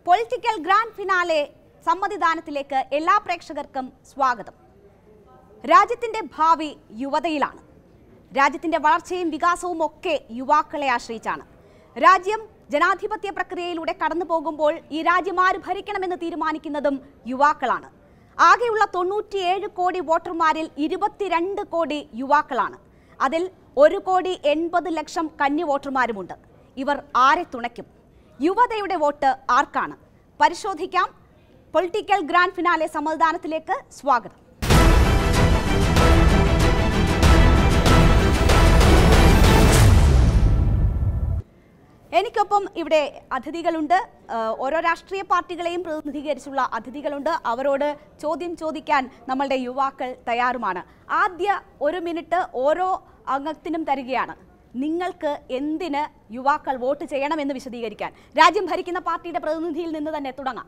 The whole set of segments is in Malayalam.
പൊളിറ്റിക്കൽ ഗ്രാൻഡ് ഫിനാലെ സമ്മതിദാനത്തിലേക്ക് എല്ലാ പ്രേക്ഷകർക്കും സ്വാഗതം രാജ്യത്തിന്റെ ഭാവി യുവതയിലാണ് രാജ്യത്തിന്റെ വളർച്ചയും വികാസവും ഒക്കെ യുവാക്കളെ ആശ്രയിച്ചാണ് രാജ്യം ജനാധിപത്യ പ്രക്രിയയിലൂടെ കടന്നു പോകുമ്പോൾ ഈ രാജ്യം ആര് ഭരിക്കണമെന്ന് തീരുമാനിക്കുന്നതും യുവാക്കളാണ് ആകെയുള്ള തൊണ്ണൂറ്റിയേഴ് കോടി വോട്ടർമാരിൽ ഇരുപത്തിരണ്ട് കോടി യുവാക്കളാണ് അതിൽ ഒരു കോടി എൺപത് ലക്ഷം കന്നി വോട്ടർമാരുമുണ്ട് ഇവർ ആരെ തുണയ്ക്കും യുവതയുടെ വോട്ട് ആർക്കാണ് പരിശോധിക്കാം പൊളിറ്റിക്കൽ ഗ്രാൻഡ് ഫിനാലെ സമ്മതിദാനത്തിലേക്ക് സ്വാഗതം എനിക്കൊപ്പം ഇവിടെ അതിഥികളുണ്ട് ഏഹ് ഓരോ രാഷ്ട്രീയ പാർട്ടികളെയും പ്രതിനിധീകരിച്ചുള്ള അതിഥികളുണ്ട് അവരോട് ചോദ്യം ചോദിക്കാൻ നമ്മളുടെ യുവാക്കൾ തയ്യാറുമാണ് ആദ്യ ഒരു മിനിറ്റ് ഓരോ അംഗത്തിനും തരികയാണ് നിങ്ങൾക്ക് എന്തിന് യുവാക്കൾ വോട്ട് ചെയ്യണമെന്ന് വിശദീകരിക്കാൻ രാജ്യം ഭരിക്കുന്ന പാർട്ടിയുടെ പ്രതിനിധിയിൽ നിന്ന് തന്നെ തുടങ്ങാം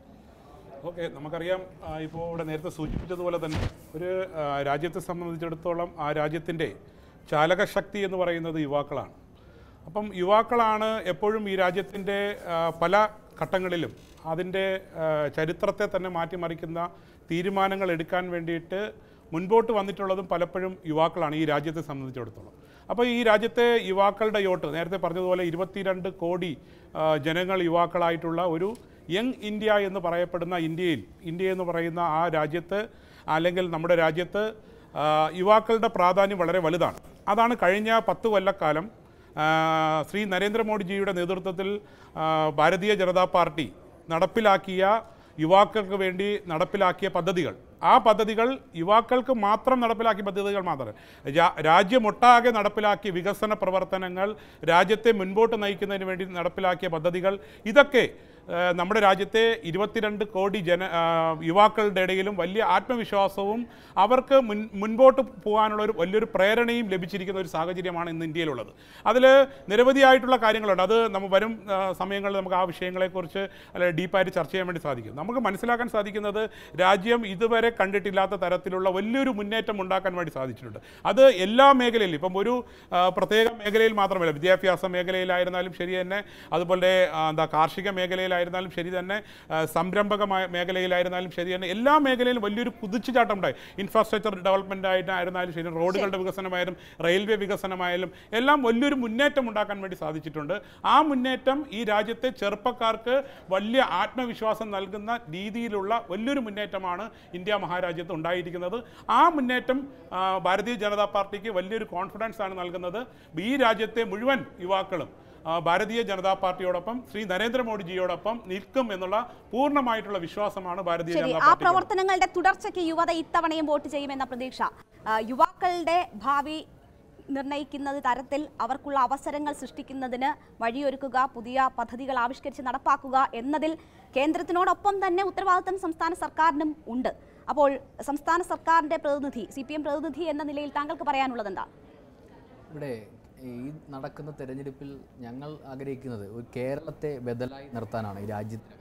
ഓക്കെ നമുക്കറിയാം ആ, ഇപ്പോൾ ഇവിടെ നേരത്തെ സൂചിപ്പിച്ചതുപോലെ തന്നെ ഒരു ആ, രാജ്യത്തെ സംബന്ധിച്ചിടത്തോളം ആ രാജ്യത്തിൻ്റെ ചാലകശക്തി എന്ന് പറയുന്നത് യുവാക്കളാണ് അപ്പം യുവാക്കളാണ് എപ്പോഴും ഈ രാജ്യത്തിൻ്റെ ആ, പല ഘട്ടങ്ങളിലും അതിൻ്റെ ആ, ചരിത്രത്തെ തന്നെ മാറ്റിമറിക്കുന്ന തീരുമാനങ്ങൾ എടുക്കാൻ വേണ്ടിയിട്ട് മുൻപോട്ട് വന്നിട്ടുള്ളതും പലപ്പോഴും യുവാക്കളാണ് ഈ രാജ്യത്തെ സംബന്ധിച്ചിടത്തോളം അപ്പോൾ ഈ രാജ്യത്തെ യുവാക്കളുടെ യോട്ട് നേരത്തെ പറഞ്ഞതുപോലെ ഇരുപത്തിരണ്ട് കോടി ആ, ജനങ്ങൾ യുവാക്കളായിട്ടുള്ള ഒരു യങ് ഇന്ത്യ എന്ന് പറയപ്പെടുന്ന ഇന്ത്യയിൽ ഇന്ത്യ എന്ന് പറയുന്ന ആ രാജ്യത്ത് അല്ലെങ്കിൽ നമ്മുടെ രാജ്യത്ത് ആ, യുവാക്കളുടെ പ്രാധാന്യം വളരെ വലുതാണ് അതാണ് കഴിഞ്ഞ പത്ത് കൊല്ലക്കാലം ആ, ശ്രീ നരേന്ദ്രമോദിജിയുടെ നേതൃത്വത്തിൽ ആ, ഭാരതീയ ജനതാ പാർട്ടി നടപ്പിലാക്കിയ യുവാക്കൾക്ക് വേണ്ടി നടപ്പിലാക്കിയ പദ്ധതികൾ ആ പദ്ധതികൾ യുവാക്കൾക്ക് മാത്രം നടപ്പിലാക്കിയ പദ്ധതികൾ മാത്രമല്ല രാ- രാജ്യമൊട്ടാകെ നടപ്പിലാക്കിയ വികസന പ്രവർത്തനങ്ങൾ രാജ്യത്തെ മുൻപോട്ട് നയിക്കുന്നതിന് വേണ്ടി നടപ്പിലാക്കിയ പദ്ധതികൾ ഇതൊക്കെ ആ, നമ്മുടെ രാജ്യത്തെ ഇരുപത്തിരണ്ട് കോടി ജന ആ, യുവാക്കളുടെ ഇടയിലും വലിയ ആത്മവിശ്വാസവും അവർക്ക് മുൻ മുൻപോട്ട് പോകാനുള്ള ഒരു വലിയൊരു പ്രേരണയും ലഭിച്ചിരിക്കുന്ന ഒരു സാഹചര്യമാണ് ഇന്ന് ഇന്ത്യയിലുള്ളത് അതിൽ നിരവധിയായിട്ടുള്ള കാര്യങ്ങളുണ്ട് അത് നമ്മൾ വരും ആ, സമയങ്ങളിൽ നമുക്ക് ആ വിഷയങ്ങളെക്കുറിച്ച് അല്ലെ ഡീപ്പായിട്ട് ചർച്ച ചെയ്യാൻ വേണ്ടി സാധിക്കും നമുക്ക് മനസ്സിലാക്കാൻ സാധിക്കുന്നത് രാജ്യം ഇതുവരെ കണ്ടിട്ടില്ലാത്ത തരത്തിലുള്ള വലിയൊരു മുന്നേറ്റം ഉണ്ടാക്കാൻ വേണ്ടി സാധിച്ചിട്ടുണ്ട് അത് എല്ലാ മേഖലയിലും ഇപ്പം ഒരു ആ, പ്രത്യേക മേഖലയിൽ മാത്രമല്ല വിദ്യാഭ്യാസ മേഖലയിലായിരുന്നാലും ശരി തന്നെ അതുപോലെ ആ, എന്താ കാർഷിക മേഖലയിലായിരുന്നാലും ശരി തന്നെ ആ, സംരംഭക മേ- മേഖലയിലായിരുന്നാലും ശരി തന്നെ എല്ലാ മേഖലയിലും വലിയൊരു കുതിച്ചുചാട്ടം ഉണ്ടായി ഇൻഫ്രാസ്ട്രക്ചർ ഡെവലപ്മെന്റ് ആയിട്ടായിരുന്നാലും ശരി റോഡുകളുടെ വികസനമായാലും റെയിൽവേ വികസനമായാലും എല്ലാം വലിയൊരു മുന്നേറ്റം ഉണ്ടാക്കാൻ വേണ്ടി സാധിച്ചിട്ടുണ്ട് ആ മുന്നേറ്റം ഈ രാജ്യത്തെ ചെറുപ്പക്കാർക്ക് വലിയ ആത്മവിശ്വാസം നൽകുന്ന രീതിയിലുള്ള വലിയൊരു മുന്നേറ്റമാണ് ഇന്ത്യ മഹാരാജ്യത്ത് ഉണ്ടായിരിക്കുന്നത് ആ മുന്നേറ്റം ആ, ഭാരതീയ ജനതാ പാർട്ടിക്ക് വലിയൊരു കോൺഫിഡൻസ് ആണ് നൽകുന്നത് ഈ രാജ്യത്തെ മുഴുവൻ യുവാക്കളും ആ, ഭാരതീയ ജനതാ പാർട്ടിയോടൊപ്പം ശ്രീ നരേന്ദ്രമോദിജിയോടൊപ്പം നിൽക്കും എന്നുള്ള പൂർണ്ണമായിട്ടുള്ള വിശ്വാസമാണ് ഭാരതീയ ശരി ജനതാ ആ പാർട്ടി പ്രവർത്തനങ്ങളുടെ തുടർച്ചയ്ക്ക് യുവത ഇത്തവണയും വോട്ട് ചെയ്യുമെന്ന പ്രതീക്ഷ ആ, യുവാക്കളുടെ ഭാവി നിർണ്ണയിക്കുന്നത് തരത്തിൽ അവർക്കുള്ള അവസരങ്ങൾ സൃഷ്ടിക്കുന്നതിന് വഴിയൊരുക്കുക പുതിയ പദ്ധതികൾ ആവിഷ്കരിച്ച് നടപ്പാക്കുക എന്നതിൽ കേന്ദ്രത്തിനോടൊപ്പം തന്നെ ഉത്തരവാദിത്തം സംസ്ഥാന സർക്കാരിനും ഉണ്ട് അപ്പോൾ സംസ്ഥാന സർക്കാരിന്റെ പ്രതിനിധി സി പി എം പ്രതിനിധി എന്ന നിലയിൽ താങ്കൾക്ക് പറയാനുള്ളത് എന്താ ഇവിടെ ഈ നടക്കുന്ന തെരഞ്ഞെടുപ്പിൽ ഞങ്ങൾ ആഗ്രഹിക്കുന്നത് ഒരു കേരളത്തെ ബദലായി നിർത്താനാണ് ഈ രാജ്യത്തിനകത്ത്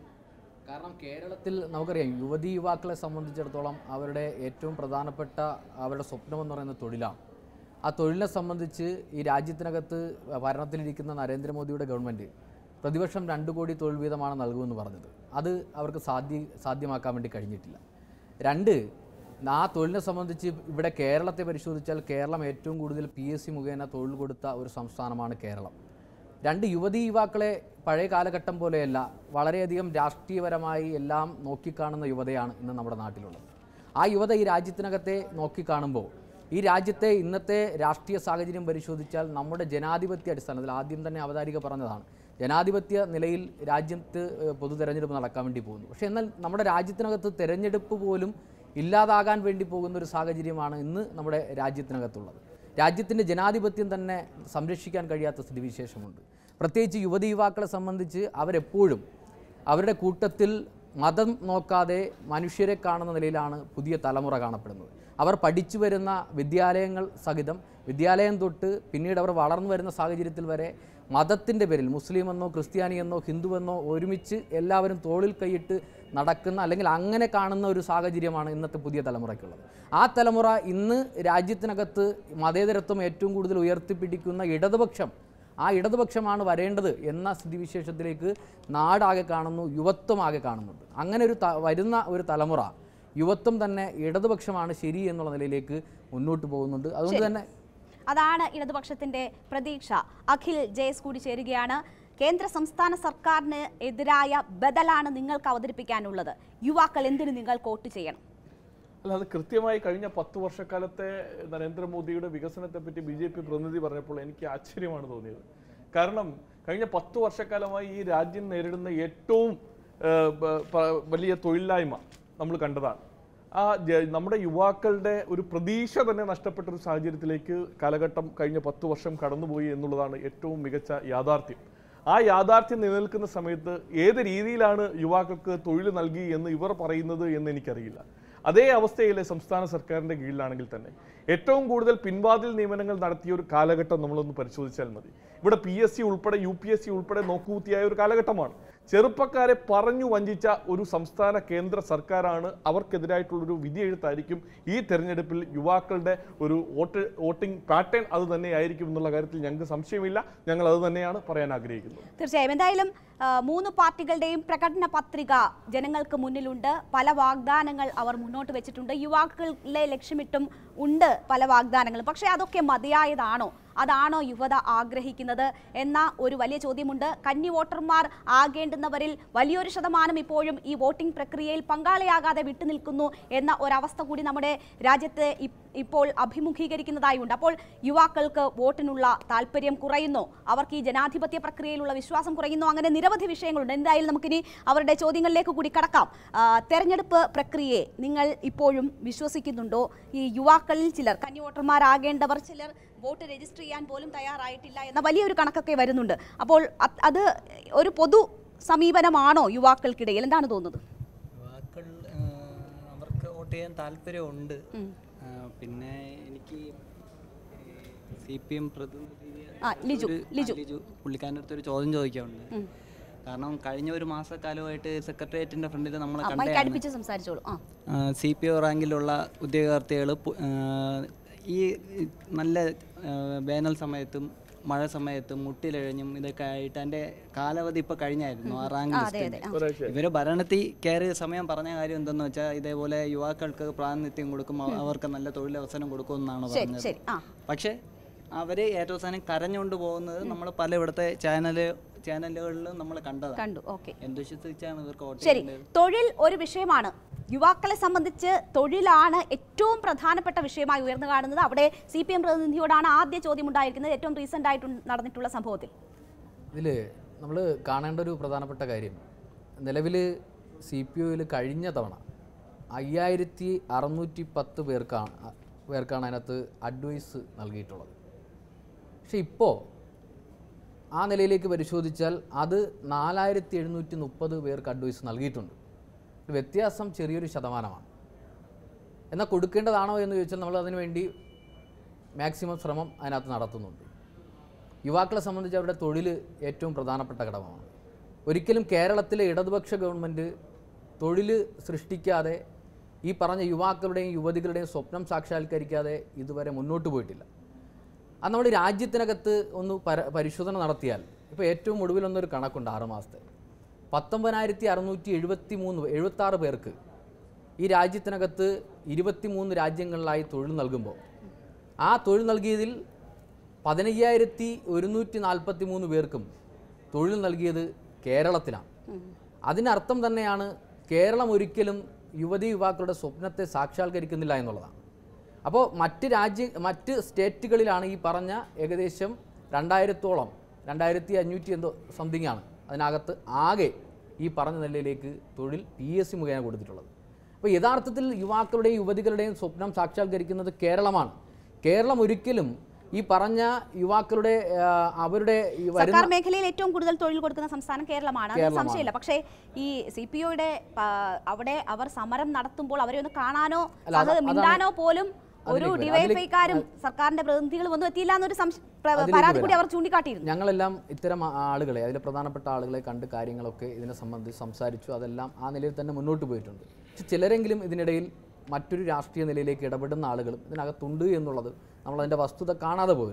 കാരണം കേരളത്തിൽ നമുക്കറിയാം യുവതി യുവാക്കളെ സംബന്ധിച്ചിടത്തോളം അവരുടെ ഏറ്റവും പ്രധാനപ്പെട്ട അവരുടെ സ്വപ്നമെന്ന് പറയുന്നത് തൊഴിലാണ് ആ തൊഴിലിനെ സംബന്ധിച്ച് ഈ രാജ്യത്തിനകത്ത് ഭരണത്തിലിരിക്കുന്ന നരേന്ദ്രമോദിയുടെ ഗവൺമെൻറ് പ്രതിവർഷം രണ്ട് കോടി തൊഴിൽ വീതമാണ് നൽകുമെന്ന് പറഞ്ഞത് അത് അവർക്ക് സാധ്യ സാധ്യമാക്കാൻ വേണ്ടി കഴിഞ്ഞിട്ടില്ല രണ്ട് ആ തൊഴിലിനെ സംബന്ധിച്ച് ഇവിടെ കേരളത്തെ പരിശോധിച്ചാൽ കേരളം ഏറ്റവും കൂടുതൽ പി എസ് സി മുഖേന തൊഴിൽ കൊടുത്ത ഒരു സംസ്ഥാനമാണ് കേരളം രണ്ട് യുവതി യുവാക്കളെ പഴയ കാലഘട്ടം പോലെയല്ല വളരെയധികം രാഷ്ട്രീയപരമായി എല്ലാം നോക്കിക്കാണുന്ന യുവതയാണ് ഇന്ന് നമ്മുടെ നാട്ടിലുള്ളത് ആ യുവത ഈ രാജ്യത്തിനകത്തെ നോക്കിക്കാണുമ്പോൾ ഈ രാജ്യത്തെ ഇന്നത്തെ രാഷ്ട്രീയ സാഹചര്യം പരിശോധിച്ചാൽ നമ്മുടെ ജനാധിപത്യ അടിസ്ഥാനത്തിൽ ആദ്യം തന്നെ അവതാരിക പറഞ്ഞതാണ് ജനാധിപത്യ നിലയിൽ രാജ്യത്ത് ഏഹ്, പൊതു തെരഞ്ഞെടുപ്പ് നടക്കാൻ വേണ്ടി പോകുന്നു പക്ഷേ എന്നാൽ നമ്മുടെ രാജ്യത്തിനകത്ത് തെരഞ്ഞെടുപ്പ് പോലും ഇല്ലാതാകാൻ വേണ്ടി പോകുന്ന ഒരു സാഹചര്യമാണ് ഇന്ന് നമ്മുടെ രാജ്യത്തിനകത്തുള്ളത് രാജ്യത്തിൻ്റെ ജനാധിപത്യം തന്നെ സംരക്ഷിക്കാൻ കഴിയാത്ത സ്ഥിതിവിശേഷമുണ്ട് പ്രത്യേകിച്ച് യുവതി യുവാക്കളെ സംബന്ധിച്ച് അവരെപ്പോഴും അവരുടെ കൂട്ടത്തിൽ മതം നോക്കാതെ മനുഷ്യരെ കാണുന്ന നിലയിലാണ് പുതിയ തലമുറ കാണപ്പെടുന്നത് അവർ പഠിച്ചു വരുന്ന വിദ്യാലയങ്ങൾ സഹിതം വിദ്യാലയം തൊട്ട് പിന്നീട് അവർ വളർന്നു വരുന്ന സാഹചര്യത്തിൽ വരെ മതത്തിൻ്റെ പേരിൽ മുസ്ലിം എന്നോ ക്രിസ്ത്യാനിയെന്നോ ഹിന്ദുവെന്നോ ഒരുമിച്ച് എല്ലാവരും തോളിൽ കൈയിട്ട് നടക്കുന്ന അല്ലെങ്കിൽ അങ്ങനെ കാണുന്ന ഒരു സാഹചര്യമാണ് ഇന്നത്തെ പുതിയ തലമുറയ്ക്കുള്ളത് ആ തലമുറ ഇന്ന് രാജ്യത്തിനകത്ത് മതേതരത്വം ഏറ്റവും കൂടുതൽ ഉയർത്തിപ്പിടിക്കുന്ന ഇടതുപക്ഷം ആ ഇടതുപക്ഷമാണ് വരേണ്ടത് എന്ന സ്ഥിതിവിശേഷത്തിലേക്ക് നാടാകെ കാണുന്നു യുവത്വമാകെ കാണുന്നുണ്ട് അങ്ങനെ ഒരു ത- വരുന്ന ഒരു തലമുറ യുവത്വം തന്നെ ഇടതുപക്ഷമാണ് ശരി എന്നുള്ള നിലയിലേക്ക് മുന്നോട്ട് പോകുന്നുണ്ട് അതുകൊണ്ട് തന്നെ അതാണ് ഇടതുപക്ഷത്തിന്റെ പ്രതീക്ഷ അഖിൽ ജയസ് കൂടി ചേരുകയാണ് കേന്ദ്ര സംസ്ഥാന സർക്കാരിന് എതിരായ ബദലാണ് നിങ്ങൾക്ക് അവതരിപ്പിക്കാനുള്ളത് യുവാക്കൾ എന്തിനു നിങ്ങൾ വോട്ട് ചെയ്യണം അല്ല അത് കൃത്യമായി കഴിഞ്ഞ പത്ത് വർഷക്കാലത്തെ നരേന്ദ്രമോദിയുടെ വികസനത്തെ പറ്റി ബി ജെ പി പ്രതിനിധി പറഞ്ഞപ്പോൾ എനിക്ക് ആശ്ചര്യമാണ് തോന്നിയത് കാരണം കഴിഞ്ഞ പത്ത് വർഷക്കാലമായി ഈ രാജ്യം നേരിടുന്ന ഏറ്റവും ആ, ബ- പ- വലിയ തൊഴിലില്ലായ്മ നമ്മൾ കണ്ടതാണ് ആ ജ- നമ്മുടെ യുവാക്കളുടെ ഒരു പ്രതീക്ഷ തന്നെ നഷ്ടപ്പെട്ട ഒരു സാഹചര്യത്തിലേക്ക് കാലഘട്ടം കഴിഞ്ഞ പത്ത് വർഷം കടന്നുപോയി എന്നുള്ളതാണ് ഏറ്റവും മികച്ച യാഥാർത്ഥ്യം ആ യാഥാർത്ഥ്യം നിലനിൽക്കുന്ന സമയത്ത് ഏത് രീതിയിലാണ് യുവാക്കൾക്ക് തൊഴിൽ നൽകി എന്ന് ഇവർ പറയുന്നത് എന്ന് എനിക്കറിയില്ല അതേ അവസ്ഥയിലെ സംസ്ഥാന സർക്കാരിന്റെ കീഴിലാണെങ്കിൽ തന്നെ ഏറ്റവും കൂടുതൽ പിൻവാതിൽ നിയമനങ്ങൾ നടത്തിയ ഒരു കാലഘട്ടം നമ്മളൊന്ന് പരിശോധിച്ചാൽ മതി ഇവിടെ പി എസ് സി ഉൾപ്പെടെ യു പി എസ് സി ഉൾപ്പെടെ നോക്കുകൂത്തിയായ ഒരു കാലഘട്ടമാണ് ചെറുപ്പക്കാരെ പറഞ്ഞു വഞ്ചിച്ച ഒരു സംസ്ഥാന കേന്ദ്ര സർക്കാരാണ് അവർക്കെതിരായിട്ടുള്ളൊരു വിധിയെഴുത്തായിരിക്കും ഈ തെരഞ്ഞെടുപ്പിൽ യുവാക്കളുടെ ഒരു വോട്ട് വോട്ടിംഗ് പാറ്റേൺ അത് തന്നെയായിരിക്കും എന്നുള്ള കാര്യത്തിൽ ഞങ്ങൾക്ക് സംശയമില്ല ഞങ്ങൾ അത് തന്നെയാണ് പറയാൻ ആഗ്രഹിക്കുന്നത് തീർച്ചയായും എന്തായാലും ആ, മൂന്ന് പാർട്ടികളുടെയും പ്രകടന പത്രിക ജനങ്ങൾക്ക് മുന്നിലുണ്ട് പല വാഗ്ദാനങ്ങൾ അവർ മുന്നോട്ട് വെച്ചിട്ടുണ്ട് യുവാക്കളെ ലക്ഷ്യമിട്ടും ഉണ്ട് പല വാഗ്ദാനങ്ങളും പക്ഷേ അതൊക്കെ മതിയായതാണോ അതാണോ യുവത ആഗ്രഹിക്കുന്നത് എന്ന ഒരു വലിയ ചോദ്യമുണ്ട് കന്നി വോട്ടർമാർ ആകേണ്ടുന്നവരിൽ വലിയൊരു ശതമാനം ഇപ്പോഴും ഈ വോട്ടിംഗ് പ്രക്രിയയിൽ പങ്കാളിയാകാതെ വിട്ടുനിൽക്കുന്നു എന്ന ഒരവസ്ഥ കൂടി നമ്മുടെ രാജ്യത്ത് ഇ- ഇപ്പോൾ അഭിമുഖീകരിക്കുന്നതായി ഉണ്ട് അപ്പോൾ യുവാക്കൾക്ക് വോട്ടിനുള്ള താല്പര്യം കുറയുന്നു അവർക്ക് ഈ ജനാധിപത്യ പ്രക്രിയയിലുള്ള വിശ്വാസം കുറയുന്നു അങ്ങനെ നിരവധി വിഷയങ്ങളുണ്ട് എന്തായാലും നമുക്കിനി അവരുടെ ചോദ്യങ്ങളിലേക്ക് കൂടി കടക്കാം ആ, തെരഞ്ഞെടുപ്പ് പ്രക്രിയയെ നിങ്ങൾ ഇപ്പോഴും വിശ്വസിക്കുന്നുണ്ടോ ഈ യുവാക്കളിൽ ചിലർ കന്നി വോട്ടർമാരാകേണ്ടവർ ചിലർ വോട്ട് രജിസ്റ്റർ ചെയ്യാൻ പോലും തയ്യാറായിട്ടില്ല എന്ന വലിയൊരു കണക്കൊക്കെ വരുന്നുണ്ട് അപ്പോൾ അത് അത് ഒരു പൊതു സമീപനമാണോ യുവാക്കൾക്കിടയിൽ എന്താണ് തോന്നുന്നത് യുവാക്കൾ ആ, അവർക്ക് വോട്ട് ചെയ്യാൻ താല്പര്യമുണ്ട് ആ, പിന്നെ എനിക്ക് സി പി എം പ്രതിനിധി ആ, ലിജു, ഒരു- ലിജു. ആ, ലിജു പുള്ളിക്കാരൻ്റെ അടുത്ത് ഒരു ചോദ്യം ചോദിക്കാനുണ്ട് കാരണം കഴിഞ്ഞ ഒരു മാസക്കാലമായിട്ട് സെക്രട്ടേറിയറ്റിന്റെ ഫ്രണ്ടിൽ നമ്മൾ ആ, മൈക്ക് കണ്ടതാണ് അടുപ്പിച്ച് സംസാരിച്ചോളൂ ആ സി പി ഒ റാങ്കിലുള്ള ഉദ്യോഗാർത്ഥികൾ ഈ നല്ല ആ, വേനൽ സമയത്തും മഴ സമയത്തും മുട്ടിലിഴഞ്ഞും ഇതൊക്കെ ആയിട്ട് എൻ്റെ കാലാവധി ഇപ്പോൾ കഴിഞ്ഞായിരുന്നു ആ റാങ്ക് ലിസ്റ്റിൻ്റെ ഇവര് ഭരണത്തിൽ കയറിയ സമയം പറഞ്ഞ കാര്യം എന്തെന്ന് വെച്ചാൽ ഇതേപോലെ യുവാക്കൾക്ക് പ്രാതിനിധ്യം കൊടുക്കും അവ- അവർക്ക് നല്ല തൊഴിലവസരം കൊടുക്കും എന്നാണ് ശരി പറഞ്ഞത് ശരി ആ പക്ഷേ അവർ ഏറ്റവും അവസാനം കരഞ്ഞുകൊണ്ട് പോകുന്നത് നമ്മൾ പല ഇവിടുത്തെ ചാനൽ ചാനലുകളിലും നമ്മൾ കണ്ടതാണ് കണ്ടു ഓക്കെ എന്ത് വിശ്വസിച്ചാണ് ഇവർക്ക് വോട്ട് ശരി ചെയ്യേണ്ടത് തൊഴിൽ ഒരു വിഷയമാണ് യുവാക്കളെ സംബന്ധിച്ച് തൊഴിലാണ് ഏറ്റവും പ്രധാനപ്പെട്ട വിഷയമായി ഉയർന്നു കാണുന്നത് അവിടെ സി പി എം പ്രതിനിധിയോടാണ് ആദ്യ ചോദ്യം ഉണ്ടായിരിക്കുന്നത് ഏറ്റവും റീസെന്റ് ആയിട്ട് നടന്നിട്ടുള്ള സംഭവത്തിൽ ഇതിൽ നമ്മൾ കാണേണ്ട ഒരു പ്രധാനപ്പെട്ട കാര്യം നിലവിൽ സി പി ഒയിൽ കഴിഞ്ഞ തവണ അയ്യായിരത്തി അറുന്നൂറ്റി പത്ത് പേർക്കാണ് പേർക്കാണ് അതിനകത്ത് അഡ്വൈസ് നൽകിയിട്ടുള്ളത് പക്ഷെ ഇപ്പോൾ ആ നിലയിലേക്ക് പരിശോധിച്ചാൽ അത് നാലായിരത്തി എഴുന്നൂറ്റി മുപ്പത് പേർക്ക് അഡ്വൈസ് നൽകിയിട്ടുണ്ട് ഒരു വ്യത്യാസം ചെറിയൊരു ശതമാനമാണ് എന്നാൽ കൊടുക്കേണ്ടതാണോ എന്ന് ചോദിച്ചാൽ നമ്മൾ അതിനു വേണ്ടി മാക്സിമം ശ്രമം അതിനകത്ത് നടത്തുന്നുണ്ട് യുവാക്കളെ സംബന്ധിച്ച് അവരുടെ തൊഴിൽ ഏറ്റവും പ്രധാനപ്പെട്ട ഘടകമാണ് ഒരിക്കലും കേരളത്തിലെ ഇടതുപക്ഷ ഗവൺമെൻറ് തൊഴിൽ സൃഷ്ടിക്കാതെ ഈ പറഞ്ഞ യുവാക്കളുടെയും യുവതികളുടെയും സ്വപ്നം സാക്ഷാത്കരിക്കാതെ ഇതുവരെ മുന്നോട്ട് പോയിട്ടില്ല അത് നമ്മുടെ രാജ്യത്തിനകത്ത് ഒന്ന് പര പരിശോധന നടത്തിയാൽ ഇപ്പോൾ ഏറ്റവും ഒടുവിലൊന്നൊരു കണക്കുണ്ട് ആറ് മാസത്തെ പത്തൊമ്പതിനായിരത്തി അറുന്നൂറ്റി എഴുപത്തി മൂന്ന് എഴുപത്തി ആറ് പേർക്ക് ഈ രാജ്യത്തിനകത്ത് ഇരുപത്തി മൂന്ന് രാജ്യങ്ങളിലായി തൊഴിൽ നൽകുമ്പോൾ ആ തൊഴിൽ നൽകിയതിൽ പതിനയ്യായിരത്തി ഒരുന്നൂറ്റി നാൽപ്പത്തി മൂന്ന് പേർക്കും തൊഴിൽ നൽകിയത് കേരളത്തിലാണ് അതിനർത്ഥം തന്നെയാണ് കേരളം ഒരിക്കലും യുവതി യുവാക്കളുടെ സ്വപ്നത്തെ സാക്ഷാത്കരിക്കുന്നില്ല എന്നുള്ളതാണ് അപ്പോൾ മറ്റ് രാജ്യ മറ്റ് സ്റ്റേറ്റുകളിലാണ് ഈ പറഞ്ഞ ഏകദേശം രണ്ടായിരത്തോളം രണ്ടായിരത്തി അഞ്ഞൂറ്റി എന്തോ സംതിങ് ആണ് അതിനകത്ത് ആകെ ഈ പറഞ്ഞ നിലയിലേക്ക് തൊഴിൽ പി എസ് സി മുഖേന കൊടുത്തിട്ടുള്ളത് അപ്പോൾ യഥാർത്ഥത്തിൽ യുവാക്കളുടെയും യുവതികളുടെയും സ്വപ്നം സാക്ഷാത്കരിക്കുന്നത് കേരളമാണ് കേരളം ഒരിക്കലും ഈ പറഞ്ഞ യുവാക്കളുടെ ആ, അവരുടെ ഈ വരുന്ന സർക്കാർ മേഖലയിൽ ഏറ്റവും കൂടുതൽ തൊഴിൽ കൊടുക്കുന്ന സംസ്ഥാനം കേരളമാണ് അതിൽ കേരളമാണ്. സംശയമില്ല പക്ഷേ ഈ സി പി ഒയുടെ അവിടെ അവർ സമരം നടത്തുമ്പോൾ അവരെ ഒന്ന് കാണാനോ അല്ല, അത് അത് അതാണ് മിണ്ടാനോ പോലും ഒരു അതിലേക്ക് വരാം. ഡിവൈഎഫ്ഐക്കാരും സർക്കാരിന്റെ പ്രതിനിധികളും ഒന്നും എത്തിയില്ല എന്നൊരു സംശ- പ്ര- അതിലേക്ക് പരാതി കൂടി വരാം. അവർ ചൂണ്ടിക്കാട്ടിയിരുന്നു ഞങ്ങളെല്ലാം ഇത്തരം ആ- ആളുകളെ അതിലെ പ്രധാനപ്പെട്ട ആളുകളെ കണ്ട് കാര്യങ്ങളൊക്കെ ഇതിനെ സംബന്ധിച്ച് സംസാരിച്ചു അതെല്ലാം ആ നിലയിൽ തന്നെ മുന്നോട്ട് പോയിട്ടുണ്ട് പക്ഷെ ചിലരെങ്കിലും ഇതിനിടയിൽ മറ്റൊരു രാഷ്ട്രീയ നിലയിലേക്ക് ഇടപെടുന്ന ആളുകളും ഇതിനകത്തുണ്ട് എന്നുള്ളത് നമ്മളതിൻ്റെ വസ്തുത കാണാതെ പോകരുത്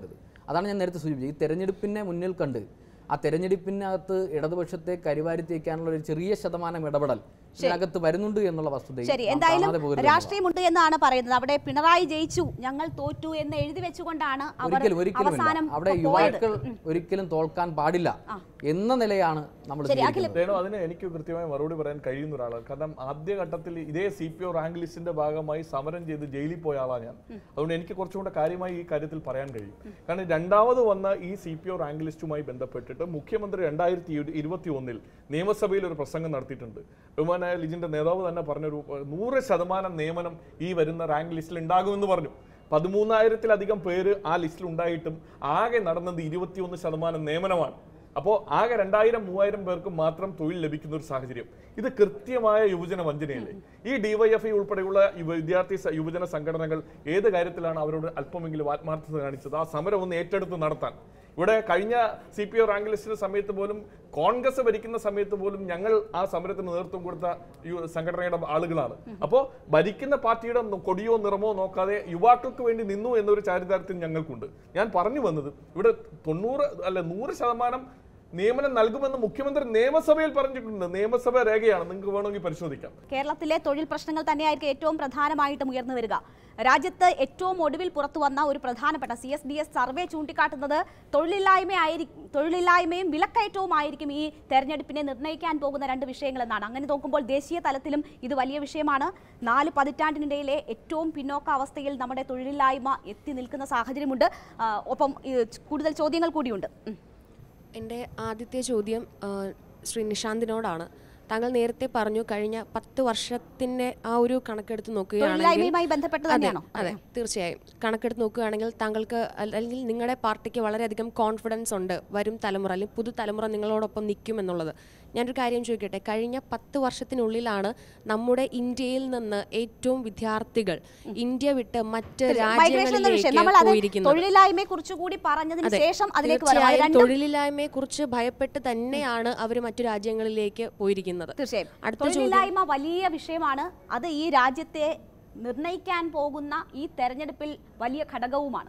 അതാണ് ഞാൻ നേരത്തെ സൂചിപ്പിച്ചത് ഈ തെരഞ്ഞെടുപ്പിനെ മുന്നിൽ കണ്ട് ആ തെരഞ്ഞെടുപ്പിനകത്ത് ഇടതുപക്ഷത്തെ കരിവാരിത്തി വയ്ക്കാനുള്ള ഒരു ചെറിയ ശതമാനം ഇടപെടൽ ഇതിനകത്ത് വരുന്നുണ്ട് എന്നുള്ള വസ്തുതയും ശരി നാം എന്തായാലും കാണാതെ പോകരുത് രാഷ്ട്രീയമുണ്ട് എന്നാണ് പറയുന്നത് അവിടെ പിണറായി ജയിച്ചു ഞങ്ങൾ തോറ്റു എന്ന് എഴുതി വെച്ചുകൊണ്ടാണ് അവർ ഒരിക്കലും ഒരിക്കലും അവസാനം അവിടെ പോയത് യുവാക്കൾ ഒരിക്കലും തോൽക്കാൻ പാടില്ല എന്ന നിലയാണ് നമ്മൾ ശരി, സ്വീകരിക്കുന്നത്. രേണു അതിന് എനിക്ക് കൃത്യമായി മറുപടി പറയാൻ കഴിയുന്ന ഒരാളാണ് കാരണം ആദ്യഘട്ടത്തിൽ ഇതേ സി പി ഒ റാങ്ക് ലിസ്റ്റിന്റെ ഭാഗമായി സമരം ചെയ്ത് ജയിലിൽ പോയ ആളാണ് ഞാൻ അതുകൊണ്ട് എനിക്ക് കുറച്ചുകൂടെ കാര്യമായി ഈ കാര്യത്തിൽ പറയാൻ കഴിയും കാരണം രണ്ടാമത് വന്ന ഈ സി പി ഒ റാങ്ക് ലിസ്റ്റുമായി ബന്ധപ്പെട്ടിട്ട് മുഖ്യമന്ത്രി രണ്ടായിരത്തി ഇരുപത്തി ഒന്നിൽ നിയമസഭയിൽ ഒരു പ്രസംഗം നടത്തിയിട്ടുണ്ട് ബഹുമാനായ ലിജിന്റെ നേതാവ് തന്നെ പറഞ്ഞൊരു ഏഹ്, നൂറ് ശതമാനം നിയമനം ഈ വരുന്ന റാങ്ക് ലിസ്റ്റിൽ ഉണ്ടാകുമെന്ന് പറഞ്ഞു പതിമൂന്നായിരത്തിലധികം പേര് ആ ലിസ്റ്റിൽ ഉണ്ടായിട്ടും ആകെ നടന്നത് ഇരുപത്തിയൊന്ന് ശതമാനം നിയമനമാണ് അപ്പോൾ ആകെ രണ്ടായിരം മൂവായിരം പേർക്ക് മാത്രം തൊഴിൽ ലഭിക്കുന്ന ഒരു സാഹചര്യം ഇത് കൃത്യമായ യുവജന വഞ്ചനയല്ലേ ഈ ഡിവൈഎഫ്ഐ ഉൾപ്പെടെയുള്ള യുവ- വിദ്യാർത്ഥി സ- യുവജന സംഘടനകൾ ഏത് കാര്യത്തിലാണ് അവരോട് അല്പമെങ്കിലും ആത്മാർത്ഥത കാണിച്ചത് ആ സമരം ഒന്ന് ഏറ്റെടുത്ത് നടത്താൻ ഇവിടെ കഴിഞ്ഞ സി പി ഒ റാങ്ക് ലിസ്റ്റിന്റെ സമയത്ത് പോലും കോൺഗ്രസ് ഭരിക്കുന്ന സമയത്ത് പോലും ഞങ്ങൾ ആ സമരത്തിന് നേതൃത്വം കൊടുത്ത യു- സംഘടനയുടെ ആളുകളാണ് അപ്പോൾ ഭരിക്കുന്ന പാർട്ടിയുടെ ന- കൊടിയോ നിറമോ നോക്കാതെ യുവാക്കൾക്ക് വേണ്ടി നിന്നു എന്നൊരു ചാരിതാർത്ഥ്യം ഞങ്ങൾക്കുണ്ട് ഞാൻ പറഞ്ഞു വന്നത് ഇവിടെ തൊണ്ണൂറ് അല്ല നൂറ് ശതമാനം നിയമനം നൽകുമെന്ന് മുഖ്യമന്ത്രി നിയമസഭയിൽ പറഞ്ഞിട്ടുണ്ട് നിയമസഭ രേഖയാണ് നിങ്ങൾക്ക് വേണമെങ്കിൽ പരിശോധിക്കാം കേരളത്തിലെ തൊഴിൽ പ്രശ്നങ്ങൾ തന്നെയായിരിക്കും ഏറ്റവും പ്രധാനമായിട്ടും ഉയർന്നു വരിക രാജ്യത്ത് ഏറ്റവും ഒടുവിൽ പുറത്തു വന്ന ഒരു പ്രധാനപ്പെട്ട C S D S survey ചൂണ്ടിക്കാട്ടുന്നത് തൊഴിലില്ലായ്മ ആയിരിക്കും തൊഴിലില്ലായ്മയും വിലക്കയറ്റവും ആയിരിക്കും ഈ തെരഞ്ഞെടുപ്പിനെ നിർണ്ണയിക്കാൻ പോകുന്ന രണ്ട് വിഷയങ്ങളെന്നാണ് അങ്ങനെ നോക്കുമ്പോൾ ദേശീയ തലത്തിലും ഇത് വലിയ വിഷയമാണ് നാല് പതിറ്റാണ്ടിനിടയിലെ ഏറ്റവും പിന്നോക്ക അവസ്ഥയിൽ നമ്മുടെ തൊഴിലില്ലായ്മ എത്തി നിൽക്കുന്ന സാഹചര്യമുണ്ട് ആ, ഒപ്പം ഈ കൂടുതൽ ചോദ്യങ്ങൾ കൂടിയുണ്ട് ഉം. എൻ്റെ ആദ്യത്തെ ചോദ്യം ആ, ശ്രീ നിഷാന്തിനോടാണ് താങ്കൾ നേരത്തെ പറഞ്ഞു കഴിഞ്ഞ പത്ത് വർഷത്തിന്റെ ആ ഒരു കണക്കെടുത്ത് നോക്കുകയാണെങ്കിൽ തൊഴിലില്ലായ്മയുമായി ബന്ധപ്പെട്ട് അതെ, തന്നെയാണോ അതെ തീർച്ചയായും കണക്കെടുത്ത് നോക്കുകയാണെങ്കിൽ താങ്കൾക്ക് അല്ലെങ്കിൽ നിങ്ങളുടെ പാർട്ടിക്ക് വളരെയധികം കോൺഫിഡൻസ് ഉണ്ട് വരും തലമുറ അല്ലെങ്കിൽ പുതുതലമുറ നിങ്ങളോടൊപ്പം നിൽക്കും എന്നുള്ളത് ഞാനൊരു കാര്യം ചോദിക്കട്ടെ കഴിഞ്ഞ പത്ത് വർഷത്തിനുള്ളിലാണ് നമ്മുടെ ഇന്ത്യയിൽ നിന്ന് ഏറ്റവും വിദ്യാർത്ഥികൾ ഇന്ത്യ വിട്ട് മറ്റ് മൈഗ്രേഷൻ എന്ന വിഷയം നമ്മൾ രാജ്യങ്ങളിലേക്ക് അത് പോയിരിക്കുന്നത് തൊഴിലില്ലായ്മയെ കുറിച്ച് കൂടി പറഞ്ഞതിന് അതെ. ശേഷം അതിലേക്ക് വരാം അത് തീർച്ചയായും രണ്ടും തൊഴിലില്ലായ്മയെ കുറിച്ച് ഭയപ്പെട്ട് തന്നെയാണ് അവർ മറ്റു രാജ്യങ്ങളിലേക്ക് പോയിരിക്കുന്നത് തീർച്ചയായും അടുത്ത ചോദ്യം തൊഴിലില്ലായ്മ വലിയ വിഷയമാണ് അത് ഈ രാജ്യത്തെ നിർണയിക്കാൻ പോകുന്ന ഈ തെരഞ്ഞെടുപ്പിൽ വലിയ ഘടകവുമാണ്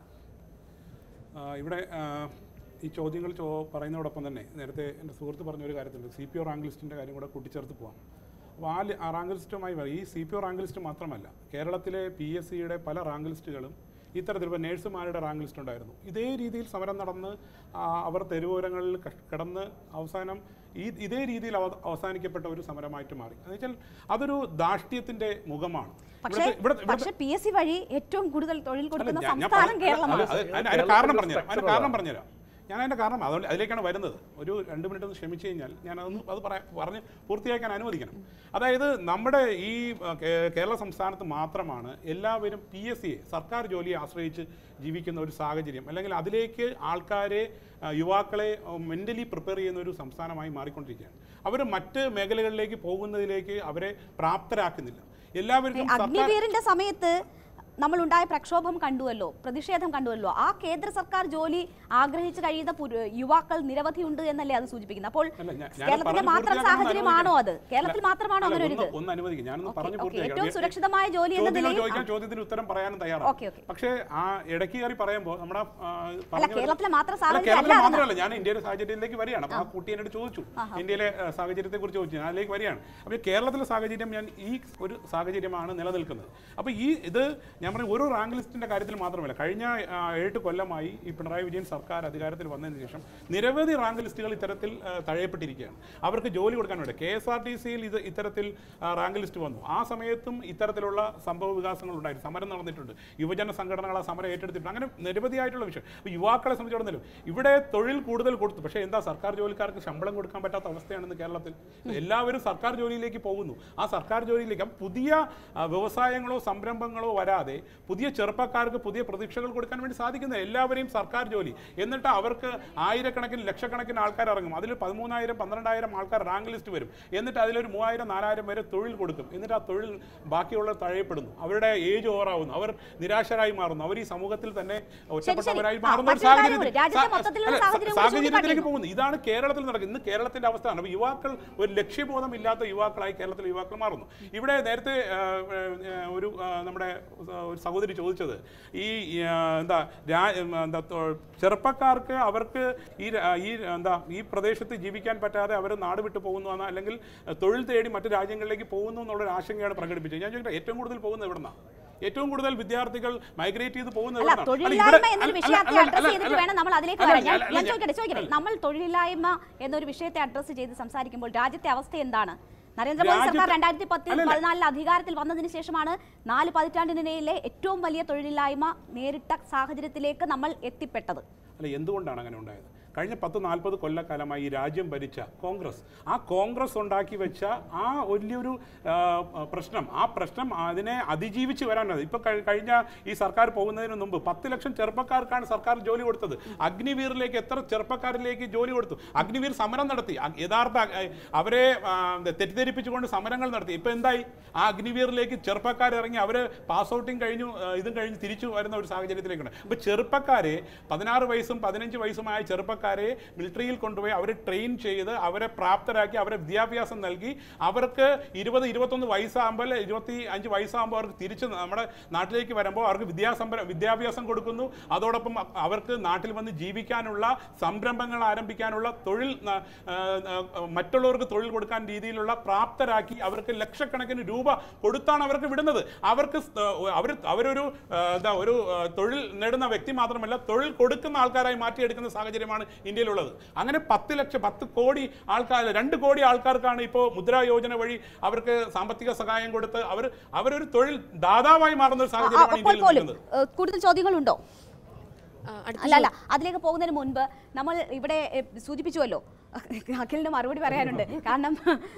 ആ, ഇവിടെ ആ, ഈ ചോദ്യങ്ങൾ ചോ പറയുന്നതോടൊപ്പം തന്നെ നേരത്തെ എൻ്റെ സുഹൃത്ത് പറഞ്ഞ ഒരു കാര്യത്തിലുണ്ട് സി പി ഒ റാങ്ക് ലിസ്റ്റിൻ്റെ കാര്യം കൂടെ കൂട്ടിച്ചേർത്ത് പോകാം അപ്പോൾ ആ ലി- ആ റാങ്ക് ലിസ്റ്റുമായി വ- ഈ C P O rank list മാത്രമല്ല കേരളത്തിലെ പി എസ് സിയുടെ പല റാങ്ക് ലിസ്റ്റുകളും ഇത്തരത്തിൽ ഇപ്പോൾ നേഴ്സുമാരുടെ റാങ്ക് ലിസ്റ്റ് ഉണ്ടായിരുന്നു ഇതേ രീതിയിൽ സമരം നടന്ന് ആ, അവർ തെരുവോരങ്ങളിൽ കഷ്- കിടന്ന് അവസാനം ഈ ഇതേ രീതിയിൽ അവ- അവസാനിക്കപ്പെട്ട ഒരു സമരമായിട്ട് മാറി എന്ന് വെച്ചാൽ അതൊരു ധാർഷ്ട്യത്തിൻ്റെ മുഖമാണ് പക്ഷേ ഇവിടുത്തെ- ഇവിടെ- ഇവിടുത്തെ- പക്ഷേ പി എസ് സി വഴി ഏറ്റവും കൂടുതൽ തൊഴിൽ കൊടുക്കുന്ന അല്ല, ഞാൻ- ഞാൻ സംസ്ഥാനം പറഞ്ഞ- കേരളമാണ് അല്ല, അത് അതിന് അതിന് കാരണം പറഞ്ഞുതരാം അതിന് കാരണം പറഞ്ഞുതരാം ഞാൻ അതിൻ്റെ കാരണം അതുകൊണ്ട് അതിലേക്കാണ് വരുന്നത് ഒരു രണ്ട് മിനിറ്റ് ഒന്ന് ക്ഷമിച്ചു കഴിഞ്ഞാൽ ഞാൻ അതൊന്ന് അത് പറയാ പറഞ്ഞ് പൂർത്തിയാക്കാൻ അനുവദിക്കണം അതായത് നമ്മുടെ ഈ ആ, കേ- കേരള സംസ്ഥാനത്ത് മാത്രമാണ് എല്ലാവരും പി എസ് സിയെ സർക്കാർ ജോലിയെ ആശ്രയിച്ച് ജീവിക്കുന്ന ഒരു സാഹചര്യം അല്ലെങ്കിൽ അതിലേക്ക് ആൾക്കാരെ ആ, യുവാക്കളെ മെൻ്റലി പ്രിപ്പയർ ചെയ്യുന്ന ഒരു സംസ്ഥാനമായി മാറിക്കൊണ്ടിരിക്കുകയാണ് അവർ മറ്റ് മേഖലകളിലേക്ക് പോകുന്നതിലേക്ക് അവരെ പ്രാപ്തരാക്കുന്നില്ല എല്ലാവർക്കും സർക്കാർ അഗ്നിവീറിന്റെ സമയത്ത് നമ്മൾ ഉണ്ടായ പ്രക്ഷോഭം കണ്ടുവല്ലോ പ്രതിഷേധം കണ്ടുവല്ലോ ആ കേന്ദ്ര സർക്കാർ ജോലി ആഗ്രഹിച്ച് കഴിയുന്ന പുരു- യുവാക്കൾ നിരവധി ഉണ്ട് എന്നല്ലേ അത് സൂചിപ്പിക്കുന്നത് അപ്പോൾ അല്ല, ഞാൻ- ഞാൻ കേരളത്തിന്റെ പറഞ്ഞ് മാത്രം പൂർത്തിയാക്കാൻ ഒന്ന് സാഹചര്യമാണോ അത് അനുവദിക്കണം. കേരളത്തിൽ അല്ല, മാത്രമാണോ അല്ല, അങ്ങനെ ഒരു ഒന്ന് ഇത് ഒന്ന് അനുവദിക്കും ഞാനൊന്ന് ഓക്കേ, പറഞ്ഞു ഓക്കേ. പൂർത്തിയാക്കാം ഏറ്റവും വേ- സുരക്ഷിതമായ ജോലി എന്ന ചോദ്യങ്ങൾ നിലയിൽ ചോദിക്കാൻ ആ. ചോദ്യത്തിന് ഉത്തരം പറയാനും ഓക്കേ, തയ്യാറാണ് ഓക്കേ. പക്ഷേ ആ ഇടയ്ക്ക് കയറി പറയുമ്പോൾ നമ്മുടെ ആ, പറഞ്ഞു വരുന്നത്- കേരളത്തിലെ മാത്രം അല്ല, സാഹചര്യം കേരളത്തിലെ അല്ല മാത്രമല്ല ഞാൻ ഇന്ത്യയിലെ സാഹചര്യത്തിലേക്ക് വരികയാണ് അപ്പോൾ ആ കുട്ടി എന്നോട് ചോദിച്ചു ഇന്ത്യയിലെ ആ, സാഹചര്യത്തെ കുറിച്ച് ചോദിച്ചു ഞാൻ അതിലേക്ക് വരികയാണ് അപ്പോൾ കേരളത്തിലെ സാഹചര്യം ഞാൻ ഈ ഒരു സാഹചര്യമാണ് നിലനിൽക്കുന്നത് അപ്പോൾ ഈ ഇത് ഞാൻ പറഞ്ഞ ഒരു റാങ്ക് ലിസ്റ്റിന്റെ കാര്യത്തിൽ മാത്രമല്ല കഴിഞ്ഞ ആ, ഏഴ് കൊല്ലമായി ഈ പിണറായി വിജയൻ സർക്കാർ അധികാരത്തിൽ വന്നതിന് ശേഷം നിരവധി റാങ്ക് ലിസ്റ്റുകൾ ഇത്തരത്തിൽ ആ, തഴയപ്പെട്ടിരിക്കുകയാണ് അവർക്ക് ജോലി കൊടുക്കാൻ വേണ്ടി കെ എസ് ആർ ടി സിയിൽ ഇത് ഇത്തരത്തിൽ ആ, റാങ്ക് ലിസ്റ്റ് വന്നു ആ സമയത്തും ഇത്തരത്തിലുള്ള സംഭവ വികാസങ്ങൾ ഉണ്ടായിരുന്നു സമരം നടന്നിട്ടുണ്ട് യുവജന സംഘടനകൾ ആ സമരം ഏറ്റെടുത്തിട്ടുണ്ട് അങ്ങനെ നിരവധിയായിട്ടുള്ള വിഷയം അപ്പോൾ യുവാക്കളെ സംബന്ധിച്ചിടത്തോളം ഇവിടെ തൊഴിൽ കൂടുതൽ കൊടുത്തു പക്ഷേ എന്താ സർക്കാർ ജോലിക്കാർക്ക് ശമ്പളം കൊടുക്കാൻ പറ്റാത്ത അവസ്ഥയാണെന്ന് കേരളത്തിൽ എല്ലാവരും സർക്കാർ ജോലിയിലേക്ക് പോകുന്നു ആ സർക്കാർ ജോലിയിലേക്ക് അപ്പം പുതിയ ആ, വ്യവസായങ്ങളോ സംരംഭങ്ങളോ വരാതെ പുതിയ ചെറുപ്പക്കാർക്ക് പുതിയ പ്രതീക്ഷകൾ കൊടുക്കാൻ വേണ്ടി സാധിക്കുന്നത് എല്ലാവരെയും സർക്കാർ ജോലി എന്നിട്ട് അവർക്ക് ആയിരക്കണക്കിന് ലക്ഷക്കണക്കിന് ആൾക്കാർ ഇറങ്ങും അതിൽ പതിമൂന്നായിരം പന്ത്രണ്ടായിരം ആൾക്കാർ റാങ്ക് ലിസ്റ്റ് വരും എന്നിട്ട് അതിലൊരു മൂവായിരം നാലായിരം പേര് തൊഴിൽ കൊടുക്കും എന്നിട്ട് ആ തൊഴിൽ ബാക്കിയുള്ള തഴയപ്പെടുന്നു അവരുടെ ഏജ് ഓവറാവുന്നു അവർ നിരാശരായി മാറുന്നു അവർ ഈ സമൂഹത്തിൽ തന്നെ ഒറ്റപ്പെട്ടവരായി ആ, മാറുന്ന ഒരു മറ്റൊരു കാര്യം സാഹചര്യം കൂടി. രാജ്യത്തെ മൊത്തത്തിലുള്ള അല്ല, സാഹചര്യം കൂടി സാഹചര്യത്തിലേക്ക് ചൂണ്ടിക്കാട്ടിയിരുന്നു. പോകുന്നു ഇതാണ് കേരളത്തിൽ നടക്കുന്നത് ഇന്ന് കേരളത്തിന്റെ അവസ്ഥയാണ് അപ്പോൾ യുവാക്കൾ ഒരു ലക്ഷ്യബോധമില്ലാത്ത യുവാക്കളായി കേരളത്തിലെ യുവാക്കൾ മാറുന്നു ഇവിടെ നേരത്തെ ആ, ആ, ഒരു ആ, നമ്മുടെ ആ, ഒരു സഹോദരി ചോദിച്ചത് ഈ ആ, എന്താ രാ ഉം, എന്താ തൊ- ചെറുപ്പക്കാർക്ക് അവർക്ക് ഈ രാ- ഈ എന്താ ഈ പ്രദേശത്ത് ജീവിക്കാൻ പറ്റാതെ അവർ നാട് വിട്ടു പോകുന്നു എന്ന് അല്ലെങ്കിൽ തൊഴിൽ തേടി മറ്റു രാജ്യങ്ങളിലേക്ക് പോകുന്നു എന്നുള്ളൊരു ആശങ്കയാണ് പ്രകടിപ്പിച്ചത് ഞാൻ ചോദിക്കട്ടെ ഏറ്റവും കൂടുതൽ പോകുന്നത് എവിടുന്നാണ് ഏറ്റവും കൂടുതൽ വിദ്യാർത്ഥികൾ മൈഗ്രേറ്റ് ചെയ്ത് പോകുന്നത് അല്ല എവിടുന്നാ? അല്ല, തൊഴിലില്ലായ്മ ഇവിടെ- എന്നൊരു അല്ല, വിഷയത്തെ അല്ല, അഡ്രസ് അല്ല, ചെയ്തിട്ട് അല്ല, വേണം നമ്മൾ അതിലേക്ക് അല്ല, വരാൻ ഞാൻ അല്ല, ഞാൻ ഞാൻ- ചോദിക്കട്ടെ ചോദിക്കട്ടെ നമ്മൾ തൊഴിലില്ലായ്മ എന്നൊരു വിഷയത്തെ അഡ്രസ് ചെയ്ത് സംസാരിക്കുമ്പോൾ രാജ്യത്തെ അവസ്ഥ എന്താണ് നരേന്ദ്രമോദി സർക്കാർ രാജ്യത്തെ- രണ്ടായിരത്തി പത്തിൽ അല്ലല്ല. പതിനാലിൽ അധികാരത്തിൽ വന്നതിന് ശേഷമാണ് നാല് പതിറ്റാണ്ടിനിടയിലെ ഏറ്റവും വലിയ തൊഴിലില്ലായ്മ നേരിട്ട സാഹചര്യത്തിലേക്ക് നമ്മൾ എത്തിപ്പെട്ടത് അല്ല എന്തുകൊണ്ടാണ് അങ്ങനെ ഉണ്ടായത് കഴിഞ്ഞ പത്ത് നാൽപ്പത് കൊല്ലക്കാലമായി ഈ രാജ്യം ഭരിച്ച കോൺഗ്രസ് ആ കോൺഗ്രസ് ഉണ്ടാക്കി വെച്ച ആ വലിയൊരു ആ, പ്രശ്നം ആ പ്രശ്നം അതിനെ അതിജീവിച്ച് വരാനത് ഇപ്പൊ കഴി- കഴിഞ്ഞ ഈ സർക്കാർ പോകുന്നതിന് മുമ്പ് പത്ത് ലക്ഷം ചെറുപ്പക്കാർക്കാണ് സർക്കാർ ജോലി കൊടുത്തത് അഗ്നിവീറിലേക്ക് എത്ര ചെറുപ്പക്കാരിലേക്ക് ജോലി കൊടുത്തു അഗ്നിവീർ സമരം നടത്തി അ- യഥാർത്ഥ അ- അവരെ ആ, തെറ്റിദ്ധരിപ്പിച്ചുകൊണ്ട് സമരങ്ങൾ നടത്തി ഇപ്പൊ എന്തായി ആ അഗ്നിവീറിലേക്ക് ചെറുപ്പക്കാർ ഇറങ്ങി അവര് പാസ് ഔട്ടിങ് കഴിഞ്ഞു ആ, ഇതും കഴിഞ്ഞ് തിരിച്ചു വരുന്ന ഒരു സാഹചര്യത്തിലേക്കാണ് അപ്പൊ ചെറുപ്പക്കാരെ പതിനാറ് വയസ്സും പതിനഞ്ച് വയസ്സുമായ ചെറുപ്പക്കാരെ മിലിറ്ററിയിൽ കൊണ്ടുപോയി അവരെ ട്രെയിൻ ചെയ്ത് അവരെ പ്രാപ്തരാക്കി അവരെ വിദ്യാഭ്യാസം നൽകി അവർക്ക് ഇരുപത് ഇരുപത്തൊന്ന് വയസ്സാകുമ്പോൾ ഇരുപത്തി അഞ്ച് വയസ്സാകുമ്പോൾ അവർക്ക് തിരിച്ച് നമ്മുടെ നാട്ടിലേക്ക് വരുമ്പോൾ അവർക്ക് വിദ്യാസംഭര വിദ്യാഭ്യാസം കൊടുക്കുന്നു അതോടൊപ്പം അ- അവർക്ക് നാട്ടിൽ വന്ന് ജീവിക്കാനുള്ള സംരംഭങ്ങൾ ആരംഭിക്കാനുള്ള തൊഴിൽ ന- ആ, ആ, മറ്റുള്ളവർക്ക് തൊഴിൽ കൊടുക്കാൻ രീതിയിലുള്ള പ്രാപ്തരാക്കി അവർക്ക് ലക്ഷക്കണക്കിന് രൂപ കൊടുത്താണ് അവർക്ക് വിടുന്നത് അവർക്ക് സ്- അവർ അവരൊരു ആ, എന്താ ഒരു ആ, തൊഴിൽ നേടുന്ന വ്യക്തി മാത്രമല്ല തൊഴിൽ കൊടുക്കുന്ന ആൾക്കാരായി മാറ്റിയെടുക്കുന്ന സാഹചര്യമാണ് ഇന്ത്യയിലുള്ളത് അങ്ങനെ പത്ത് ലക്ഷം പത്ത് കോടി ആൾക്കാർ രണ്ട് കോടി ആൾക്കാർക്കാണ് ഇപ്പോൾ മുദ്രാ യോജന വഴി അവർക്ക് സാമ്പത്തിക സഹായം കൊടുത്ത് അവർ അവരൊരു തൊഴിൽ ദാതാവായി മാറുന്ന ഒരു ആ, സാഹചര്യമാണ് അപ്പോൾ ഇന്ത്യയിൽ പോലും നിൽക്കുന്നത് ഏഹ്, കൂടുതൽ ചോദ്യങ്ങളുണ്ടോ ആ, അടുത്ത അല്ല അല്ല അതിലേക്ക് പോകുന്നതിന് മുൻപ് നമ്മൾ ഇവിടെ എഹ്, സൂചിപ്പിച്ചുവല്ലോ അഖിലിന് മറുപടി പറയാനുണ്ട് കാരണം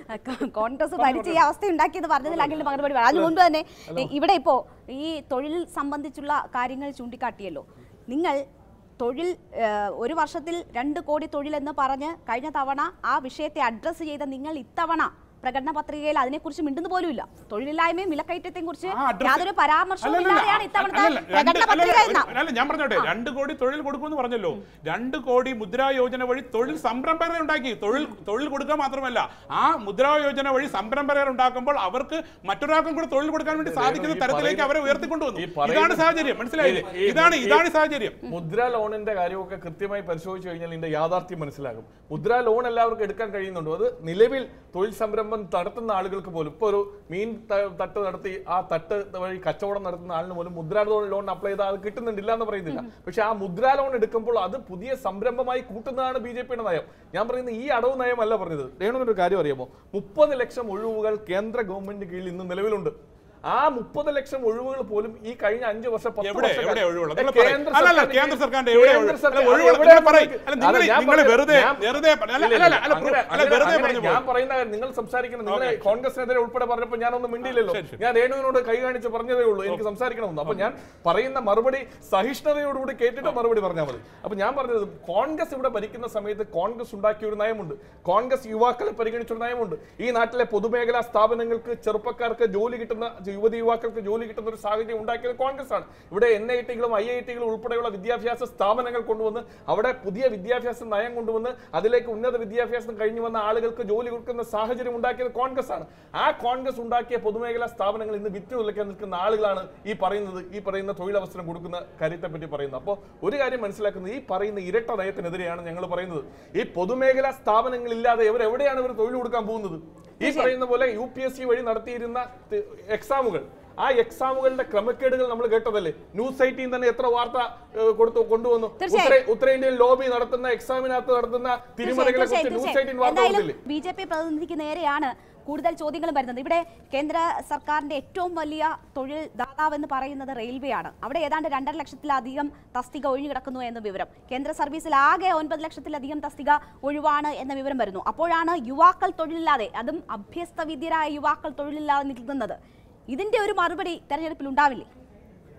കോൺഗ്രസ് ഭരിച്ച ഈ അവസ്ഥ ഉണ്ടാക്കിയത് പറഞ്ഞതിൽ അഖിലിന് മറുപടി പറയാം അതിന് മുൻപ് തന്നെ എ, ഇവിടെ ഇപ്പോ ഈ തൊഴിൽ സംബന്ധിച്ചുള്ള കാര്യങ്ങൾ ചൂണ്ടിക്കാട്ടിയല്ലോ നിങ്ങൾ തൊഴിൽ ഏഹ്, ഒരു വർഷത്തിൽ രണ്ട് കോടി തൊഴിൽ എന്ന് പറഞ്ഞ് കഴിഞ്ഞ തവണ ആ വിഷയത്തെ അഡ്രസ്സ് ചെയ്ത നിങ്ങൾ ഇത്തവണ പ്രകടന പത്രികയിൽ അതിനെക്കുറിച്ച് മിണ്ടുന്നു പോലുമില്ല തൊഴിലില്ലായ്മയും വിലക്കയറ്റത്തെയും കുറിച്ച് ആ address- യാതൊരു പരാമർശവും അല്ലല്ല, ഇല്ലാതെയാണ് ഇത്തവണത്തെ അല്ലല്ല, രണ്ട്- പ്രകടന പത്രിക അല്ലല്ല, എന്ന ഒരു- അല്ല ഞാൻ പറഞ്ഞോട്ടെ രണ്ട് കോടി തൊഴിൽ കൊടുക്കുമെന്ന് പറഞ്ഞല്ലോ രണ്ട് കോടി മുദ്രാ യോജന വഴി തൊഴിൽ സംരംഭകരെ ഉണ്ടാക്കി തൊഴിൽ തൊഴിൽ കൊടുക്കുക മാത്രമല്ല ആ മുദ്രാ യോജന വഴി സംരംഭകരെ ഉണ്ടാക്കുമ്പോൾ അവർക്ക് മറ്റൊരാൾക്കും കൂടെ തൊഴിൽ കൊടുക്കാൻ വേണ്ടി സാധിക്കുന്ന ഈ തരത്തിലേക്ക് പറയുന്ന- അവരെ ഉയർത്തിക്കൊണ്ടുവന്നു ഈ പറയുന്ന- ഇതാണ് സാഹചര്യം മനസ്സിലായില്ലേ ഈ- ഈ- ഇതാണ് ഈ- ഇതാണ് സാഹചര്യം മുദ്ര ലോണിന്റെ കാര്യമൊക്കെ കൃത്യമായി പരിശോധിച്ചു കഴിഞ്ഞാൽ ഇതിന്റെ യാഥാർത്ഥ്യം മനസ്സിലാകും മുദ്ര ലോൺ എല്ലാവർക്കും എടുക്കാൻ കഴിയുന്നുണ്ടോ അത് നിലവിൽ തൊഴിൽ സംരംഭം നടത്തുന്ന ആളുകൾക്ക് പോലും ഇപ്പോൾ ഒരു മീൻ ത- തട്ട് നടത്തി ആ തട്ട് വഴി കച്ചവടം നടത്തുന്ന ആളിന് പോലും മുദ്ര ലോൺ അപ്ലൈ ചെയ്താൽ അത് കിട്ടുന്നുണ്ടില്ല എന്ന് പറയുന്നില്ല പക്ഷെ ആ മുദ്ര ലോൺ എടുക്കുമ്പോൾ അത് പുതിയ സംരംഭമായി കൂട്ടുന്നതാണ് ബി ജെ പിയുടെ നയം ഞാൻ പറയുന്നത് ഈ അടവ് നയമല്ല പറഞ്ഞത് രേണുവിനൊരു കാര്യം അറിയാമോ മുപ്പത് ലക്ഷം ഒഴിവുകൾ കേന്ദ്ര ഗവൺമെന്റിന് കീഴിൽ ഇന്ന് നിലവിലുണ്ട് ആ മുപ്പത് ലക്ഷം ഒഴിവുകൾ പോലും ഈ കഴിഞ്ഞ അഞ്ച് വർഷം പത്ത് എവിടെ വർഷക്കാലം- എവിടെ ഒഴിവുള്ളത് നിങ്ങൾ കേന്ദ്ര പറയ്. അല്ലല്ല സർക്കാരിന്റെ കേന്ദ്ര കീഴിൽ- സർക്കാരിന്റെ എവിടെ കേന്ദ്ര ഒഴിവ്? സർക്കാർ അല്ല, ഒഴിവുള്ളത് എവിടെ നിങ്ങൾ പറയ്. ഒഴിവ്? അല്ല, അല്ല, നിങ്ങൾ- ഞാൻ നിങ്ങൾ പറഞ്ഞത് വെറുതെ- ഞാൻ- വെറുതെ പറ- അല്ല, ഇല്ല, അല്ല, ഇല്ല, അല്ല, അങ്ങനെ- അല്ല, വെറുതെ അങ്ങനെ പറഞ്ഞു ഞാൻ പോയി. പറയുന്ന കാര്യം നിങ്ങൾ സംസാരിക്കുന്നത് നിങ്ങൾ ഓക്കേ, ശരി. കോൺഗ്രസിനെതിരെ ഉൾപ്പെടെ പറഞ്ഞപ്പോൾ ഞാനൊന്നും മിണ്ടിയില്ലല്ലോ ശരി, ശരി. ഞാൻ രേണുവിനോട് കൈ കാണിച്ച് പറഞ്ഞതേ ഉള്ളൂ എനിക്ക് സംസാരിക്കണമെന്ന് അപ്പൊ ഞാൻ പറയുന്ന മറുപടി സഹിഷ്ണുതയോടുകൂടി കേട്ടിട്ട് മറുപടി പറഞ്ഞാൽ മതി അപ്പൊ ഞാൻ പറഞ്ഞത് കോൺഗ്രസ് ഇവിടെ ഭരിക്കുന്ന സമയത്ത് കോൺഗ്രസ് ഉണ്ടാക്കിയ ഒരു നയമുണ്ട് കോൺഗ്രസ് യുവാക്കളെ പരിഗണിച്ച ഒരു നയമുണ്ട് ഈ നാട്ടിലെ പൊതുമേഖലാ സ്ഥാപനങ്ങൾക്ക് ചെറുപ്പക്കാർക്ക് ജോലി കിട്ടുന്ന യുവതി യുവാക്കൾക്ക് ജോലി കിട്ടുന്ന ഒരു സാഹചര്യം ഉണ്ടാക്കിയത് കോൺഗ്രസ് ആണ് ഇവിടെ എൻ ഐ ടികളും ഐ ഐ ടികളും ഉൾപ്പെടെയുള്ള വിദ്യാഭ്യാസ സ്ഥാപനങ്ങൾ കൊണ്ടുവന്ന് അവിടെ പുതിയ വിദ്യാഭ്യാസ നയം കൊണ്ടുവന്ന് അതിലേക്ക് ഉന്നത വിദ്യാഭ്യാസം കഴിഞ്ഞു വന്ന ആളുകൾക്ക് ജോലി കൊടുക്കുന്ന സാഹചര്യം ഉണ്ടാക്കിയത് കോൺഗ്രസ് ആണ് ആ കോൺഗ്രസ് ഉണ്ടാക്കിയ പൊതുമേഖലാ സ്ഥാപനങ്ങൾ ഇന്ന് വിറ്റ് തുലയ്ക്കാൻ നിൽക്കുന്ന ആളുകളാണ് ഈ പറയുന്നത് ഈ പറയുന്ന തൊഴിലവസരം കൊടുക്കുന്ന കാര്യത്തെ പറ്റി പറയുന്നത് അപ്പോൾ ഒരു കാര്യം മനസ്സിലാക്കുന്നത് ഈ പറയുന്ന ഇരട്ട നയത്തിനെതിരെയാണ് ഞങ്ങൾ പറയുന്നത് ഈ പൊതുമേഖലാ സ്ഥാപനങ്ങളില്ലാതെ ഇവർ എവിടെയാണ് ഇവർ തൊഴിൽ കൊടുക്കാൻ പോകുന്നത് ഈ പറയുന്ന പോലെ യു പി എസ് സി വഴി നടത്തിയിരുന്ന തി- എക്സാമുകൾ ആ എക്സാമുകളുടെ ക്രമക്കേടുകൾ നമ്മൾ കേട്ടതല്ലേ ന്യൂസ് എയ്റ്റീൻ തന്നെ എത്ര വാർത്ത ഏഹ്, കൊടുത്തു കൊണ്ടുവന്നു തീർച്ചയായും. ഉത്തരേ- ഉത്തരേന്ത്യയിൽ ലോബി നടത്തുന്ന എക്സാമിനകത്ത് നടത്തുന്ന തിരിമറികളെ കുറിച്ച് ന്യൂസ് എയ്റ്റീൻ വാർത്ത എന്തായാലും കൊടുത്തില്ലേ ബി ജെ പി പ്രതിനിധിക്ക് നേരെയാണ് കൂടുതൽ ചോദ്യങ്ങളും വരുന്നത് ഇവിടെ കേന്ദ്ര സർക്കാരിന്റെ ഏറ്റവും വലിയ തൊഴിൽ ദാതാവ് എന്ന് പറയുന്നത് റെയിൽവേ ആണ് അവിടെ ഏതാണ്ട് രണ്ടര ലക്ഷത്തിലധികം തസ്തിക ഒഴിഞ്ഞു കിടക്കുന്നു എന്ന വിവരം കേന്ദ്ര സർവീസിൽ ആകെ ഒൻപത് ലക്ഷത്തിലധികം തസ്തിക ഒഴിവാണ് എന്ന വിവരം വരുന്നു അപ്പോഴാണ് യുവാക്കൾ തൊഴിലില്ലാതെ അതും അഭ്യസ്ത വിദ്യരായ യുവാക്കൾ തൊഴിലില്ലാതെ നിൽക്കുന്നത് ഇതിന്റെ ഒരു മറുപടി തെരഞ്ഞെടുപ്പിൽ ഉണ്ടാവില്ലേ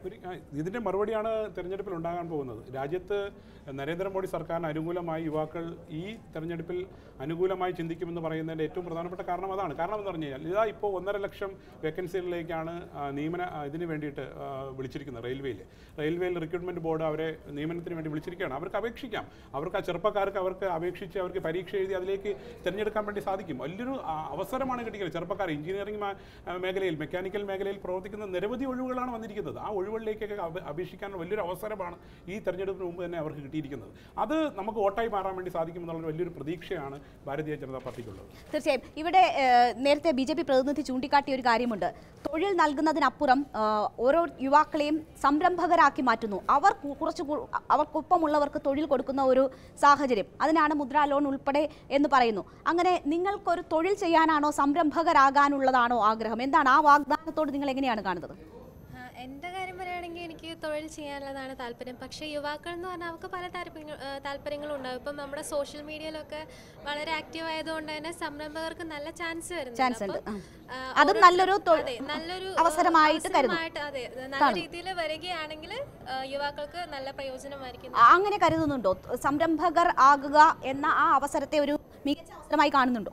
ഒരു ആ, ഇതിൻ്റെ മറുപടിയാണ് തെരഞ്ഞെടുപ്പിൽ ഉണ്ടാകാൻ പോകുന്നത് രാജ്യത്ത് നരേന്ദ്രമോദി സർക്കാരിന് അനുകൂലമായി യുവാക്കൾ ഈ തെരഞ്ഞെടുപ്പിൽ അനുകൂലമായി ചിന്തിക്കുമെന്ന് പറയുന്നതിൻ്റെ ഏറ്റവും പ്രധാനപ്പെട്ട കാരണം അതാണ് കാരണം എന്ന് പറഞ്ഞു കഴിഞ്ഞാൽ ഇതാ ഇപ്പോൾ ഒന്നര ലക്ഷം വേക്കൻസികളിലേക്കാണ് ആ, നിയമന ആ, ഇതിന് വേണ്ടിയിട്ട് ആ, വിളിച്ചിരിക്കുന്നത് റെയിൽവേയിൽ റെയിൽവേയിൽ റിക്രൂട്ട്മെൻറ്റ് ബോർഡ് അവരെ നിയമനത്തിന് വേണ്ടി വിളിച്ചിരിക്കുകയാണ് അവർക്ക് അപേക്ഷിക്കാം അവർക്ക് ആ ചെറുപ്പക്കാർക്ക് അവർക്ക് അപേക്ഷിച്ച് അവർക്ക് പരീക്ഷ എഴുതി അതിലേക്ക് തിരഞ്ഞെടുക്കാൻ വേണ്ടി സാധിക്കും വലിയൊരു ആ, അവസരമാണ് കിട്ടിയത് ചെറുപ്പക്കാർ എഞ്ചിനീയറിംഗ് മാ- ആ, മേഖലയിൽ മെക്കാനിക്കൽ മേഖലയിൽ പ്രവർത്തിക്കുന്ന നിരവധി ഒഴിവുകളാണ് വന്നിരിക്കുന്നത് ആ ഒഴിവുകളിലേക്കൊക്കെ അപ- അപേക്ഷിക്കാൻ വലിയൊരു അവസരമാണ് ഈ തെരഞ്ഞെടുപ്പിന് മുമ്പ് തന്നെ അവർക്ക് കിട്ടിയിരിക്കുന്നത് അത് നമുക്ക് വോട്ടായി മാറാൻ വേണ്ടി സാധിക്കുമെന്നുള്ള വലിയൊരു പ്രതീക്ഷയാണ് ഭാരതീയ ജനതാ പാർട്ടിക്കുള്ളത് തീർച്ചയായും ഇവിടെ ഏഹ്, നേരത്തെ ബി ജെ പി പ്രതിനിധി ചൂണ്ടിക്കാട്ടിയ ഒരു കാര്യമുണ്ട് തൊഴിൽ നൽകുന്നതിനപ്പുറം ഏഹ്, ഓരോ യുവാക്കളെയും സംരംഭകരാക്കി മാറ്റുന്നു അവർ കു- കുറച്ച് കു- അവർക്കൊപ്പമുള്ളവർക്ക് തൊഴിൽ കൊടുക്കുന്ന ഒരു സാഹചര്യം അതിനാണ് മുദ്രാ ലോൺ ഉൾപ്പെടെ എന്ന് പറയുന്നു അങ്ങനെ നിങ്ങൾക്കൊരു തൊഴിൽ ചെയ്യാനാണോ സംരംഭകരാകാനുള്ളതാണോ ആഗ്രഹം എന്താണ് ആ വാഗ്ദാനത്തോട് നിങ്ങൾ എങ്ങനെയാണ് കാണുന്നത് ആ, എൻ്റെ കാര്യം പറയുകയാണെങ്കിൽ എനിക്ക് തൊഴിൽ ചെയ്യാനുള്ളതാണ് താല്പര്യം പക്ഷേ യുവാക്കൾ എന്ന് പറഞ്ഞാൽ അവർക്ക് പല താല്പര്യങ്ങൾ ആ, താല്പര്യങ്ങളും ഉണ്ടാവും ഇപ്പം നമ്മുടെ സോഷ്യൽ മീഡിയയിലൊക്കെ വളരെ ആക്റ്റീവ് ആയതുകൊണ്ട് തന്നെ സംരംഭകർക്ക് നല്ല ചാൻസ് വരുന്നുണ്ട് ചാൻസ് ഉണ്ട് അപ്പം, ആ. ആ, അതും ഓരോ- നല്ലൊരു തൊ- അതെ, നല്ലൊരു അവസരമായിട്ട് കരുതുന്നു. അവസരമായിട്ട് അതെ നല്ല രീതിയിൽ വരികയാണെങ്കിൽ ആ, യുവാക്കൾക്ക് നല്ല പ്രയോജനമായിരിക്കും ആ, അങ്ങനെ കരുതുന്നുണ്ടോ സംരംഭകർ ആകുക എന്ന ആ അവസരത്തെ ഒരു മികച്ച അവസരമായി കാണുന്നുണ്ടോ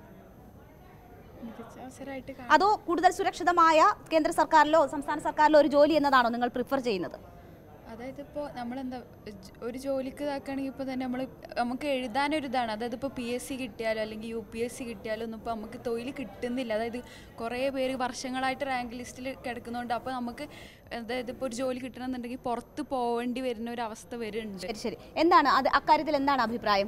അവസരമായിട്ട് അതോ കൂടുതൽ സുരക്ഷിതമായ കേന്ദ്ര സർക്കാരിലോ സംസ്ഥാന സർക്കാരിലോ ഒരു ജോലി എന്നതാണോ നിങ്ങൾ പ്രിഫർ ചെയ്യുന്നത് അതായത് ഇപ്പോൾ നമ്മളെന്താ ജ- ഒരു ജോലിക്ക് ഇതാക്കുകയാണെങ്കിൽ ഇപ്പോൾ തന്നെ നമ്മൾ നമുക്ക് എഴുതാനൊരു ഇതാണ് അതായത് ഇപ്പോൾ പി എസ് സി കിട്ടിയാലോ അല്ലെങ്കിൽ യു പി എസ് സി കിട്ടിയാലോ ഒന്നും ഇപ്പോൾ നമുക്ക് തൊഴിൽ കിട്ടുന്നില്ല അതായത് കുറേ പേര് വർഷങ്ങളായിട്ട് റാങ്ക് ലിസ്റ്റിൽ കിടക്കുന്നതുകൊണ്ട് അപ്പോൾ നമുക്ക് അതായത് ഇപ്പോൾ ഒരു ജോലി കിട്ടണമെന്നുണ്ടെങ്കിൽ പുറത്ത് പോവേണ്ടി വരുന്ന ഒരു അവസ്ഥ വരുന്നുണ്ട് ശരി ശരി എന്താണ് അത് അക്കാര്യത്തിൽ എന്താണ് അഭിപ്രായം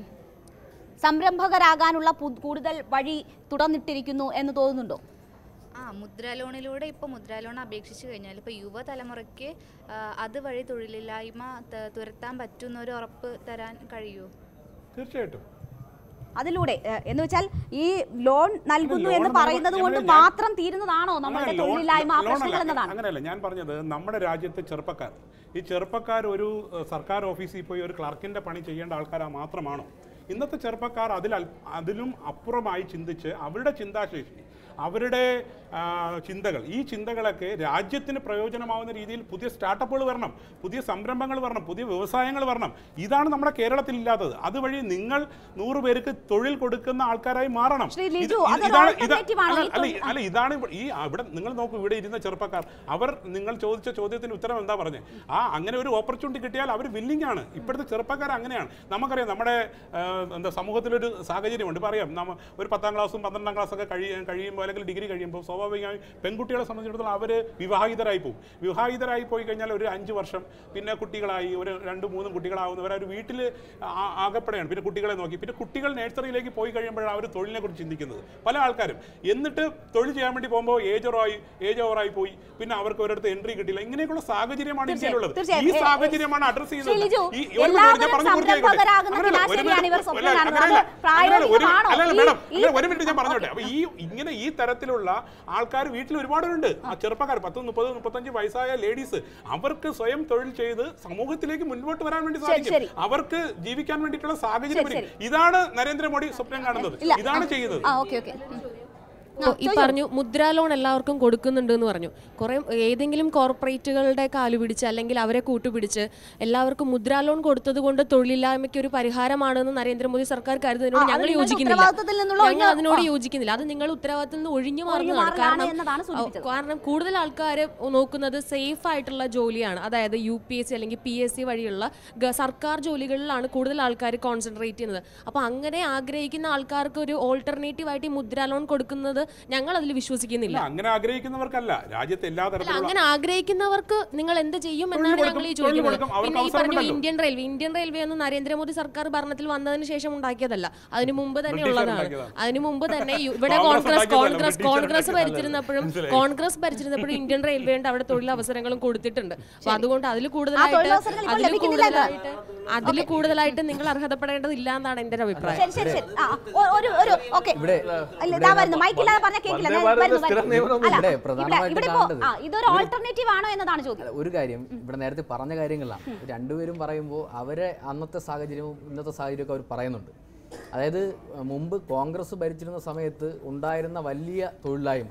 സംരംഭകരാകാനുള്ള പു- കൂടുതൽ വഴി തുറന്നിട്ടിരിക്കുന്നു എന്ന് തോന്നുന്നുണ്ടോ ആ മുദ്രാ ലോണിലൂടെ ഇപ്പോൾ മുദ്രാ ലോൺ അപേക്ഷിച്ച് കഴിഞ്ഞാൽ ഇപ്പോൾ യുവതലമുറയ്ക്ക് ആ, അതുവഴി തൊഴിലില്ലായ്മ ത- തുരത്താൻ പറ്റുന്ന ഒരു ഉറപ്പ് തരാൻ കഴിയുമോ തീർച്ചയായിട്ടും അതിലൂടെ ഏഹ്, എന്ന് വെച്ചാൽ ഈ ലോൺ നൽകുന്നു ലോൺ എന്ന് നമ്മൾ- പറയുന്നത് കൊണ്ട് ഞാൻ- മാത്രം തീരുന്നതാണോ നമ്മുടെ അങ്ങനെ ലോൺ- തൊഴിലില്ലായ്മ ആ ലോൺ അല്ല, പ്രശ്നങ്ങൾ എന്നതാണ് അങ്ങനെയല്ല ഞാൻ പറഞ്ഞത് നമ്മുടെ രാജ്യത്തെ ചെറുപ്പക്കാർ ഈ ചെറുപ്പക്കാർ ഒരു ഏഹ്, സർക്കാർ ഓഫീസിൽ പോയി ഒരു ക്ലർക്കിന്റെ പണി ചെയ്യേണ്ട ആൾക്കാരാ മാത്രമാണോ ഇന്നത്തെ ചെറുപ്പക്കാർ അതിൽ അൽ- അതിലും അപ്പുറമായി ചിന്തിച്ച് അവരുടെ ചിന്താശേഷി അവരുടെ ആ, ചിന്തകൾ ഈ ചിന്തകളൊക്കെ രാജ്യത്തിന് പ്രയോജനമാവുന്ന രീതിയിൽ പുതിയ സ്റ്റാർട്ടപ്പുകൾ വരണം പുതിയ സംരംഭങ്ങൾ വരണം പുതിയ വ്യവസായങ്ങൾ വരണം ഇതാണ് നമ്മുടെ കേരളത്തിൽ ഇല്ലാത്തത് അതുവഴി നിങ്ങൾ നൂറ് പേർക്ക് തൊഴിൽ കൊടുക്കുന്ന ആൾക്കാരായി മാറണം ശ്രീ ഇത് ലിജു, ഇത് അതൊരു ഇതാണ് ഇത് alternative ആണോ? അല്ല, ഈ അല്ല, തൊഴിൽ- അല്ല ഇതാണ് ഇവ- ഈ ഇവിടെ നിങ്ങൾ നോക്കൂ ഇവിടെ ഇരുന്ന ചെറുപ്പക്കാർ അവർ നിങ്ങൾ ചോദിച്ച ചോദ്യത്തിന് ഉത്തരം എന്താ പറഞ്ഞത് ആ അങ്ങനെ ഒരു ഓപ്പർച്യൂണിറ്റി കിട്ടിയാൽ അവർ വില്ലിംഗ് ആണ് ഇപ്പോഴത്തെ ചെറുപ്പക്കാർ അങ്ങനെയാണ് നമുക്കറിയാം നമ്മുടെ ആ, എന്താ സമൂഹത്തിലൊരു സാഹചര്യമുണ്ട് ഇപ്പം അറിയാം നമ്മ ഒരു പത്താം ക്ലാസ്സും പന്ത്രണ്ടാം ക്ലാസ്സൊക്കെ കഴിയ കഴിയുമ്പോൾ അല്ലെങ്കിൽ ഡിഗ്രി കഴിയുമ്പോൾ സ്വാഭാവികമായി പെൺകുട്ടികളെ സംബന്ധിച്ചിടത്തോളം അവർ വിവാഹിതരായി പോകും വിവാഹിതരായി പോയി കഴിഞ്ഞാൽ ഒരു അഞ്ച് വർഷം പിന്നെ കുട്ടികളായി ഒരു രണ്ട് മൂന്നും കുട്ടികളാവുന്നവർ അവർ വീട്ടിൽ ആകപ്പെടുകയാണ് പിന്നെ കുട്ടികളെ നോക്കി പിന്നെ കുട്ടികൾ നഴ്സറിയിലേക്ക് പോയി കഴിയുമ്പോഴാണ് അവർ തൊഴിലിനെ കുറിച്ച് ചിന്തിക്കുന്നത് പല ആൾക്കാരും എന്നിട്ട് തൊഴിൽ ചെയ്യാൻ വേണ്ടി പോകുമ്പോൾ ഏജ് ഓറായി ഏജ് ഓവറായി പോയി പിന്നെ അവർക്ക് ഒരിടത്ത് എൻട്രി കിട്ടില്ല ഇങ്ങനെയൊക്കെയുള്ള സാഹചര്യമാണ് ഇന്ത്യയിലുള്ളത് തീർച്ചയായും. ഈ ഏ, ഏ, സാഹചര്യമാണ് അഡ്രസ് ശ്രീ ചെയ്യുന്നത് ലിജു, ഈ- ഒരു മിനിറ്റ് ഞാൻ എല്ലാവരും പറഞ്ഞു പൂർത്തിയാക്കട്ടെ. സംരംഭകരാകുന്ന അങ്ങനെയല്ല, ഒരു ദിനാശരിയാണ് ഇവർ മിനിറ്റ് സ്വപ്നം അല്ല, കാണുന്നത്. അങ്ങനെയല്ല, അത് അങ്ങനെയല്ല, ഒരു മിനിറ്റ് പ്രായോഗികമാണോ? അല്ലല്ല, ഈ- മേഡം, ഈ- അങ്ങനെ ഒരു മിനിറ്റ് ഞാൻ പറഞ്ഞോട്ടെ അപ്പൊ ഈ ഇങ്ങനെ ഈ തരത്തിലുള്ള ആൾക്കാർ വീട്ടിൽ ഒരുപാടുണ്ട് ആ ചെറുപ്പക്കാർ പത്ത് മുപ്പത് മുപ്പത്തഞ്ച് വയസ്സായ ലേഡീസ് അവർക്ക് സ്വയം തൊഴിൽ ചെയ്ത് സമൂഹത്തിലേക്ക് മുൻപോട്ട് വരാൻ വേണ്ടി ശരി. സാധിക്കും അവർക്ക് ജീവിക്കാൻ വേണ്ടിയിട്ടുള്ള സാഹചര്യം ശരി, ഒരുക്കും. ഇതാണ് നരേന്ദ്രമോദി സ്വപ്നം കാണുന്നത് ഇല്ല. ഇതാണ് ചെയ്യുന്നത് ആ ഓക്കെ ഓക്കെ ഇപ്പോൾ ഈ പറഞ്ഞു മുദ്രാ ലോൺ എല്ലാവർക്കും കൊടുക്കുന്നുണ്ട് എന്ന് പറഞ്ഞു കുറേ ഏതെങ്കിലും കോർപ്പറേറ്റുകളുടെ കാല് പിടിച്ച് അല്ലെങ്കിൽ അവരെ കൂട്ടുപിടിച്ച് എല്ലാവർക്കും മുദ്രാ ലോൺ കൊടുത്തത് കൊണ്ട് തൊഴിലില്ലായ്മയ്ക്ക് ഒരു പരിഹാരമാണെന്ന് നരേന്ദ്രമോദി സർക്കാർ കരുതുന്നതിനോട് ആ, അത് ഞങ്ങൾ നിങ്ങളുടെ യോജിക്കുന്നില്ല ഉത്തരവാദിത്തത്തിൽ നിന്നുള്ള ഞങ്ങൾ ഒഴിഞ്ഞ- അതിനോട് ആ. യോജിക്കുന്നില്ല അത് നിങ്ങൾ ഉത്തരവാദിത്തത്തിൽ നിന്ന് ഒഴിഞ്ഞു ഒഴിഞ്ഞു മാറുന്നതാണ് മാറലാണ് കാരണം എന്നതാണ് സൂചിപ്പിച്ചത്. കാരണം കൂടുതൽ ആൾക്കാർ നോക്കുന്നത് സേഫ് ആയിട്ടുള്ള ജോലിയാണ് അതായത് യു പി എസ് സി അല്ലെങ്കിൽ പി എസ് സി വഴിയുള്ള ഗ- സർക്കാർ ജോലികളിലാണ് കൂടുതൽ ആൾക്കാർ കോൺസെൻട്രേറ്റ് ചെയ്യുന്നത് അപ്പോൾ അങ്ങനെ ആഗ്രഹിക്കുന്ന ആൾക്കാർക്ക് ഒരു ഓൾട്ടർനേറ്റീവ് ആയിട്ട് ഈ മുദ്രാ ലോൺ കൊടുക്കുന്നത് ഞങ്ങൾ അതിൽ വിശ്വസിക്കുന്നില്ല ഇല്ല, അങ്ങനെ ആഗ്രഹിക്കുന്നവർക്കല്ല രാജ്യത്തെ എല്ലാ അല്ല തരത്തിലുള്ള അങ്ങനെ ആഗ്രഹിക്കുന്നവർക്ക് നിങ്ങൾ എന്ത് ചെയ്യും തൊഴിൽ എന്നാണ് കൊടുക്കും, ഞങ്ങൾ ഈ തൊഴിൽ ചോദിക്കുന്നത് കൊടുക്കും. അവർക്ക് പിന്നെ ഈ അവസരം പറഞ്ഞു ഉണ്ടല്ലോ. ഇന്ത്യൻ റെയിൽവേ ഇന്ത്യൻ റെയിൽവേ ഒന്നും നരേന്ദ്രമോദി സർക്കാർ ഭരണത്തിൽ വന്നതിന് ശേഷം ഉണ്ടാക്കിയതല്ല അതിനു മുമ്പ് തന്നെ ബ്രിട്ടീഷുകാർ ഉള്ളതാണ് ഉണ്ടാക്കിയതാണ്. അതിനു മുമ്പ് തന്നെ യു- ഇവിടെ കോൺഗ്രസ് കോൺഗ്രസ് ഉണ്ടാക്കിയതല്ല, കോൺഗ്രസ് ബ്രിട്ടീഷുകാർ കോൺഗ്രസ് ഉണ്ടാക്കിയതല്ല. ഭരിച്ചിരുന്നപ്പോഴും മനസ്സിലായി. കോൺഗ്രസ് ഭരിച്ചിരുന്നപ്പോഴും ഇന്ത്യൻ റെയിൽവേയുടെ അവിടെ തൊഴിലവസരങ്ങളും കൊടുത്തിട്ടുണ്ട് അപ്പൊ അതുകൊണ്ട് അതിൽ കൂടുതലായിട്ട് തൊഴിലവസരങ്ങൾ ഇപ്പോൾ അതിൽ ലഭിക്കുന്നില്ല എന്ന്. കൂടുതലായിട്ട് അതിൽ കൂടുതലായിട്ട് നിങ്ങൾ അർഹതപ്പെടേണ്ടതില്ല എന്നാണ് എന്റെ ഒരു അഭിപ്രായം ശരി ശരി ശരി ആ ഒ- ഒരു ഒരു ഓക്കെ ഇവിടെ- അല്ല ഇതാ വരുന്നു മൈക്കില്ലാതെ പറഞ്ഞ കേൾക്കില്ല വന്ദേ ഞാൻ ഭാരത് വരുന്നു, സ്ഥിരം വരുന്നു. നിയമനം അല്ല, ഇവിടെ ഇവിടെ പ്രധാനമായിട്ട് ഇവിടെ ഇപ്പോ കാണേണ്ടത് ആ ഇതൊരു ഓൾട്ടർനേറ്റീവ് ആണോ എന്നതാണ് ചോദ്യം അല്ല, ഒരു കാര്യം ഇവിടെ നേരത്തെ പറഞ്ഞ കാര്യങ്ങളാണ് രണ്ടുപേരും പറയുമ്പോൾ അവരെ അന്നത്തെ സാഹചര്യവും ഇന്നത്തെ സാഹചര്യമൊക്കെ അവർ പറയുന്നുണ്ട് അതായത് അഹ് മുമ്പ് കോൺഗ്രസ് ഭരിച്ചിരുന്ന സമയത്ത് ഉണ്ടായിരുന്ന വലിയ തൊഴിലില്ലായ്മ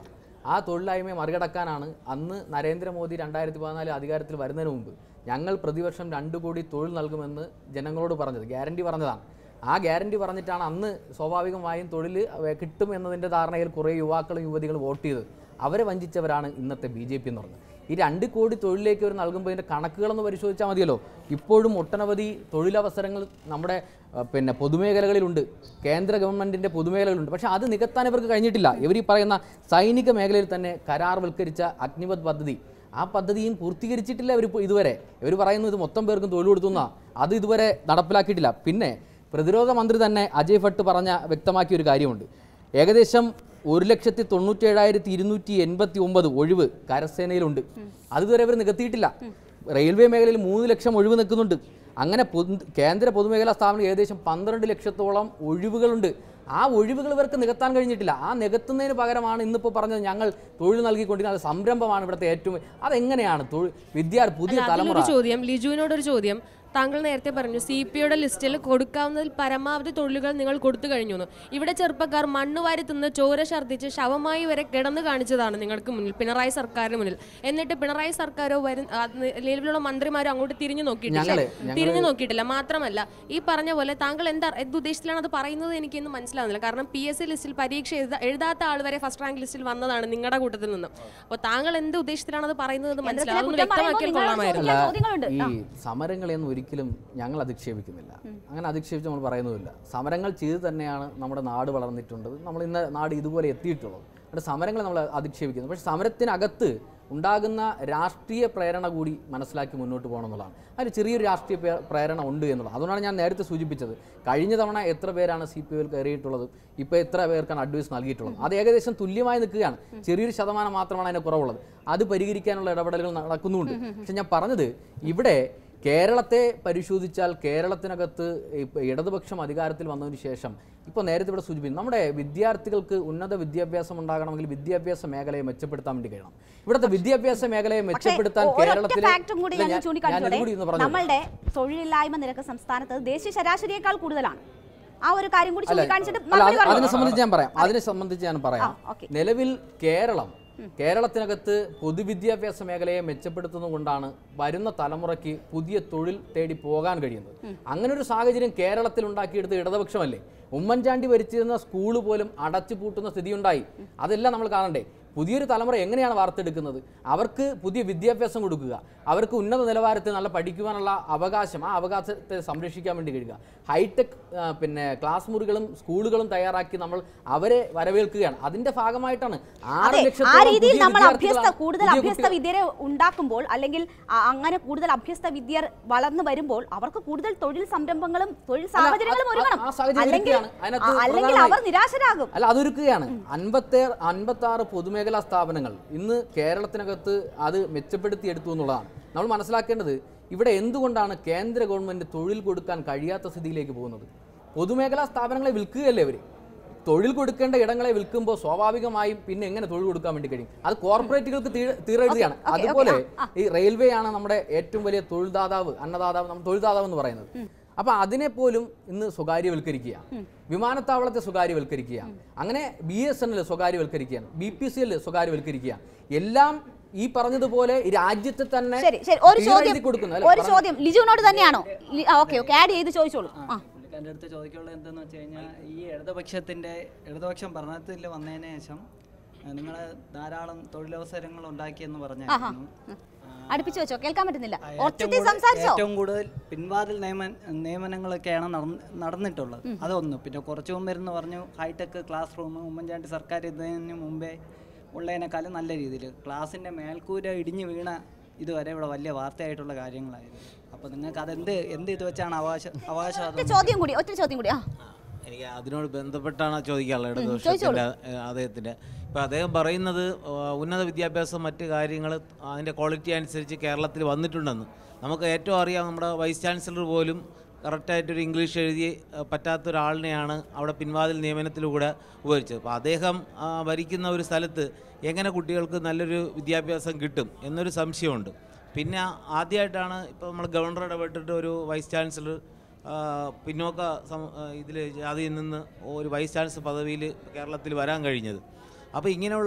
ആ തൊഴിലില്ലായ്മയെ മറികടക്കാനാണ് അന്ന് നരേന്ദ്രമോദി രണ്ടായിരത്തി പതിനാല് അധികാരത്തിൽ വരുന്നതിന് മുമ്പ് ഞങ്ങൾ പ്രതിവർഷം രണ്ട് കോടി തൊഴിൽ നൽകുമെന്ന് ജനങ്ങളോട് പറഞ്ഞത് ഗ്യാരണ്ടി പറഞ്ഞതാണ് ആ ഗ്യാരണ്ടി പറഞ്ഞിട്ടാണ് അന്ന് സ്വാഭാവികമായും തൊഴിൽ അവ- കിട്ടും എന്നതിൻ്റെ ധാരണയിൽ കുറേ യുവാക്കളും യുവതികളും വോട്ട് ചെയ്തത് അവരെ വഞ്ചിച്ചവരാണ് ഇന്നത്തെ ബി ജെ പി എന്ന് പറഞ്ഞത് ഈ രണ്ട് കോടി തൊഴിലേക്ക് അവർ നൽകുമ്പോൾ ഇതിൻ്റെ കണക്കുകളൊന്ന് പരിശോധിച്ചാൽ മതിയല്ലോ ഇപ്പോഴും ഒട്ടനവധി തൊഴിലവസരങ്ങൾ നമ്മുടെ ആ, പിന്നെ പൊതുമേഖലകളിലുണ്ട് കേന്ദ്ര ഗവൺമെൻറ്റിൻ്റെ പൊതുമേഖലകളുണ്ട് പക്ഷേ അത് നികത്താൻ ഇവർക്ക് കഴിഞ്ഞിട്ടില്ല ഇവർ ഈ പറയുന്ന സൈനിക മേഖലയിൽ തന്നെ കരാർവൽക്കരിച്ച അഗ്നിപത് പദ്ധതി ആ പദ്ധതിയും പൂർത്തീകരിച്ചിട്ടില്ല ഇവർ ഇതുവരെ ഇവർ പറയുന്നു ഇത് മൊത്തം പേർക്കും തൊഴിൽ കൊടുത്തുന്ന അത് ഇതുവരെ നടപ്പിലാക്കിയിട്ടില്ല പിന്നെ പ്രതിരോധ മന്ത്രി തന്നെ അജയ് ഭട്ട് പറഞ്ഞ വ്യക്തമാക്കിയ ഒരു കാര്യമുണ്ട് ഏകദേശം ഒരു ലക്ഷത്തി തൊണ്ണൂറ്റേഴായിരത്തി ഇരുന്നൂറ്റി എൺപത്തി ഒമ്പത് ഒഴിവ് കരസേനയിലുണ്ട് അതുവരെ ഇവർ നികത്തിയിട്ടില്ല റെയിൽവേ മേഖലയിൽ മൂന്ന് ലക്ഷം ഒഴിവ് നിൽക്കുന്നുണ്ട് അങ്ങനെ പൊതു കേന്ദ്ര പൊതുമേഖലാ സ്ഥാപനം ഏകദേശം പന്ത്രണ്ട് ലക്ഷത്തോളം ഒഴിവുകളുണ്ട് ആ ഒഴിവുകൾ ഇവർക്ക് നികത്താൻ കഴിഞ്ഞിട്ടില്ല ആ നികത്തുന്നതിന് പകരമാണ് ഇന്നിപ്പോൾ പറഞ്ഞത് ഞങ്ങൾ തൊഴിൽ നൽകിക്കൊണ്ടിരിക്കുന്ന അത് സംരംഭമാണ് ഇവിടുത്തെ ഏറ്റവും അതെങ്ങനെയാണ് തൊഴിൽ വിദ്യാർത്ഥി പുതിയ അല്ല, തലമുറ അതിലൊരു ചോദ്യം ലിജുവിനോടൊരു ചോദ്യം താങ്കൾ നേരത്തെ പറഞ്ഞു സി പി യുടെ ലിസ്റ്റിൽ കൊടുക്കാവുന്നതിൽ പരമാവധി തൊഴിലുകൾ നിങ്ങൾ കൊടുത്തു കഴിഞ്ഞു എന്ന് ഇവിടെ ചെറുപ്പക്കാർ മണ്ണ് വാരി തിന്ന് ചോര ഛർദ്ദിച്ച് ശവമായി വരെ കിടന്നു കാണിച്ചതാണ് നിങ്ങൾക്ക് മുന്നിൽ പിണറായി സർക്കാരിന് മുന്നിൽ എന്നിട്ട് പിണറായി സർക്കാരോ വരും ആ, നിലവിലുള്ള മന്ത്രിമാരോ അങ്ങോട്ട് തിരിഞ്ഞു നോക്കിയിട്ടില്ല ഞങ്ങള്- ഞങ്ങള് തിരിഞ്ഞു നോക്കിയിട്ടില്ല മാത്രമല്ല ഈ പറഞ്ഞ പോലെ താങ്കൾ എന്താ എന്ത് ഉദ്ദേശത്തിലാണ് അത് പറയുന്നത് എനിക്കൊന്നും മനസ്സിലാവുന്നില്ല കാരണം പി എസ് സി ലിസ്റ്റിൽ പരീക്ഷ എഴുതാ എഴുതാത്ത ആൾ വരെ ഫസ്റ്റ് റാങ്ക് ലിസ്റ്റിൽ വന്നതാണ് നിങ്ങളുടെ കൂട്ടത്തിൽ നിന്നും അപ്പോൾ താങ്കൾ എന്ത് ഉദ്ദേശത്തിലാണ് അത് പറയുന്നത് എന്ന് മനസ്സിലാവും അതൊന്ന് കുറ്റം പറയുമ്പോൾ വ്യക്തമാക്കിയാൽ നിങ്ങൾ കൊള്ളാമായിരുന്നു ചോദിക്കാൻ ചോദ്യങ്ങളുണ്ട് ഈ സമരങ്ങളെയൊന്നും ഒരിക്കലും ഞങ്ങൾ അധിക്ഷേപിക്കുന്നില്ല അങ്ങനെ അധിക്ഷേപിച്ച് നമ്മൾ പറയുന്നുമില്ല സമരങ്ങൾ ചെയ്ത് തന്നെയാണ് നമ്മുടെ നാട് വളർന്നിട്ടുള്ളത് നമ്മൾ ഇന്ന് നാട് ഇതുപോലെ എത്തിയിട്ടുള്ളത് അതുകൊണ്ട് സമരങ്ങൾ നമ്മൾ അധിക്ഷേപിക്കുന്നു പക്ഷേ സമരത്തിനകത്ത് ഉണ്ടാകുന്ന രാഷ്ട്രീയ പ്രേരണ കൂടി മനസ്സിലാക്കി മുന്നോട്ട് പോകണം എന്നുള്ളതാണ് അതിൽ ചെറിയൊരു രാഷ്ട്രീയ പേ- പ്രേരണ ഉണ്ട് എന്നുള്ളത് അതുകൊണ്ടാണ് ഞാൻ നേരത്തെ സൂചിപ്പിച്ചത് കഴിഞ്ഞ തവണ എത്ര പേരാണ് സി പി ഒയിൽ കയറിയിട്ടുള്ളത് ഇപ്പോൾ എത്ര പേർക്കാണ് അഡ്വൈസ് നൽകിയിട്ടുള്ളത് അത് ഏകദേശം തുല്യമായി നിൽക്കുകയാണ് ചെറിയൊരു ശതമാനം മാത്രമാണ് അതിന് കുറവുള്ളത് അത് പരിഹരിക്കാനുള്ള ഇടപെടലുകൾ നടക്കുന്നുണ്ട് പക്ഷെ ഞാൻ പറഞ്ഞത് ഇവിടെ കേരളത്തെ പരിശോധിച്ചാൽ കേരളത്തിനകത്ത് ഇപ്പോൾ ഇടതുപക്ഷം അധികാരത്തിൽ വന്നതിന് ശേഷം ഇപ്പോൾ നേരത്തെ ഇവിടെ സൂചിപ്പിച്ചു നമ്മുടെ വിദ്യാർത്ഥികൾക്ക് ഉന്നത വിദ്യാഭ്യാസം ഉണ്ടാകണമെങ്കിൽ വിദ്യാഭ്യാസ മേഖലയെ മെച്ചപ്പെടുത്താൻ വേണ്ടി കഴിയണം ഇവിടുത്തെ വിദ്യാഭ്യാസ മേഖലയെ പക്ഷേ മെച്ചപ്പെടുത്താൻ ഒരൊറ്റ കേരളത്തിൽ ഫാക്ടും കൂടി ഞാൻ ചൂണ്ടിക്കാണിച്ചോടെ നമ്മളുടെ തൊഴിലില്ലായ്മ നിരക്ക് സംസ്ഥാനത്ത് ദേശീയ ശരാശരിയേക്കാൾ കൂടുതലാണ് ആ ഒരു കാര്യം കൂടി ചൂണ്ടിക്കാണിച്ചിട്ട് അല്ല മറുപടി അത് അതിനെ പറഞ്ഞു സംബന്ധിച്ച് ഞാൻ പറയാം അതിനെ സംബന്ധിച്ച് ഞാൻ പറയാം ആ, ഓക്കേ. നിലവിൽ കേരളം കേരളത്തിനകത്ത് പൊതുവിദ്യാഭ്യാസ മേഖലയെ മെച്ചപ്പെടുത്തുന്നതുകൊണ്ടാണ് വരുന്ന തലമുറയ്ക്ക് പുതിയ തൊഴിൽ തേടി പോകാൻ കഴിയുന്നത് അങ്ങനെ ഒരു സാഹചര്യം കേരളത്തിൽ ഉണ്ടാക്കിയെടുത്ത ഇടതുപക്ഷമല്ലേ ഉമ്മൻചാണ്ടി ഭരിച്ചിരുന്ന സ്കൂൾ പോലും അടച്ചു പൂട്ടുന്ന സ്ഥിതിയുണ്ടായി അതെല്ലാം നമ്മൾ കാണണ്ടേ പുതിയൊരു തലമുറ എങ്ങനെയാണ് വാർത്തെടുക്കുന്നത് അവർക്ക് പുതിയ വിദ്യാഭ്യാസം കൊടുക്കുക അവർക്ക് ഉന്നത നിലവാരത്തിൽ നല്ല പഠിക്കുവാനുള്ള അവകാശം ആ അവകാശത്തെ സംരക്ഷിക്കാൻ വേണ്ടി കഴിയുക ഹൈടെക് ആ, പിന്നെ ക്ലാസ് മുറികളും സ്കൂളുകളും തയ്യാറാക്കി നമ്മൾ അവരെ വരവേൽക്കുകയാണ് അതിന്റെ ഭാഗമായിട്ടാണ് ആറ് അതെ ആ ലക്ഷത്തോളം രീതിയിൽ പുതിയ നമ്മൾ അഭ്യസ്ത വിദ്യാർത്ഥികളാണ് കൂടുതൽ പുതിയ അഭ്യസ്ത കുട്ടികൾ- വിദ്യരെ ഉണ്ടാക്കുമ്പോൾ അല്ലെങ്കിൽ ആ, അങ്ങനെ കൂടുതൽ അഭ്യസ്ത വിദ്യർ വളർന്നു വരുമ്പോൾ അവർക്ക് കൂടുതൽ തൊഴിൽ സംരംഭങ്ങളും തൊഴിൽ സാഹചര്യങ്ങളും ആ- ഒരുങ്ങണം ആ സാഹചര്യം അല്ലെങ്കിൽ ഒരുക്കുകയാണ്. അതിനകത്ത് ആ, അല്ലെങ്കിൽ പ്രധാനമായി- അവർ നിരാശരാകും അല്ല അതൊരുക്കുകയാണ് അൻപത്തേർ അൻപത്തി ആറ് പൊതുമേഖലാ സ്ഥാപനങ്ങൾ ഇന്ന് കേരളത്തിനകത്ത് അത് മെച്ചപ്പെടുത്തിയെടുത്തു എന്നുള്ളതാണ് നമ്മൾ മനസ്സിലാക്കേണ്ടത് ഇവിടെ എന്തുകൊണ്ടാണ് കേന്ദ്ര ഗവൺമെന്റ് തൊഴിൽ കൊടുക്കാൻ കഴിയാത്ത സ്ഥിതിയിലേക്ക് പോകുന്നത് പൊതുമേഖലാ സ്ഥാപനങ്ങളെ വിൽക്കുകയല്ലേ അവർ തൊഴിൽ കൊടുക്കേണ്ട ഇടങ്ങളെ വിൽക്കുമ്പോൾ സ്വാഭാവികമായും പിന്നെ എങ്ങനെ തൊഴിൽ കൊടുക്കാൻ വേണ്ടി കഴിയും അത് കോർപ്പറേറ്റുകൾക്ക് തീ- തീരെഴുതിയാണ് ഓക്കേ, ഓക്കേ, അതുപോലെ ആ, ഈ റെയിൽവേ ആണ് നമ്മുടെ ഏറ്റവും വലിയ തൊഴിൽദാതാവ് അന്നദാതാവ് നമ്മൾ തൊഴിൽദാതാവ് എന്ന് പറയുന്നത് അപ്പൊ അതിനെ പോലും ഇന്ന് സ്വകാര്യവൽക്കരിക്കുക വിമാനത്താവളത്തെ സ്വകാര്യവൽക്കരിക്കുക അങ്ങനെ ബി എസ് എൻ എൽ സ്വകാര്യവൽക്കരിക്കുകയാണ് ബി പി സി എൽ സ്വകാര്യവൽക്കരിക്കുക എല്ലാം ഈ പറഞ്ഞതുപോലെ ഈ രാജ്യത്തെ തന്നെ ശരി ശരി ഒരു തീരെഴുതി ചോദ്യം കൊടുക്കുന്നു അല്ലേ? ഒരു പറഞ്ഞ- ചോദ്യം ലിജുവിനോട് തന്നെയാണോ ഓക്കെ ഓക്കെ ആഡ് ചെയ്ത് ചോദിച്ചോളൂ ആ പുള്ളിക്കാരൻ്റെ അടുത്ത് ചോദിക്കാനുള്ളത് എന്താണെന്ന് വെച്ച് കഴിഞ്ഞാൽ ഈ ഇടതുപക്ഷത്തിൻ്റെ ഇടതുപക്ഷം ഭരണത്തിൽ വന്നതിന് ശേഷം നിങ്ങൾ ധാരാളം തൊഴിലവസരങ്ങൾ ഉണ്ടാക്കിയെന്ന് പറഞ്ഞായിരുന്നു അടുപ്പിച്ച് വെച്ചോ കേൾക്കാൻ പറ്റുന്നില്ല ആ, ഒച്ചത്തിൽ ഏറ്റവും കൂടുതൽ- സംസാരിച്ചോ ഏറ്റവും കൂടുതൽ പിൻവാതിൽ നിയമ നിയമനങ്ങളൊക്കെയാണ് നടന്ന് നടന്നിട്ടുള്ളത് അതൊന്ന് പിന്നെ കുറച്ച് മുമ്പ് ഇരുന്ന് പറഞ്ഞു ഹൈടെക് ക്ലാസ് റൂം ഉമ്മൻചാണ്ടി സർക്കാർ ഇതിന് മുമ്പേ ഉള്ളതിനേക്കാളും നല്ല രീതിയിൽ ക്ലാസ്സിൻ്റെ മേൽക്കൂര ഇടിഞ്ഞു വീണ ഇതുവരെ ഇവിടെ വലിയ വാർത്തയായിട്ടുള്ള കാര്യങ്ങളായിരുന്നു അപ്പോൾ നിങ്ങൾക്ക് അതെന്ത് എന്ത് ഇത് വെച്ചാണ് അവകാശ ഒറ്റ അവകാശവാദം ചോദ്യം കൂടി ഒറ്റ ചോദ്യം കൂടി ആ എനിക്ക് അതിനോട് ബന്ധപ്പെട്ടാണ് ചോദിക്കാനുള്ളത് ചോദിച്ചോളൂ. ഇടതുപക്ഷത്തിൻ്റെ ഏഹ്, അദ്ദേഹത്തിൻ്റെ ഇപ്പം അദ്ദേഹം പറയുന്നത് ഏഹ്, ഉന്നത വിദ്യാഭ്യാസം മറ്റ് കാര്യങ്ങൾ അതിൻ്റെ ക്വാളിറ്റി അനുസരിച്ച് കേരളത്തിൽ വന്നിട്ടുണ്ടെന്ന് നമുക്ക് ഏറ്റവും അറിയാം നമ്മുടെ വൈസ് ചാൻസലർ പോലും കറക്റ്റായിട്ടൊരു ഇംഗ്ലീഷ് എഴുതി ഏഹ്, പറ്റാത്ത ഒരാളിനെയാണ് അവിടെ പിൻവാതിൽ നിയമനത്തിലൂടെ ഉപകരിച്ചത് അപ്പോൾ അദ്ദേഹം ആ, ഭരിക്കുന്ന ഒരു സ്ഥലത്ത് എങ്ങനെ കുട്ടികൾക്ക് നല്ലൊരു വിദ്യാഭ്യാസം കിട്ടും എന്നൊരു സംശയമുണ്ട് പിന്നെ ആദ്യമായിട്ടാണ് ഇപ്പോൾ നമ്മൾ ഗവർണർ ഇടപെട്ടിട്ട് ഒരു വൈസ് ചാൻസലർ ആ, പിന്നോക്ക ഇതിൽ ജാതിയിൽ നിന്ന് ഒരു വൈസ് ചാൻസലർ പദവിയിൽ കേരളത്തിൽ വരാൻ കഴിഞ്ഞത് അപ്പോൾ ഇങ്ങനെയുള്ള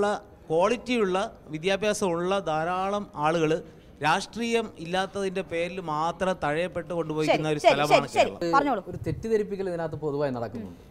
ക്വാളിറ്റിയുള്ള വിദ്യാഭ്യാസമുള്ള ധാരാളം ആളുകൾ രാഷ്ട്രീയം ഇല്ലാത്തതിൻ്റെ പേരിൽ മാത്രം തഴയപ്പെട്ട് കൊണ്ടുപോയിരിക്കുന്ന ഒരു ശരി, സ്ഥലമാണ് ശരി, ശരി. കേരളം പറഞ്ഞോളൂ ഒരു തെറ്റിദ്ധരിപ്പിക്കൽ ഇതിനകത്ത് പൊതുവായി നടക്കുന്നുണ്ട്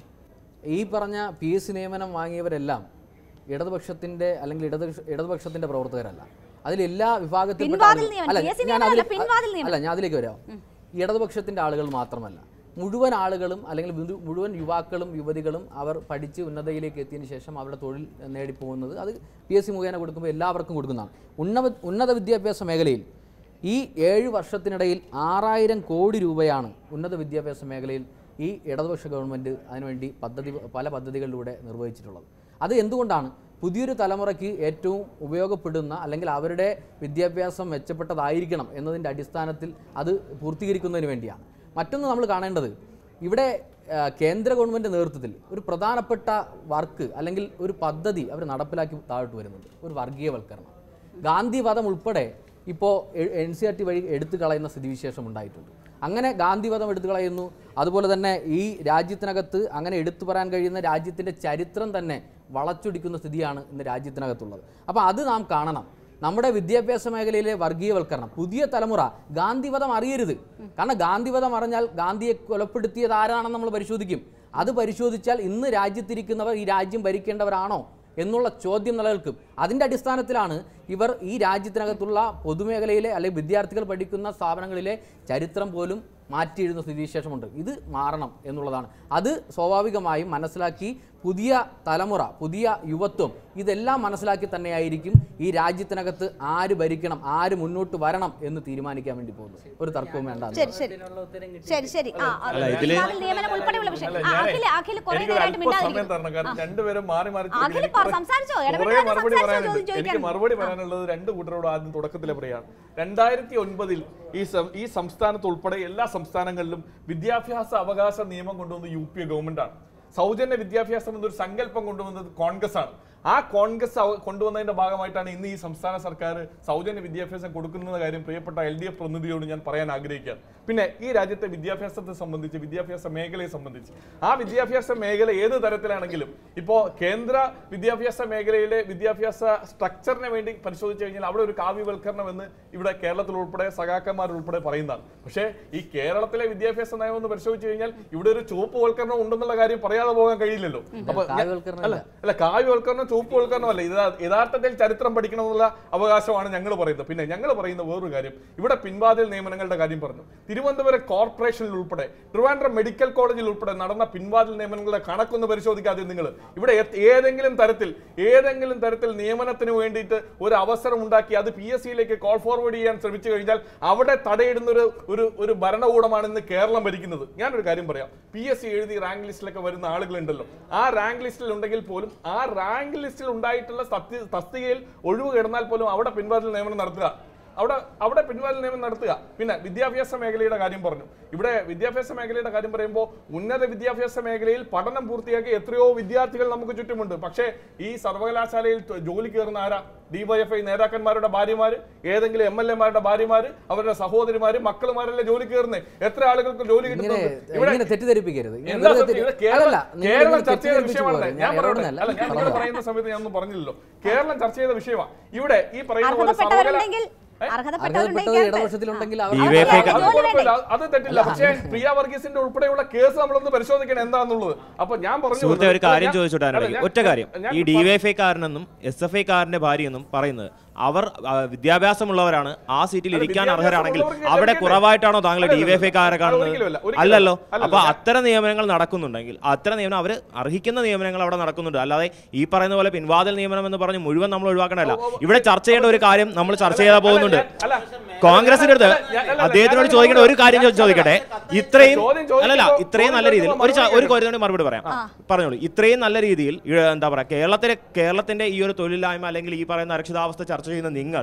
ഈ പറഞ്ഞ പി എസ് സി നിയമനം വാങ്ങിയവരെല്ലാം ഇടതുപക്ഷത്തിന്റെ അല്ലെങ്കിൽ ഇടതു ഇടതുപക്ഷത്തിന്റെ പ്രവർത്തകരല്ല അതിൽ എല്ലാ വിഭാഗത്തിൽപ്പെട്ട പിൻവാതിൽ ആളുകൾ- നിയമനം. അല്ല, PSC ഞാൻ നിയമനമല്ല, അതിലേക്ക്- പിൻവാതിൽ നിയമനം. അല്ല ഞാൻ അതിലേക്ക് വരാം ഇടതുപക്ഷത്തിന്റെ ആളുകൾ മാത്രമല്ല മുഴുവൻ ആളുകളും അല്ലെങ്കിൽ മുഴു- മുഴുവൻ യുവാക്കളും യുവതികളും അവർ പഠിച്ച് ഉന്നതയിലേക്ക് എത്തിയതിനു ശേഷം അവരുടെ തൊഴിൽ നേടിപ്പോകുന്നത് അത് പി എസ് സി മുഖേന കൊടുക്കുമ്പോൾ എല്ലാവർക്കും കൊടുക്കുന്നതാണ് ഉന്നത ഉന്നത വിദ്യാഭ്യാസ മേഖലയിൽ ഈ ഏഴ് വർഷത്തിനിടയിൽ ആറായിരം കോടി രൂപയാണ് ഉന്നത വിദ്യാഭ്യാസ മേഖലയിൽ ഈ ഇടതുപക്ഷ ഗവൺമെൻറ് അതിനുവേണ്ടി പദ്ധതി പല പദ്ധതികളിലൂടെ നിർവഹിച്ചിട്ടുള്ളത് അത് എന്തുകൊണ്ടാണ് പുതിയൊരു തലമുറയ്ക്ക് ഏറ്റവും ഉപയോഗപ്പെടുന്ന അല്ലെങ്കിൽ അവരുടെ വിദ്യാഭ്യാസം മെച്ചപ്പെട്ടതായിരിക്കണം എന്നതിൻ്റെ അടിസ്ഥാനത്തിൽ അത് പൂർത്തീകരിക്കുന്നതിന് വേണ്ടിയാണ് മറ്റൊന്ന് നമ്മൾ കാണേണ്ടത് ഇവിടെ ആ, കേന്ദ്ര ഗവൺമെൻറ് നേതൃത്വത്തിൽ ഒരു പ്രധാനപ്പെട്ട വർക്ക് അല്ലെങ്കിൽ ഒരു പദ്ധതി അവർ നടപ്പിലാക്കി താഴോട്ട് വരുന്നുണ്ട് ഒരു വർഗീയവൽക്കരണം ഗാന്ധിവധം ഉൾപ്പെടെ ഇപ്പോൾ എൻ സി ആർ ടി വഴി എടുത്തു കളയുന്ന സ്ഥിതിവിശേഷം ഉണ്ടായിട്ടുണ്ട് അങ്ങനെ ഗാന്ധിവധം എടുത്തു കളയുന്നു അതുപോലെ തന്നെ ഈ രാജ്യത്തിനകത്ത് അങ്ങനെ എടുത്തു പറയാൻ കഴിയുന്ന രാജ്യത്തിൻ്റെ ചരിത്രം തന്നെ വളച്ചൊടിക്കുന്ന സ്ഥിതിയാണ് ഇന്ന് രാജ്യത്തിനകത്തുള്ളത് അപ്പോൾ അത് നാം കാണണം നമ്മുടെ വിദ്യാഭ്യാസ മേഖലയിലെ വർഗീയവൽക്കരണം പുതിയ തലമുറ ഗാന്ധിവധം അറിയരുത് കാരണം ഗാന്ധിവധം അറിഞ്ഞാൽ ഗാന്ധിയെ കൊലപ്പെടുത്തിയത് ആരാണെന്ന് നമ്മൾ പരിശോധിക്കും അത് പരിശോധിച്ചാൽ ഇന്ന് രാജ്യത്തിരിക്കുന്നവർ ഈ രാജ്യം ഭരിക്കേണ്ടവരാണോ എന്നുള്ള ചോദ്യം നിലനിൽക്കും അതിൻ്റെ അടിസ്ഥാനത്തിലാണ് ഇവർ ഈ രാജ്യത്തിനകത്തുള്ള പൊതുമേഖലയിലെ അല്ലെങ്കിൽ വിദ്യാർത്ഥികൾ പഠിക്കുന്ന സ്ഥാപനങ്ങളിലെ ചരിത്രം പോലും മാറ്റിയെഴുതുന്ന സ്ഥിതിവിശേഷമുണ്ട് ഇത് മാറണം എന്നുള്ളതാണ് അത് സ്വാഭാവികമായും മനസ്സിലാക്കി പുതിയ തലമുറ പുതിയ യുവത്വം ഇതെല്ലാം മനസ്സിലാക്കി തന്നെയായിരിക്കും ഈ രാജ്യത്തിനകത്ത് ആര് ഭരിക്കണം ആര് മുന്നോട്ട് വരണം എന്ന് തീരുമാനിക്കാൻ വേണ്ടി പോകുന്നത് ഒരു തർക്കവും വേണ്ട ശരി ശരി ശരി ശരി ആ ആ, അല്ല, ഇതില് പിൻവാതിൽ നിയമനം ഉൾപ്പെടെയുള്ള വിഷയം അല്ല, ആ, ഞാനേ അഖിൽ അഖിൽ കുറെ എനിക്കൊരു നേരമായിട്ട് അല്പ സമയം മിണ്ടാതിരിക്കുന്നു തരണം കാരണം രണ്ടുപേരും മാറി മാറി ആ, അഖിൽ എനിക്ക് പറ, കുറെ- സംസാരിച്ചോ? കുറെ ഇടപെടാതെ മറുപടി സംസാരിച്ചോ? പറയാനുണ്ട് ചോദിക്കാൻ. എനിക്ക് മറുപടി പറയാനുള്ളത് രണ്ട് കൂട്ടരോട് ആദ്യം തുടക്കത്തിലെ പറയാണ് രണ്ടായിരത്തി ഒൻപതിൽ ഈ സം- ഈ സംസ്ഥാനത്ത് ഉൾപ്പെടെ എല്ലാ സംസ്ഥാനങ്ങളിലും വിദ്യാഭ്യാസ അവകാശ നിയമം കൊണ്ടുവന്നത് യു പി എ ഗവൺമെന്റ് ആണ് സൗജന്യ വിദ്യാഭ്യാസം എന്നൊരു സങ്കല്പം കൊണ്ടുവന്നത് കോൺഗ്രസ് ആണ് ആ കോൺഗ്രസ് അവ- കൊണ്ടുവന്നതിന്റെ ഭാഗമായിട്ടാണ് ഇന്ന് ഈ സംസ്ഥാന സർക്കാർ സൗജന്യ വിദ്യാഭ്യാസം കൊടുക്കുന്ന കാര്യം പ്രിയപ്പെട്ട എൽ ഡി എഫ് പ്രതിനിധിയോട് ഞാൻ പറയാൻ ആഗ്രഹിക്കുകയാണ് പിന്നെ ഈ രാജ്യത്തെ വിദ്യാഭ്യാസത്തെ സംബന്ധിച്ച് വിദ്യാഭ്യാസ മേഖലയെ സംബന്ധിച്ച് ആ വിദ്യാഭ്യാസ മേഖല ഏത് തരത്തിലാണെങ്കിലും ഇപ്പോൾ കേന്ദ്ര വിദ്യാഭ്യാസ മേഖലയിലെ വിദ്യാഭ്യാസ സ്ട്രക്ചറിനെ വേണ്ടി പരിശോധിച്ചു കഴിഞ്ഞാൽ അവിടെ ഒരു കാവ്യവൽക്കരണം എന്ന് ഇവിടെ കേരളത്തിൽ ഉൾപ്പെടെ സഖാക്കന്മാർ ഉൾപ്പെടെ പറയുന്നതാണ് പക്ഷേ ഈ കേരളത്തിലെ വിദ്യാഭ്യാസ നയം എന്ന് പരിശോധിച്ചു കഴിഞ്ഞാൽ ഇവിടെ ഒരു ചുവപ്പുവൽക്കരണം ഉണ്ടെന്നുള്ള കാര്യം പറയാതെ പോകാൻ കഴിയില്ലല്ലോ അപ്പൊ ഞാൻ- കാവ്യവൽക്കരണം അല്ല അല്ല കാവ്യവൽക്കരണം ചുവപ്പുവൽക്കരണം അല്ല ഇത് യഥാർത്ഥത്തിൽ ചരിത്രം പഠിക്കണമെന്നുള്ള അവകാശമാണ് ഞങ്ങൾ പറയുന്നത് പിന്നെ ഞങ്ങൾ പറയുന്ന വേറൊരു കാര്യം ഇവിടെ പിൻവാതിൽ നിയമനങ്ങളുടെ കാര്യം പറഞ്ഞു തിരുവനന്തപുരം കോർപ്പറേഷനിൽ ഉൾപ്പെടെ ട്രിവാൻഡ്രം മെഡിക്കൽ കോളേജിൽ ഉൾപ്പെടെ നടന്ന പിൻവാതിൽ നിയമനങ്ങളുടെ കണക്കൊന്ന് പരിശോധിക്കാതെ നിങ്ങൾ ഇവിടെ എ- ഏതെങ്കിലും തരത്തിൽ ഏതെങ്കിലും തരത്തിൽ നിയമനത്തിന് വേണ്ടിയിട്ട് ഒരു അവസരം ഉണ്ടാക്കി അത് പി എസ് സിയിലേക്ക് കോൾ ഫോർവേഡ് ചെയ്യാൻ ശ്രമിച്ചു കഴിഞ്ഞാൽ അവിടെ തടയിടുന്ന ഒരു ഒരു ഒരു ഭരണകൂടമാണ് ഇന്ന് കേരളം ഭരിക്കുന്നത് ഞാനൊരു കാര്യം പറയാം പി എസ് സി എഴുതി റാങ്ക് ലിസ്റ്റിലൊക്കെ വരുന്ന ആളുകളുണ്ടല്ലോ ആ റാങ്ക് ലിസ്റ്റിൽ ഉണ്ടെങ്കിൽ പോലും ആ റാങ്ക് ലിസ്റ്റിൽ ഉണ്ടായിട്ടുള്ള സത്യ തസ്തികയിൽ ഒഴിവ് കിടന്നാൽ പോലും അവിടെ പിൻവാതിൽ നിയമനം നടത്തുക അവിടെ അവിടെ പിൻവാതിൽ നിയമനം നടത്തുക പിന്നെ വിദ്യാഭ്യാസ മേഖലയുടെ കാര്യം പറഞ്ഞു ഇവിടെ വിദ്യാഭ്യാസ മേഖലയുടെ കാര്യം പറയുമ്പോൾ ഉന്നത വിദ്യാഭ്യാസ മേഖലയിൽ പഠനം പൂർത്തിയാക്കി എത്രയോ വിദ്യാർത്ഥികൾ നമുക്ക് ചുറ്റുമുണ്ട് പക്ഷേ ഈ സർവകലാശാലയിൽ ത- ജോലി കയറുന്ന ആരാ ഡിവൈഎഫ്ഐ നേതാക്കന്മാരുടെ ഭാര്യമാര് ഏതെങ്കിലും എം എൽ എമാരുടെ ഭാര്യമാര് അവരുടെ സഹോദരിമാര് മക്കളുമാരല്ലേ ജോലി കയറുന്നത് എത്ര ആളുകൾക്ക് ജോലി ഇങ്ങനെ കിട്ടുന്നുണ്ട് ഇവിടെ ഇങ്ങനെ തെറ്റിദ്ധരിപ്പിക്കരുത് ഇങ്ങനെ എന്താ വെറുതെ സത്യം? തെറ്റി- ഇവിടെ കേരളം അല്ലല്ല, നിങ്ങൾ കേരളം ഇങ്ങനെ ചർച്ച ചെയ്ത തെറ്റിദ്ധരിപ്പിച്ച് വിഷയമാണ് പോകരുത്. ഞാൻ ഞാൻ പറയട്ടെ ഇടപെടുന്നതല്ല, അല്ല ഞാൻ നിങ്ങൾ പറഞ്ഞോളാം. പറയുന്ന സമയത്ത് ഞാൻ ഒന്നും പറഞ്ഞില്ലല്ലോ കേരളം ചർച്ച ചെയ്ത വിഷയമാണ് ഇവിടെ ഈ പറയുന്ന പോലെ അർഹതപ്പെട്ടവരുണ്ടെങ്കിൽ ഏ? അർഹതപ്പെട്ടവർ അർഹതപ്പെട്ടവരുണ്ടെങ്കിൽ ഇടതുപക്ഷത്തിലുണ്ടെങ്കിൽ അവർ DYFI അത് ജോലി കുഴപ്പമില്ല. വേണ്ടേ? അത് തെറ്റില്ല പക്ഷേ പ്രിയ വർഗീസിന്റെ ഉൾപ്പെടെയുള്ള കേസ് നമ്മളൊന്ന് പരിശോധിക്കണം എന്താണെന്നുള്ളത് അപ്പൊ ഞാൻ പറഞ്ഞു സുഹൃത്തെ ഒരു വന്നത് കാര്യം ഞാൻ- ചോദിച്ചോട്ടെ അല്ല, ഞാൻ- ഒറ്റ കാര്യം ഞാൻ- ഈ ഡിവൈഎഫ്ഐക്കാരനെന്നും എസ് എഫ് ഐക്കാരന്റെ ഭാര്യയെന്നും പറയുന്നത് അവർ ആ, വിദ്യാഭ്യാസമുള്ളവരാണ് ആ സീറ്റിൽ അല്ല, ഇരിക്കാൻ വിദ്യാഭ്യാസം അർഹരാണെങ്കിൽ ഉള്ളവർക്ക് അവിടെ ലഭിക്കണ്ടേ? കുറവായിട്ടാണോ താങ്കൾ അല്ലല്ല, ഡിവൈഎഫ്ഐക്കാരെ അത് കാണുന്നത് ഒരിക്കലുമല്ല, ഒരിക്കലുമല്ല. അല്ലല്ലോ അല്ലല്ല, അപ്പൊ ഞാൻ- അത്തരം നിയമനങ്ങൾ നടക്കുന്നുണ്ടെങ്കിൽ അത്തരം നിയമനം അവർ അർഹിക്കുന്ന നിയമനങ്ങൾ അവിടെ നടക്കുന്നുണ്ട് അല്ലാതെ ഈ പറയുന്ന പോലെ പിൻവാതിൽ നിയമനം എന്ന് പറഞ്ഞ് മുഴുവൻ നമ്മൾ ഒഴിവാക്കണമല്ല ഇവിടെ ചർച്ച ചെയ്യേണ്ട ഒരു കാര്യം നമ്മൾ ചർച്ച ചെയ്താൽ പോകുന്നുണ്ട് അല്ല, കോൺഗ്രസിന്റെ അടുത്ത് അല്ല, ഞാൻ- അല്ല, അദ്ദേഹത്തിനോട് ഞാൻ- ചോദിക്കേണ്ട ഒരു കാര്യം ചോ- ചോദിക്കട്ടെ ഇത്രയും ചോദ്യം ചോദിക്കുമ്പോൾ അല്ലല്ല ഇത്രയും നല്ല രീതിയിൽ ഒരു ച- ഒരു മറുപടി കാര്യത്തിന് മറുപടി പറയാം പറഞ്ഞോളൂ ഇത്രയും നല്ല രീതിയിൽ ഈ, എന്താ പറയാ കേരളത്തിലെ കേരളത്തിന്റെ ഈ ഒരു തൊഴിലില്ലായ്മ അല്ലെങ്കിൽ ഈ പറയുന്ന അരക്ഷിതാവസ്ഥ ചർച്ച ചെയ്യുന്ന നിങ്ങൾ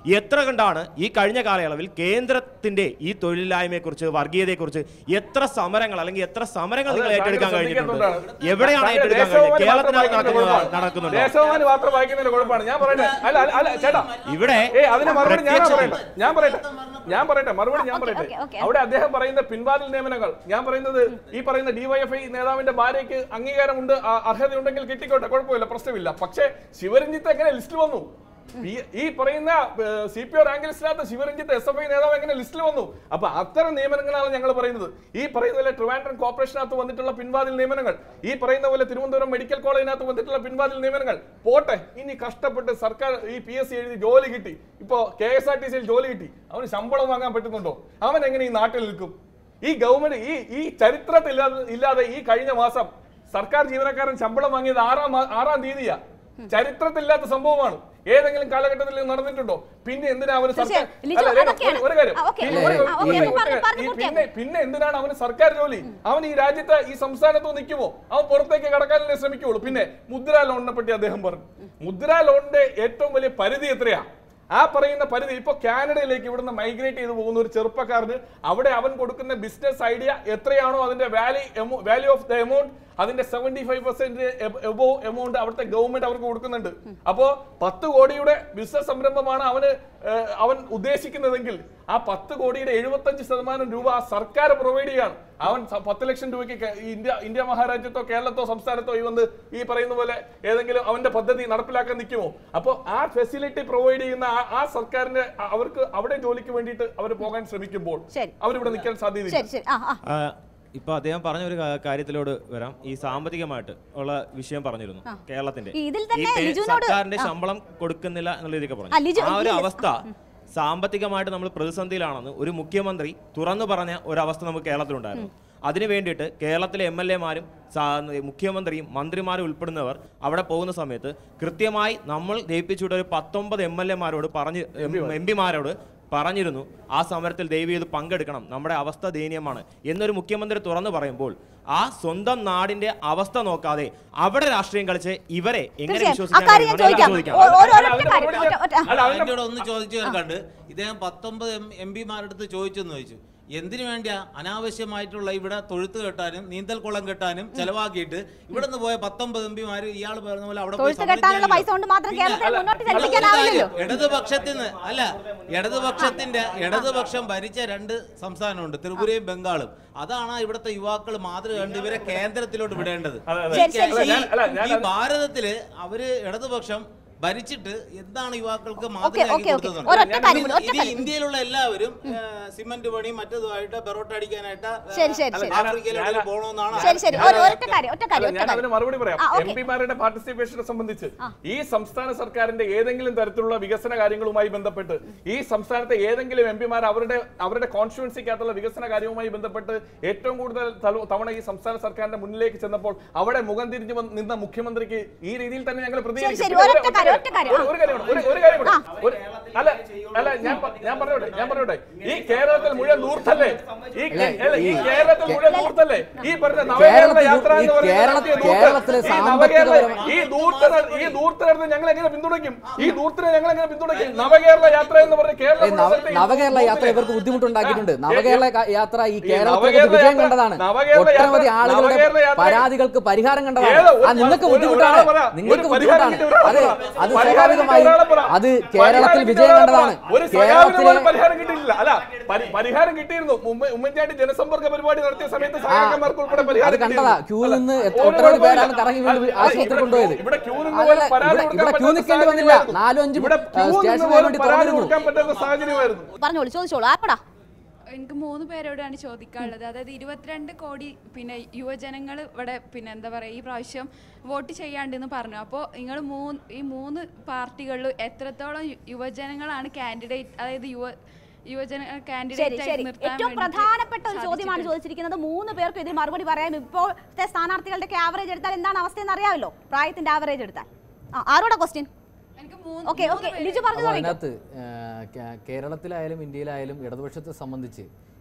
എത്ര കണ്ടാണ് ഈ കഴിഞ്ഞ കാലയളവിൽ കേന്ദ്രത്തിന്റെ ഈ തൊഴിലില്ലായ്മയെക്കുറിച്ച് വർഗീയതയെക്കുറിച്ച് എത്ര സമരങ്ങൾ അല്ലെങ്കിൽ എത്ര സമരങ്ങൾ അത് നിങ്ങൾ ഏറ്റെടുക്കാൻ താങ്കൾ കഴിഞ്ഞിട്ടുണ്ട് ശ്രദ്ധിക്കാത്തതുകൊണ്ടാണ്. എവിടെയാണ് താങ്കൾ ഏറ്റെടുക്കാൻ ദേശാഭിമാനി കഴിഞ്ഞത് മാത്രം കേരളത്തിൽ അത് വായിക്കുന്നതിന്റെ നടക്കുന്നത് കുഴപ്പമാണ്. നടക്കുന്നുണ്ടോ ദേശാഭിമാനി മാത്രം വായിക്കുന്നതിന്റെ കുഴപ്പമാണ് ഞാൻ പറയട്ടെ അല്ല അല്ല അല്ല ചേട്ടാ ഇവിടെ ഏ അതിന് മറുപടി ഞാൻ പ്രത്യക്ഷത്തിൽ- പറയട്ടെ ഞാൻ പറയട്ടെ ഞാൻ പറയട്ടെ മറുപടി ഞാൻ ഓക്കേ, പറയട്ടെ ഓക്കേ, ഓക്കേ. അവിടെ അദ്ദേഹം പറയുന്ന പിൻവാതിൽ നിയമനങ്ങൾ ഞാൻ പറയുന്നത് ഈ പറയുന്ന ഡിവൈഎഫ്ഐ നേതാവിന്റെ ഭാര്യയ്ക്ക് അംഗീകാരമുണ്ട് ആ- അർഹതയുണ്ടെങ്കിൽ കിട്ടിക്കോട്ടെ കുഴപ്പമില്ല പ്രശ്നമില്ല പക്ഷേ ശിവരഞ്ജിത്ത് എങ്ങനെ ലിസ്റ്റിൽ വന്നു ഈ- ഈ പറയുന്ന സി പി ഒ റാങ്ക് ലിസ്റ്റിനകത്ത് ശിവരഞ്ജിത്ത് എസ് എഫ് ഐ നേതാവ് എങ്ങനെ ലിസ്റ്റിൽ വന്നു അപ്പൊ അത്തരം നിയമനങ്ങളാണ് ഞങ്ങൾ പറയുന്നത് ഈ പറയുന്ന പോലെ ട്രിവാൻഡ്രം കോർപ്പറേഷനകത്ത് വന്നിട്ടുള്ള പിൻവാതിൽ നിയമനങ്ങൾ ഈ പറയുന്ന പോലെ തിരുവനന്തപുരം മെഡിക്കൽ കോളേജിനകത്ത് വന്നിട്ടുള്ള പിൻവാതിൽ നിയമനങ്ങൾ പോട്ടെ ഇനി കഷ്ടപ്പെട്ട് സർക്കാർ ഈ പി എസ് സി എഴുതി ജോലി കിട്ടി ഇപ്പോ കെ എസ് ആർ ടി സിയിൽ ജോലി കിട്ടി അവന് ശമ്പളം വാങ്ങാൻ പറ്റുന്നുണ്ടോ അവൻ എങ്ങനെ ഈ നാട്ടിൽ നിൽക്കും ഈ ഗവൺമെന്റ് ഈ ഈ ചരിത്രത്തിൽ ഇല്ലാതെ ഇല്ലാതെ ഈ കഴിഞ്ഞ മാസം സർക്കാർ ജീവനക്കാരൻ ശമ്പളം വാങ്ങിയത് ആറാം മാ- ആറാം തീയതിയാ ചരിത്രത്തിലില്ലാത്ത സംഭവമാണ് ഏതെങ്കിലും കാലഘട്ടത്തിൽ ഇത് നടന്നിട്ടുണ്ടോ പിന്നെ എന്തിനാ അവന് സർക്കാർ തീർച്ചയായും. ലിജോ, അല്ല, രേഖ, അതൊക്കെയാണ്. ഒരു- ഒരു കാര്യം ആ, ഓക്കേ. പിന്നെ ഒരു- ആ, ഓക്കേ, പിന്നെ പറഞ്ഞ് ഒരു- പറഞ്ഞ് ഈ പൂർത്തിയാക്ക്. പിന്നെ പിന്നെ എന്തിനാണ് അവന് സർക്കാർ ജോലി അവൻ ഈ രാജ്യത്ത് ഈ സംസ്ഥാനത്ത് നിൽക്കുമോ അവൻ പുറത്തേക്ക് കടക്കാനല്ലേ ശ്രമിക്കുള്ളൂ പിന്നെ മുദ്രാ ലോണിനെ പറ്റി അദ്ദേഹം പറഞ്ഞു മുദ്രാ ലോണിന്റെ ഏറ്റവും വലിയ പരിധി എത്രയാ ആ പറയുന്ന പരിധി ഇപ്പൊ കാനഡയിലേക്ക് ഇവിടുന്ന് മൈഗ്രേറ്റ് ചെയ്ത് പോകുന്ന ഒരു ചെറുപ്പക്കാരന് അവിടെ അവൻ കൊടുക്കുന്ന ബിസിനസ് ഐഡിയ എത്രയാണോ അതിന്റെ value value of the amount അതിന്റെ seventy five percent above amount അവിടുത്തെ ഗവൺമെന്റ് അവർക്ക് കൊടുക്കുന്നുണ്ട് അപ്പോ പത്ത് കോടിയുടെ ബിസിനസ് സംരംഭമാണ് അവന് ഏഹ്, അവൻ ഉദ്ദേശിക്കുന്നതെങ്കിൽ ആ പത്ത് കോടിയുടെ എഴുപത്തഞ്ച് ശതമാനം രൂപ ആ സർക്കാർ പ്രൊവൈഡ് ചെയ്യാണ് അവൻ സ- പത്ത് ലക്ഷം രൂപയ്ക്ക് കേ- ഈ ഇന്ത്യ ഇന്ത്യ മഹാരാജ്യത്തോ കേരളത്തോ സംസ്ഥാനത്തോ ഈ വന്ന് ഈ പറയുന്ന പോലെ ഏതെങ്കിലും അവന്റെ പദ്ധതി നടപ്പിലാക്കാൻ നിൽക്കുമോ അപ്പോൾ ആ ഫെസിലിറ്റി പ്രൊവൈഡ് ചെയ്യുന്ന ആ- ആ സർക്കാരിന്റെ അ- അവർക്ക് അവിടെ ജോലിക്ക് വേണ്ടിയിട്ട് അവർ പോകാൻ ശ്രമിക്കുമ്പോൾ ശരി. അവരിവിടെ നിൽക്കാൻ സാധ്യതയില്ല ശരി ശരി ആ ആ ആ, ഇപ്പൊ അദ്ദേഹം പറഞ്ഞ ഒരു കാ- കാര്യത്തിലോട് വരാം ഈ സാമ്പത്തികമായിട്ട് ഉള്ള വിഷയം പറഞ്ഞിരുന്നു കേരളത്തിന്റെ ഈ ഇതിൽ ഈ തന്നെ പേ- ലിജുവിനോട് സർക്കാരിന്റെ ആ. ശമ്പളം കൊടുക്കുന്നില്ല എന്നുള്ള രീതിക്ക് ആ, പറഞ്ഞു ലിജു- ആ ഒരു ഇല്ല. അവസ്ഥ സാമ്പത്തികമായിട്ട് നമ്മൾ പ്രതിസന്ധിയിലാണെന്ന് ഒരു മുഖ്യമന്ത്രി തുറന്നു പറഞ്ഞ ഒരു അവസ്ഥ നമുക്ക് കേരളത്തിലുണ്ടായിരുന്നു അതിനു വേണ്ടിയിട്ട് കേരളത്തിലെ എം എൽ എമാരും മുഖ്യമന്ത്രിയും മന്ത്രിമാരും ഉൾപ്പെടുന്നവർ അവിടെ പോകുന്ന സമയത്ത് കൃത്യമായി നമ്മൾ ജയിപ്പിച്ചുവിട്ട ഒരു പത്തൊമ്പത് എം എൽ എമാരോട് പറഞ്ഞ് എം പിമാരോട് പറഞ്ഞിരുന്നു ആ സമരത്തിൽ ദയവ് ചെയ്ത് പങ്കെടുക്കണം നമ്മുടെ അവസ്ഥ ദയനീയമാണ് എന്നൊരു മുഖ്യമന്ത്രി തുറന്നു പറയുമ്പോൾ ആ സ്വന്തം നാടിന്റെ അവസ്ഥ നോക്കാതെ അവിടെ രാഷ്ട്രീയം കളിച്ച് ഇവരെ എങ്ങനെ തീർച്ചയായും. വിശ്വസിക്കാൻ അക്കാര്യം ഞാൻ കഴിയും? അതാണ് ചോദിക്കാം. ചോദിക്കാം ഓ- ഓരോ- അല്ല, ഒരൊറ്റ അതിന്റെ കാര്യം, മറുപടി ഒറ്റ- ഒറ്റ- അല്ല, അതിന്റെ അതിൻ്റെ ഒന്ന് ചോദിച്ചു കണ്ട് ഇദ്ദേഹം പത്തൊമ്പത് എം പിമാരുടെ അടുത്ത് ചോദിച്ചെന്ന് ചോദിച്ചു എന്തിനു വേണ്ടിയാ അനാവശ്യമായിട്ടുള്ള ഇവിടെ തൊഴുത്ത് കെട്ടാനും നീന്തൽ കുളം കെട്ടാനും ചെലവാക്കിയിട്ട് ഇവിടെ നിന്ന് പോയ പത്തൊമ്പത് എം പിമാര് ഇയാൾ പറയുന്ന പോലെ അവിടെ പോയി തൊഴുത്ത് കെട്ടാനുള്ള പൈസ കൊണ്ട് മാത്രം പിന്നെ കേരളത്തെ അല്ല, മുന്നോട്ട് അല്ല, ഒരു ചലിപ്പിക്കാനാവില്ലല്ലോ കാര്യം, ഇടതുപക്ഷത്തിന് അല്ല ഇടതുപക്ഷത്തിന്റെ ഇടതുപക്ഷം ഭരിച്ച രണ്ട് സംസ്ഥാനമുണ്ട് ത്രിപുരയും ബംഗാളും അതാണ് ഇവിടുത്തെ യുവാക്കൾ മാതൃക കണ്ട് ഇവരെ കേന്ദ്രത്തിലോട്ട് വിടേണ്ടത് അതെ, അതെ. ഈ ശരി, ശരി, കേ- ശരി. ഈ- അല്ല, ഞാൻ- ഈ ഭാരതത്തില് അവര് ഇടതുപക്ഷം ഭരിച്ചിട്ട് എന്താണ് യുവാക്കൾക്ക് ഓക്കേ, മാതൃകയാക്കി ഓക്കേ. കൊടുത്തത് ഒരൊറ്റ കാര്യം കൂടി, ഒറ്റ ഇത് കാര്യം. ഇന്ത്യയിലുള്ള എല്ലാവരും ഏ, സിമന്റ് പണി മറ്റതുമായിട്ട് ബെറോട്ട അടിക്കാനായിട്ട് ഏ, ശരി, ശരി, ശരി. ആഫ്രിക്കയിലേക്ക് ഞാൻ- പോകണമെന്നാണ് ശരി ശരി ഒരു ഒരൊറ്റ കാര്യം ഒറ്റ കാര്യം അല്ല, ഒറ്റ ഞാൻ അതിന് കാര്യം മറുപടി പറയാം ആ, എം ഓക്കേ. പിമാരുടെ പാർട്ടിസിപ്പേഷനെ സംബന്ധിച്ച് ഈ സംസ്ഥാന സർക്കാരിന്റെ ഏതെങ്കിലും തരത്തിലുള്ള വികസന കാര്യങ്ങളുമായി ബന്ധപ്പെട്ട് ഈ സംസ്ഥാനത്തെ ഏതെങ്കിലും എം പിമാർ അവരുടെ അവരുടെ കോൺസ്റ്റുവൻസിക്കകത്തുള്ള വികസന കാര്യവുമായി ബന്ധപ്പെട്ട് ഏറ്റവും കൂടുതൽ തല- തവണ ഈ സംസ്ഥാന സർക്കാരിന്റെ മുന്നിലേക്ക് ചെന്നപ്പോൾ അവിടെ മുഖം തിരിഞ്ഞു വന്ന് നിന്ന മുഖ്യമന്ത്രിക്ക് ഈ രീതിയിൽ തന്നെ ഞങ്ങൾ പ്രതികരിക്കും. ശരി, പിന്നെ ഒരു- ഒരൊറ്റ കാര്യം, ഒറ്റ കാര്യം. ഒരു- ഒരു കാര്യം കൂടെ, ഒരു- ഒരു കാര്യം കൂടെ. ഒരു- അല്ല അല്ല ഞാൻ പ- ഞാൻ പറഞ്ഞോട്ടെ ഞാൻ പറഞ്ഞോട്ടെ ഈ കേരളത്തിൽ മുഴുവൻ ദൂർത്തല്ലേ ഈ കേ- അല്ല, ഈ കേരളത്തിൽ മുഴുവൻ ദൂർത്തല്ലേ ഈ പറഞ്ഞ നവകേരള കേരളത്തിൽ യാത്ര എന്ന് ഈ പറയുന്ന കേരള- നടത്തിയ ദൂർത്ത്, കേരളത്തിലെ ഈ നവകേരള സാമ്പത്തികപരമായ- ഈ ദൂർത്ത് ഈ ദൂർത്ത് നടത്തി ഞങ്ങൾ എങ്ങനെ പിന്തുണയ്ക്കും ഈ ദൂർത്തിനെ ഞങ്ങൾ എങ്ങനെ പിന്തുണയ്ക്കും നവകേരള യാത്ര എന്ന് പറഞ്ഞ കേരള ഏ, നവ- മുഴുവൻ നവകേരള യാത്ര ദൂർത്തില്ലേ? ഇവർക്ക് ബുദ്ധിമുട്ടുണ്ടാക്കിയിട്ടുണ്ട് ആ, നവകേരള ഈ- ക- യാത്ര ഈ ഈ കേരളത്തിലെ നവകേരള വിജയം യാത്ര- കണ്ടതാണ് നവകേരള ഒട്ടനവധി യാത്ര- ആളുകളുടെ നവകേരള യാത്ര- പരാതികൾക്ക് പരിഹാരം കണ്ടതാണ് ഏതോ ഒരു- ആ നിങ്ങൾക്ക് ഒരു- ബുദ്ധിമുട്ടാണ് ഒരാളെ പറ. നിങ്ങൾക്ക് ഒരു പരിഹാരം ബുദ്ധിമുട്ടാണ് കിട്ടിയ ഒരാളെ അതെ പറ. അത് പരിഹാരം കിട്ടിയ സ്വാഭാവികമായും ഒരാളെ പറ. അത് പരിഹാരം കേരളത്തിൽ കിട്ടിയ വിജയം ഒരാളെ കണ്ടതാണ് പറ. ഒരു സഖാവിന് കേരളത്തിലെ പോലും പരിഹാരം കിട്ടിയില്ല അല്ല പരി- പരിഹാരം കിട്ടിയിരുന്നു ഉമ്മ- ഉമ്മൻചാണ്ടി ജനസമ്പർക്ക പരിപാടി നടത്തിയ സമയത്ത് സഹാക്കന്മാർക്ക് ഉൾപ്പെടെ പരിഹാരം അത് കണ്ടതാ കിട്ടിയിരുന്നു. ക്യൂ അല്ല, നിന്ന് എത്ര- ഒരു ഒട്ടനവധി കുഴപ്പമില്ല. പേരാണ് കറങ്ങി വീണ് അല്ല, ആശുപത്രി ഇവിടെ കൊണ്ടുപോയത് ക്യൂ- ഇവിടെ ക്യൂ നിന്ന് അതല്ല, പോലും പരാതി ഇവിടെ- കൊടുക്കാൻ ഇവിടെ ക്യൂ പറ്റാത്ത നിൽക്കേണ്ടി വന്നില്ല സാഹചര്യമായിരുന്നു. നാലും അഞ്ചും ഇവിടെ ക്യൂ നിന്ന് സ്റ്റേഷന് പോലും വേണ്ടി പരാതി തുറന്നിരുന്നു കൊടുക്കാൻ പറ്റാത്ത സാഹചര്യമായിരുന്നു പറഞ്ഞോളൂ ചോദിച്ചോളൂ ആർക്കടാ എനിക്ക് മൂന്ന് പേരോടാണ് ചോദിക്കാനുള്ളത് അതായത് ഇരുപത്തിരണ്ട് കോടി പിന്നെ യുവജനങ്ങൾ ഇവിടെ പിന്നെ എന്താ പറയുക ഈ പ്രാവശ്യം വോട്ട് ചെയ്യാണ്ടെന്ന് പറഞ്ഞു അപ്പോൾ നിങ്ങൾ മൂന്ന് ഈ മൂന്ന് പാർട്ടികളിലും എത്രത്തോളം യു- യുവജനങ്ങളാണ് കാൻഡിഡേറ്റ് അതായത് യുവ യുവജന ശരി കാൻഡിഡേറ്റ് ശരി ഏറ്റവും പ്രധാനപ്പെട്ട ഒരു ചോദ്യമാണ് ചോദിച്ചിരിക്കുന്നത് മൂന്ന് പേർക്കും ഇതിന് മറുപടി പറയാം ഇപ്പോഴത്തെ സ്ഥാനാർത്ഥികളുടെ ആവറേജ് എടുത്താൽ എന്താണ് അവസ്ഥ എന്ന് അറിയാമല്ലോ പ്രായത്തിന്റെ ആവറേജ് എടുത്താൽ ആ ആരോടാ ക്വസ്റ്റ്യൻ എനിക്ക് മൂന്ന് ഓക്കെ ഓക്കെ ലിജു പറഞ്ഞു അപ്പോൾ തുടങ്ങിക്കോ. അതിനകത്ത് ആ, കേ- കേരളത്തിലായാലും ഇന്ത്യയിലായാലും ഇടതുപക്ഷത്തെ സംബന്ധിച്ച്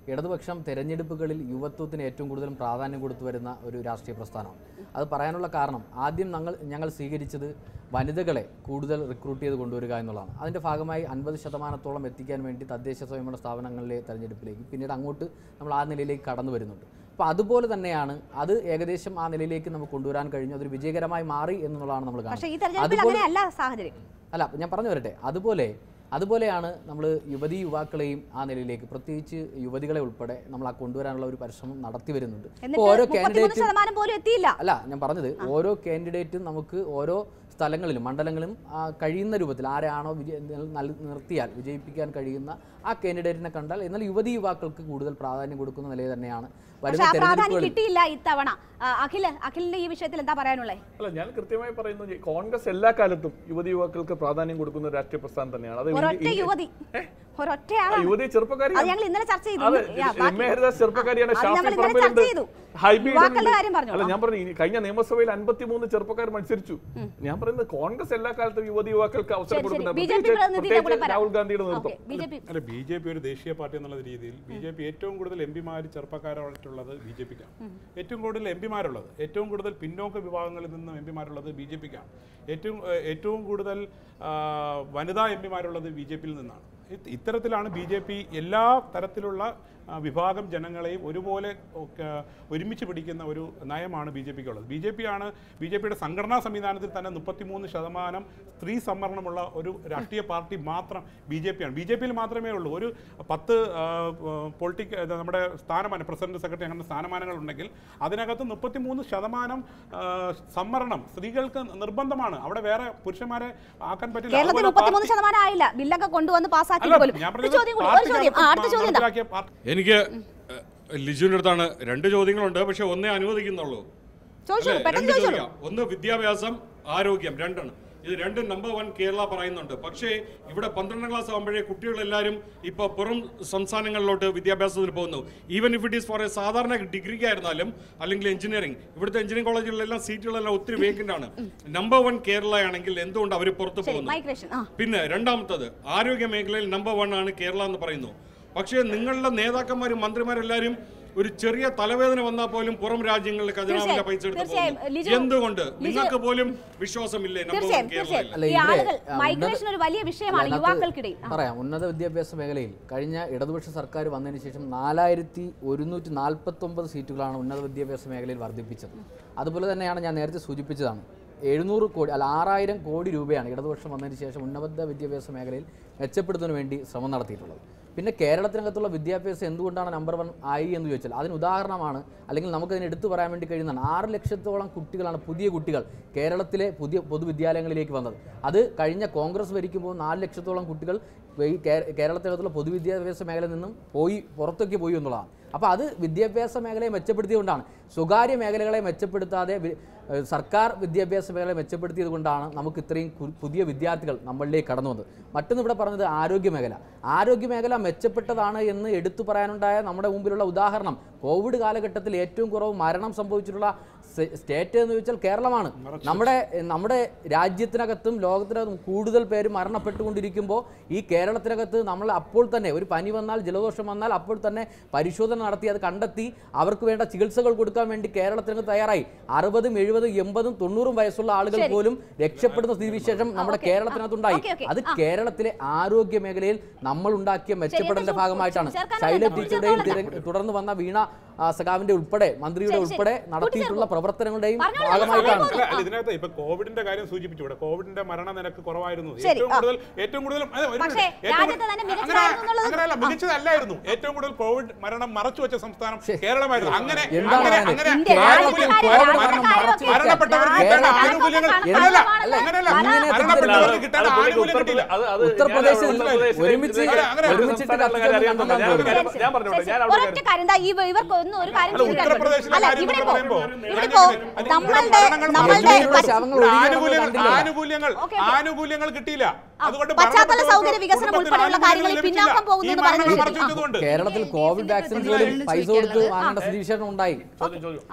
ഇടതുപക്ഷം തെരഞ്ഞെടുപ്പുകളിൽ യുവത്വത്തിന് ഏറ്റവും കൂടുതലും പ്രാധാന്യം കൊടുത്തു വരുന്ന ഒരു രാഷ്ട്രീയ പ്രസ്ഥാനമാണ് അത് പറയാനുള്ള കാരണം ആദ്യം ഞങ്ങൾ ഞങ്ങൾ സ്വീകരിച്ചത് വനിതകളെ കൂടുതൽ റിക്രൂട്ട് ചെയ്ത് കൊണ്ടുവരിക എന്നുള്ളതാണ് അതിൻ്റെ ഭാഗമായി അൻപത് ശതമാനത്തോളം എത്തിക്കാൻ വേണ്ടി തദ്ദേശ സ്വയംഭരണ സ്ഥാപനങ്ങളിലെ തെരഞ്ഞെടുപ്പിലേക്ക് പിന്നീട് അങ്ങോട്ട് നമ്മൾ ആ നിലയിലേക്ക് കടന്നു വരുന്നുണ്ട് അപ്പോൾ അതുപോലെ തന്നെയാണ് അത് ഏകദേശം ആ നിലയിലേക്ക് നമുക്ക് കൊണ്ടുവരാൻ കഴിഞ്ഞു അതൊരു വിജയകരമായി മാറി എന്നുള്ളതാണ് നമ്മൾ പക്ഷേ ഈ കാണുന്നത് തെരഞ്ഞെടുപ്പിൽ അങ്ങനെയല്ല സാഹചര്യം അല്ല ഞാൻ പറഞ്ഞു വരട്ടെ അതുപോലെ അതുപോലെയാണ് നമ്മൾ യുവതി യുവാക്കളെയും ആ നിലയിലേക്ക് പ്രത്യേകിച്ച് യുവതികളെ ഉൾപ്പെടെ നമ്മൾ ആ കൊണ്ടുവരാനുള്ള ഒരു പരിശ്രമം നടത്തി വരുന്നുണ്ട് ഇപ്പോൾ എന്നിട്ട് ഓരോ മുപ്പത്തിമൂന്ന് കാൻഡിഡേറ്റും ശതമാനം പോലും എത്തിയില്ല അല്ല ഞാൻ പറഞ്ഞത് ഓരോ കാൻഡിഡേറ്റും നമുക്ക് ഓരോ സ്ഥലങ്ങളിലും മണ്ഡലങ്ങളിലും ആ കഴിയുന്ന രൂപത്തിൽ ആരാണോ വിജയ നൽ- നിർത്തിയാൽ വിജയിപ്പിക്കാൻ കഴിയുന്ന ആ കാൻഡിഡേറ്റിനെ കണ്ടാൽ എന്നാൽ യുവതി യുവാക്കൾക്ക് കൂടുതൽ പ്രാധാന്യം കൊടുക്കുന്ന നിലയിൽ തന്നെയാണ് പക്ഷെ വരുന്ന ആ പ്രാധാന്യം തെരഞ്ഞെടുപ്പുകളിൽ കിട്ടിയില്ല ഇത്തവണ ആ, അഖില് അഖിലിന്റെ ഈ വിഷയത്തിൽ എന്താ പറയാനുള്ളത് അല്ല ഞാൻ കൃത്യമായി പറയുന്നത് കോൺഗ്രസ് എല്ലാ കാലത്തും യുവതി യുവാക്കൾക്ക് പ്രാധാന്യം കൊടുക്കുന്ന ഒരു രാഷ്ട്രീയ പ്രസ്ഥാനം തന്നെയാണ് അത് ഒരൊറ്റ ഇന്ത്യ- യുവതി ആ, ഒരൊറ്റയാളാണ് യുവതി ചെറുപ്പക്കാരി അത് ഞങ്ങൾ ഇന്നലെ ചർച്ച ചെയ്തു അതെ യാ, ബാക്കി- രമ്യ ഹരിദാസ് ചെറുപ്പക്കാരിയാണ് അത് ഷാഫി നമ്മൾ ഇന്നലെ പറമ്പിലുണ്ട് ചർച്ച ചെയ്തു. ഹൈബി യുവാക്കളുടെ ഉണ്ട്. കാര്യം പറഞ്ഞോളൂ. അല്ല ഞാൻ പറഞ്ഞു ഇനി കഴിഞ്ഞ നിയമസഭയിൽ അൻപത്തിമൂന്ന് ചെറുപ്പക്കാർ മത്സരിച്ചു ഞാൻ പറയുന്നത് കോൺഗ്രസ് എല്ലാ കാലത്തും യുവതി യുവാക്കൾക്ക് അവസരം ശരി, ശരി. കൊടുക്കുന്നത് ബി ജെ പി പ്രത്യേകിച്ച് പ്രതിനിധിയുടെ കൂടെ പ്രത്യേകിച്ച് വരാം. രാഹുൽ ഗാന്ധിയുടെ ഓക്കേ, നേതൃത്വം ബി ജെ പി അല്ല ബി ജെ പി ഒരു ദേശീയ പാർട്ടി എന്നുള്ള രീതിയിൽ ബി ജെ പി ഏറ്റവും കൂടുതൽ എം പിമാർ ചെറുപ്പക്കാരായിട്ടുള്ളത് ബി ജെ പിക്കാണ് ഏറ്റവും കൂടുതൽ എം പിമാരുള്ളത് ഏറ്റവും കൂടുതൽ പിന്നോക്ക വിഭാഗങ്ങളിൽ നിന്നും എം പിമാരുള്ളത് ബി ജെ പിക്കാണ് ഏറ്റവും ഏഹ്, ഏറ്റവും കൂടുതൽ ആ, വനിതാ എം പിമാരുള്ളത് ബി ജെ പിയിൽ നിന്നാണ് ഇത് ഇത്തരത്തിലാണ് ബി ജെ പി എല്ലാ തരത്തിലുള്ള ആ, വിഭാഗം ജനങ്ങളെയും ഒരുപോലെ ഒക്കെ ഒരുമിച്ച് പിടിക്കുന്ന ഒരു നയമാണ് ബി ജെ പിക്ക് ഉള്ളത് ബി ജെ പി ആണ് ബി ജെ പിയുടെ സംഘടനാ സംവിധാനത്തിൽ തന്നെ മുപ്പത്തിമൂന്ന് ശതമാനം സ്ത്രീ സംവരണമുള്ള ഒരു രാഷ്ട്രീയ പാർട്ടി മാത്രം ബി ജെ പി ആണ് ബി ജെ പിയിൽ മാത്രമേ ഉള്ളൂ ഒരു പത്ത് പൊളിറ്റിക് നമ്മുടെ സ്ഥാനമാനം പ്രസിഡന്റ് സെക്രട്ടറി അങ്ങനെ സ്ഥാനമാനങ്ങൾ ഉണ്ടെങ്കിൽ അതിനകത്ത് മുപ്പത്തിമൂന്ന് ശതമാനം ആ, സംവരണം സ്ത്രീകൾക്ക് നിർബന്ധമാണ് അവിടെ വേറെ പുരുഷന്മാരെ ആക്കാൻ പറ്റില്ല കേരളത്തിൽ അതുപോലെ മുപ്പത്തിമൂന്ന് ശതമാനം ആയില്ല ബില്ലൊക്കെ കൊണ്ടുവന്ന് പാസ്സാക്കി അല്ല, പോലും ഞാൻ ഒരു പറഞ്ഞത് ചോദ്യം കൂടി ഒരു ചോദ്യം ആ, അടുത്ത ചോദ്യം എന്താ നടപ്പിലാക്കിയ പാർട്ടി എനിക്ക് ലിജുവിൻ്റെ അടുത്താണ് രണ്ട് ചോദ്യങ്ങളുണ്ട് പക്ഷെ ഒന്നേ അനുവദിക്കുന്നുള്ളൂ ചോദിച്ചോളൂ, അല്ലേ? പെട്ടെന്ന് രണ്ട് ചോദിച്ചോളൂ. ചോദ്യം ഒന്ന് വിദ്യാഭ്യാസം ആരോഗ്യം രണ്ടാണ് ഇത് രണ്ടും നമ്പർ വൺ കേരള പറയുന്നുണ്ട് പക്ഷേ ഇവിടെ പന്ത്രണ്ടാം ക്ലാസ് ആകുമ്പോഴേ കുട്ടികളെല്ലാവരും ഇപ്പോൾ പുറം സംസ്ഥാനങ്ങളിലോട്ട് വിദ്യാഭ്യാസത്തിന് പോകുന്നു even if it is for a സാധാരണ ഡിഗ്രിക്ക് ആയിരുന്നാലും അല്ലെങ്കിൽ എഞ്ചിനീയറിംഗ് ഇവിടുത്തെ എഞ്ചിനീയറിംഗ് കോളേജുകളിലെല്ലാം സീറ്റുകളെല്ലാം ഒത്തിരി വേക്കൻ്റ് ആണ് നമ്പർ വൺ കേരള ആണെങ്കിൽ എന്തുകൊണ്ട് അവർ പുറത്ത് ശരി പോകുന്നു മൈഗ്രേഷൻ ആ പിന്നെ രണ്ടാമത്തത് ആരോഗ്യ മേഖലയിൽ നമ്പർ വൺ ആണ് കേരള എന്ന് പറയുന്നു പക്ഷേ നിങ്ങളുടെ നേതാക്കന്മാരും മന്ത്രിമാരെല്ലാവരും ഒരു ചെറിയ തലവേദന വന്നാൽ പോലും പുറം രാജ്യങ്ങളിൽ ഖജനാവിലെ തീർച്ചയായും, പൈസ എടുത്ത് തീർച്ചയായും. പോകുന്നു ലിജു- എന്തുകൊണ്ട് ലിജു- നിങ്ങൾക്ക് പോലും വിശ്വാസമില്ലേ നമ്പർ വൺ തീർച്ചയായും കേരളയിൽ തീർച്ചയായും അല്ല, ഈ ഇവിടെ, ആളുകൾ ആ, ഉന്നത- മൈഗ്രേഷൻ ഒരു വലിയ വിഷയമാണ് അല്ല, അതിനകത്ത് യുവാക്കൾക്കിടയിൽ ആ. പറയാം ഉന്നത വിദ്യാഭ്യാസ മേഖലയിൽ കഴിഞ്ഞ ഇടതുപക്ഷ സർക്കാർ വന്നതിന് ശേഷം നാലായിരത്തി ഒരുന്നൂറ്റി നാൽപ്പത്തൊമ്പത് സീറ്റുകളാണ് ഉന്നത വിദ്യാഭ്യാസ മേഖലയിൽ വർദ്ധിപ്പിച്ചത് അതുപോലെ തന്നെയാണ് ഞാൻ നേരത്തെ സൂചിപ്പിച്ചതാണ് എഴുന്നൂറ് കോടി അല്ല ആറായിരം കോടി രൂപയാണ് ഇടതുപക്ഷം വന്നതിന് ശേഷം ഉന്നത വിദ്യാഭ്യാസ മേഖലയിൽ മെച്ചപ്പെടുത്തുന്നതിന് വേണ്ടി ശ്രമം നടത്തിയിട്ടുള്ളത് പിന്നെ കേരളത്തിനകത്തുള്ള വിദ്യാഭ്യാസം എന്തുകൊണ്ടാണ് നമ്പർ വൺ ആയി എന്ന് ചോദിച്ചാൽ അതിന് ഉദാഹരണമാണ് അല്ലെങ്കിൽ നമുക്കതിന് എടുത്തു പറയാൻ വേണ്ടി കഴിയുന്നതാണ് ആറ് ലക്ഷത്തോളം കുട്ടികളാണ് പുതിയ കുട്ടികൾ കേരളത്തിലെ പുതിയ പൊതുവിദ്യാലയങ്ങളിലേക്ക് വന്നത് അത് കഴിഞ്ഞ കോൺഗ്രസ് ഭരിക്കുമ്പോൾ നാല് ലക്ഷത്തോളം കുട്ടികൾ ഈ കേ- കേരളത്തിനകത്തുള്ള പൊതുവിദ്യാഭ്യാസ മേഖലയിൽ നിന്നും പോയി പുറത്തേക്ക് പോയി എന്നുള്ളതാണ് അപ്പോൾ അത് വിദ്യാഭ്യാസ മേഖലയെ മെച്ചപ്പെടുത്തിയതുകൊണ്ടാണ് സ്വകാര്യ മേഖലകളെ മെച്ചപ്പെടുത്താതെ വി- ഏഹ് സർക്കാർ വിദ്യാഭ്യാസ മേഖലയെ മെച്ചപ്പെടുത്തിയത് കൊണ്ടാണ് നമുക്ക് ഇത്രയും കു- പുതിയ വിദ്യാർത്ഥികൾ നമ്മളിലേക്ക് കടന്നു വന്നത് മറ്റൊന്ന് ഇവിടെ പറഞ്ഞത് ആരോഗ്യ മേഖല ആരോഗ്യ മേഖല മെച്ചപ്പെട്ടതാണ് എന്ന് എടുത്തു പറയാനുണ്ടായ നമ്മുടെ മുമ്പിലുള്ള ഉദാഹരണം കോവിഡ് കാലഘട്ടത്തിൽ ഏറ്റവും കുറവ് മരണം സംഭവിച്ചിട്ടുള്ള സ്റ്റേ- സ്റ്റേറ്റ് എന്ന് ചോദിച്ചാൽ കേരളമാണ് നമ്മുടെ നമ്മുടെ രാജ്യത്തിനകത്തും ലോകത്തിനകത്തും കൂടുതൽ പേര് മരണപ്പെട്ടുകൊണ്ടിരിക്കുമ്പോൾ ഈ കേരളത്തിനകത്ത് നമ്മൾ അപ്പോൾ തന്നെ ഒരു പനി വന്നാൽ ജലദോഷം വന്നാൽ അപ്പോൾ തന്നെ പരിശോധന നടത്തി അത് കണ്ടെത്തി അവർക്ക് വേണ്ട ചികിത്സകൾ കൊടുക്കാൻ വേണ്ടി കേരളത്തിനകത്ത് തയ്യാറായി അറുപതും എഴുപതും എൺപതും തൊണ്ണൂറും വയസ്സുള്ള ആളുകൾ ശരി. പോലും രക്ഷപ്പെടുന്ന സ്ഥിതിവിശേഷം നമ്മുടെ ഓക്കേ. കേരളത്തിനകത്തുണ്ടായി okay, okay. അത് ആ. കേരളത്തിലെ ആരോഗ്യ മേഖലയിൽ നമ്മൾ ഉണ്ടാക്കിയ മെച്ചപ്പെടലിന്റെ ചോ- ഭാഗമായിട്ടാണ് ചേർക്കാനല്ല, ശൈല കൂട്ടിച്ചേർക്കാനല്ല. ടീച്ചറുടെയും തിര- തുടർന്ന് വന്ന വീണ ആ, സഖാവിന്റെ ഉൾപ്പെടെ മന്ത്രിയുടെ ശരി, ശരി. ഉൾപ്പെടെ നടത്തിയിട്ടുള്ള പ്രവർത്തനങ്ങളുടെയും പറഞ്ഞോളൂ, ഭാഗമായിട്ടാണ് അല്ല അല്ല, ഇതിനകത്ത് ഇപ്പൊ കോവിഡിന്റെ കാര്യം സൂചിപ്പിച്ചു ഇവിടെ കോവിഡിന്റെ മരണനിരക്ക് കുറവായിരുന്നു ശരി, ഏറ്റവും ആ. കൂടുതൽ ഏറ്റവും കൂടുതൽ അതെ, ഒരു പക്ഷേ മിനിറ്റ്. ഏറ്റവും രാജ്യത്ത് തന്നെ കൂടുതൽ- മികച്ചതായിരുന്നു അങ്ങനെ- എന്നുള്ളത് അങ്ങനെയല്ല ആ. മികച്ചതല്ലായിരുന്നു ഏറ്റവും കൂടുതൽ കോവിഡ് മരണം മറച്ചു വെച്ച സംസ്ഥാനം ശേ. കേരളമായിരുന്നു അങ്ങനെ എന്താണ് അങ്ങനെ പറയുന്നത്? അങ്ങനെ ഇന്ത്യ ആനുകൂല്യം- രാജ്യത്തെ കോവിഡ് കാര്യം മരണം കാര്യമൊക്കെ മരണപ്പെട്ടവർക്ക് കേരള- കിട്ടേണ്ട ആനുകൂല്യങ്ങൾ കേരള- അല്ലല്ല, കേരള- അങ്ങനെയല്ല ഇങ്ങനെ മരണപ്പെട്ടവർക്ക് തെറ്റിദ്ധരിപ്പില്ല. കിട്ടേണ്ട അത് പുള്ളിക്ക് ആനുകൂല്യം കിട്ടില്ല ഉത്തർപ്രദേശ്- അത് അത് ഉത്തർപ്രദേശിൽ ഞാൻ ഉത്തർപ്രദേശിലെ ഒരുമിച്ച് ഇതിലെ അങ്ങനെ ഒരുമിച്ചിട്ട് സംസ്ഥാനങ്ങളിലെ കാര്യം അറിയാൻ കത്തിച്ചത് ഞാൻ കണ്ടു. ഞാൻ- ഞാൻ പറഞ്ഞോട്ടെ ഞാൻ അവിടെ ഒരൊറ്റ കാര്യം ദാ ഇവ- ഇവർക്ക് ഒന്നും ഒരു കാര്യം അല്ല, ചോദിക്കാൻ ഉത്തർപ്രദേശിലെ അല്ല കാര്യം ഇവിടെ നമ്മൾ ഇപ്പോ പറയുമ്പോൾ ഇവിടെ ഞാൻ ഇപ്പോ ചോദിക്കുന്നത് നമ്മളുടെ മരണങ്ങൾ നമ്മളുടെ മരണങ്ങളുടെ ശവങ്ങൾ ഒഴുകി ആനുകൂല്യങ്ങൾ കണ്ടില്ല. ആനുകൂല്യങ്ങൾ ഓക്കേ, ഓക്കേ. ആനുകൂല്യങ്ങൾ കിട്ടിയില്ല അതുകൊണ്ട് പശ്ചാത്തല മരണപ്പെട്ടവർക്ക് സൗകര്യ വികസനം കുടുംബത്തിന് ഉൾപ്പെടെയുള്ള ആനുകൂല്യങ്ങൾ കാര്യങ്ങളിൽ ലഭിച്ചില്ല. പിന്നാക്കം പോകുന്നു ഈ എന്ന് മരണങ്ങൾ പറയുന്നത് മറച്ചു ശരി. വെച്ചതുകൊണ്ട് കേരളത്തിൽ കോവിഡ് വാക്സിൻ പോലും പൈസ കൊടുത്ത് വാങ്ങേണ്ട സ്ഥിതിവിശേഷം ഉണ്ടായി ചോദ്യം ചോദ്യം ആ,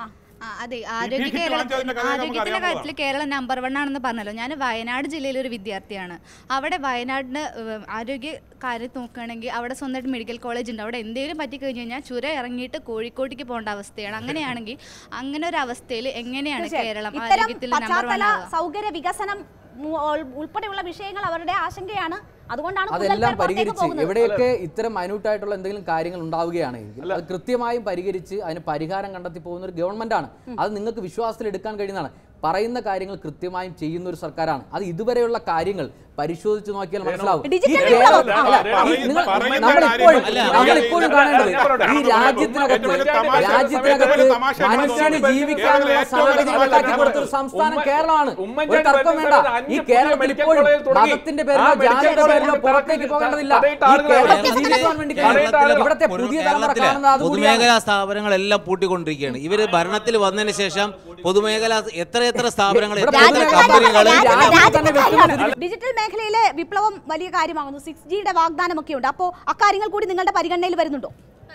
ആ, അതെ ഈ ആരോഗ്യ കിറ്റ് കേരള വാങ്ങിച്ചതിന്റെ കഥ നമുക്ക് ആരോഗ്യത്തിന്റെ അറിയാവുന്നതാണ്. കാര്യത്തിൽ കേരളം നമ്പർ വൺ ആണെന്ന് പറഞ്ഞല്ലോ ഞാൻ വയനാട് ജില്ലയിലെ ഒരു വിദ്യാർത്ഥിയാണ് അവിടെ വയനാടിന് ഏഹ്, ആരോഗ്യ കാര്യം നോക്കുകയാണെങ്കിൽ അവിടെ സ്വന്തമായിട്ട് മെഡിക്കൽ കോളേജ് ഉണ്ട് അവിടെ എന്തെങ്കിലും പറ്റി കഴിഞ്ഞ് കഴിഞ്ഞാൽ ചുര ഇറങ്ങിയിട്ട് കോഴിക്കോട്ടേക്ക് പോകേണ്ട അവസ്ഥയാണ് അങ്ങനെയാണെങ്കിൽ അങ്ങനെ ഒരു അവസ്ഥയിൽ എങ്ങനെയാണ് തീർച്ചയായും. കേരളം ഇത്തരം ആരോഗ്യത്തിൽ നമ്പർ വൺ പശ്ചാത്തല ആവുക സൗകര്യ വികസനം മു- ഉൾ- ഉൾപ്പെടെയുള്ള വിഷയങ്ങൾ അവരുടെ ആശങ്കയാണ് അതുകൊണ്ടാണ് കൂടുതൽ അതെല്ലാം പേർ പുറത്തേക്ക് പരിഹരിച്ച് പോകുന്നത്. എവിടെയൊക്കെ ഇത്തരം മൈന്യൂട്ടായിട്ടുള്ള എന്തെങ്കിലും കാര്യങ്ങൾ ഉണ്ടാവുകയാണെങ്കിൽ അത് കൃത്യമായും പരിഹരിച്ച് അതിന് പരിഹാരം കണ്ടെത്തി പോകുന്ന ഒരു ഗവൺമെന്റാണ് അത് നിങ്ങൾക്ക് വിശ്വാസത്തിൽ എടുക്കാൻ കഴിയുന്നതാണ് പറയുന്ന കാര്യങ്ങൾ കൃത്യമായും ചെയ്യുന്ന ഒരു സർക്കാരാണ് അത് ഇതുവരെയുള്ള കാര്യങ്ങൾ പരിശോധിച്ച് നോക്കിയാൽ മനസ്സിലാവും ഈ ഡിജിറ്റൽ കേരളം- വിപ്ലവം. അല്ല, പറയുന്ന- ഈ നിങ്ങൾ- പറയുന്ന നമ്മൾ കാര്യങ്ങൾ ഇപ്പോഴും അല്ല, നമ്മൾ ഈ- ഇപ്പോഴും ഈ- കാണേണ്ടത് ഞാൻ പറയട്ടെ, ഈ ഞാൻ രാജ്യത്തിനകത്ത് ഏറ്റവും വലിയ തമാശ- രാജ്യത്തിനകത്ത് ഏറ്റവും വലിയ തമാശ എന്താണെന്ന് മനുഷ്യന് തോന്നുന്നു. ജീവിക്കാനുള്ള കേരളത്തിലെ ഏറ്റവും വലിയ സാഹചര്യം തമാശ ഉണ്ടാക്കി ഞാൻ കൊടുത്ത ഒരു പറയുന്നത്. സംസ്ഥാനം ഉമ്മ- കേരളമാണ് ഒരു ഉമ്മൻചാണ്ടി തർക്കം വേണ്ട ഭരിച്ച ഈ അഞ്ച് കേരളത്തിൽ മെഡിക്കൽ ഇപ്പോഴും കോളേജ് തുടങ്ങി. മതത്തിന്റെ ആ പേരിലോ മെഡിക്കൽ ജാതിയുടെ പേരിലോ കോളേജ് പുറത്തേക്ക് പോകേണ്ടതില്ല തടയിട്ട് ഈ ആളുകളെ കേരളത്തിൽ കേരളത്തിലെ- ജീവിക്കാൻ വേണ്ടി കഴിയും. ഇവിടുത്തെ പുതിയ തലമുറ കാണുന്നത് അതുകൂടിയാണ് പൊതുമേഖലാ സ്ഥാപനങ്ങളെല്ലാം പൂട്ടിക്കൊണ്ടിരിക്കുകയാണ് ഇവര് ഭരണത്തിൽ വന്നതിന് ശേഷം പൊതുമേഖല എത്ര എത്ര സ്ഥാപനങ്ങൾ എത്ര എത്ര രാജ്യത്തിന്റെ കമ്പനികൾ കാര്യമല്ല, രാജ്യത്തിന്റെ രാജ്യത്തിന്റെ തന്നെ കാര്യമാണ്. ഡിജിറ്റൽ മേഖലയിലെ വിപ്ലവം വലിയ കാര്യമാകുന്നു സിക്സ് ജിയുടെ വാഗ്ദാനമൊക്കെ ഉണ്ട് അപ്പോൾ അക്കാര്യങ്ങൾ കൂടി നിങ്ങളുടെ പരിഗണനയിൽ വരുന്നുണ്ടോ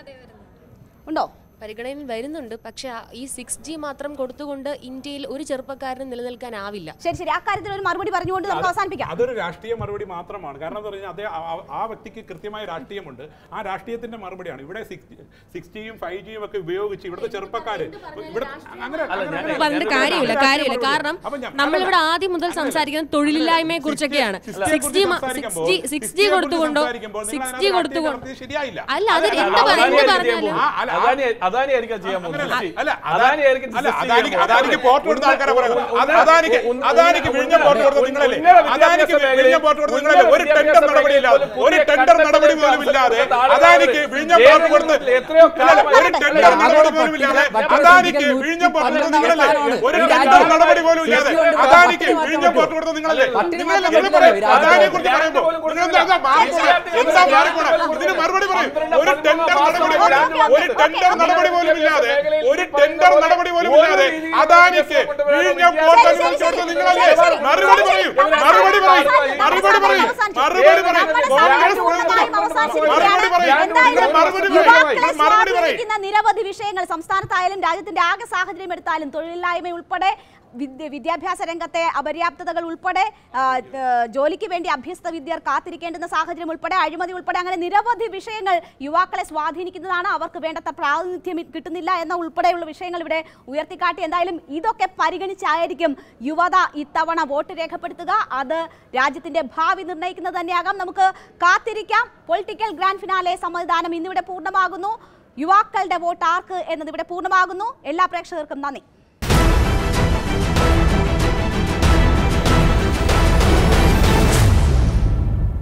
ഉണ്ടോ പരിഗണനയിൽ വരുന്നുണ്ട് പക്ഷേ ആ- ഈ സിക്സ് ജി മാത്രം കൊടുത്തുകൊണ്ട് ഇന്ത്യയിൽ ഒരു ചെറുപ്പക്കാരന് നിലനിൽക്കാനാവില്ല ശരി ശരി അക്കാര്യത്തിൽ ഒരു മറുപടി പറഞ്ഞുകൊണ്ട് നമുക്ക് അവസാനിപ്പിക്കാം അതൊരു രാഷ്ട്രീയ മറുപടി മാത്രമാണ് കാരണം എന്താ പറഞ്ഞാൽ അതേ ആ- ആ- ആ വ്യക്തിക്ക് കൃത്യമായ രാഷ്ട്രീയമുണ്ട് ആ രാഷ്ട്രീയത്തിന്റെ മറുപടിയാണ് ഇവിടെ സിക്സ് ജിയും ഫൈവ് ജിയും ഒക്കെ ഉപയോഗിച്ച് ഇവിടുത്തെ ചെറുപ്പക്കാര് ഇവിടെ അങ്ങനെ അങ്ങനെ- പറഞ്ഞിട്ട് കാര്യമില്ല കാര്യമില്ല കാരണം അപ്പൊ ഞാൻ- നമ്മളിവിടെ ആദ്യം മുതൽ സംസാരിക്കുന്നത് തൊഴിലില്ലായ്മയെ കുറിച്ചൊക്കെയാണ് six G six G six G കൊടുത്തുകൊണ്ടോ സിക്സ് ജി കൊടുത്തുകൊണ്ടോ ശരിയായില്ല അല്ല അത് അല്ല, എന്ത് അല്ല, പറ- എന്ത് അദാനി പറഞ്ഞാലും ആ, അല്ല, ആ- അദാനി അദാനി ആയിരിക്കും ചെയ്യാൻ പോകുന്നത് അങ്ങനെയല്ല. ശരി. അല്ല, അദാനി ആയിരിക്കും അല്ല, സൃഷ്ടിക്കാൻ അദാനിക്ക് പോകുന്നത്. അദാനിക്ക് പോർട്ട് കൊടുത്ത ആൾക്കാരെ പറയുന്നത്. ഉന്ന- അത് അദാനിക്ക് ഉന്ന- അദാനിക്ക് ഉന്ന- വിഴിഞ്ഞ പോർട്ട് കൊടുത്ത ഉന്നത നിങ്ങളല്ലേ വിദ്യാഭ്യാസ അദാനിക്ക് മേഖലയിൽ വിഴിഞ്ഞ പോർട്ട് കൊടുത്ത നിങ്ങളല്ലേ ഒരു ഉന്നത ടെൻഡർ വിദ്യാഭ്യാസ നടപടിയില്ല മേഖലയിൽ ഒരു പുതിയ ടെൻഡർ നടപടി കണ്ടെത്തലുകൾ പോലും ഇല്ലാതെ ആളുകൾ അദാനിക്ക് വിഴിഞ്ഞ പോർട്ട് കൊടുത്ത് എത്രയോ അല്ല, കാലമായി ഒരു ടെൻഡർ നടപടി പോലും ഇല്ലാതെ അദാനിക്ക് വിഴിഞ്ഞ പോർട്ട് കൊടുത്ത നിങ്ങളല്ലേ ഒരു ടെൻഡർ നടപടി പോലും ഇല്ലാതെ അദാനിക്ക് വിഴിഞ്ഞ പോർട്ട് കൊടുത്ത നിങ്ങളല്ലേ നിങ്ങളല്ലേ നിങ്ങൾ പറയും അദാനിയെ കുറിച്ച് പറയുമ്പോൾ നിങ്ങൾ എന്താ എന്താ മാറിപ്പോണെ? എന്താ മാറിപ്പോണെ? ഇതിന് മറുപടി പറയും ഒരു ടെൻഡർ നടപടി പോലും ഒരു ടെൻഡർ നടപടി പോലും ഇല്ലാതെ ഒരു ടെൻഡർ നടപടി പോലും ഇല്ലാതെ അദാനിക്ക് വിഴിഞ്ഞ പോർട്ട് അനുവദിച്ചു കൊടുത്ത നിങ്ങളല്ലേ മറുപടി പറയും മറുപടി പറയും മറുപടി പറയും മറുപടി പറയും കോൺഗ്രസ് പ്രതിനിധി മറുപടി പറയും നിങ്ങൾ മറുപടി പറയും യുവാക്കളെ നിങ്ങൾ മറുപടി പറയും സ്വാധീനിക്കുന്ന നിരവധി വിഷയങ്ങൾ സംസ്ഥാനത്തായാലും രാജ്യത്തിന്റെ ആകെ സാഹചര്യം എടുത്താലും തൊഴിലില്ലായ്മ ഉൾപ്പെടെ വിദ്യ വിദ്യാഭ്യാസ രംഗത്തെ അപര്യാപ്തതകൾ ഉൾപ്പെടെ ആ, ആ, ജോലിക്ക് വേണ്ടി അഭ്യസ്ത വിദ്യർ കാത്തിരിക്കേണ്ടുന്ന സാഹചര്യം ഉൾപ്പെടെ അഴിമതി ഉൾപ്പെടെ അങ്ങനെ നിരവധി വിഷയങ്ങൾ യുവാക്കളെ സ്വാധീനിക്കുന്നതാണ് അവർക്ക് വേണ്ടത്ര പ്രാതിനിധ്യം കിട്ടുന്നില്ല എന്ന ഉൾപ്പെടെയുള്ള വിഷയങ്ങൾ ഇവിടെ ഉയർത്തിക്കാട്ടി എന്തായാലും ഇതൊക്കെ പരിഗണിച്ചായിരിക്കും യുവത ഇത്തവണ വോട്ട് രേഖപ്പെടുത്തുക അത് രാജ്യത്തിന്റെ ഭാവി നിർണ്ണയിക്കുന്നത് തന്നെയാകാം നമുക്ക് കാത്തിരിക്കാം പൊളിറ്റിക്കൽ ഗ്രാൻഡ് ഫിനാലെ സമ്മതിദാനം ഇന്നിവിടെ പൂർണ്ണമാകുന്നു യുവാക്കളുടെ വോട്ട് ആർക്ക് എന്നത് ഇവിടെ പൂർണ്ണമാകുന്നു എല്ലാ പ്രേക്ഷകർക്കും നന്ദി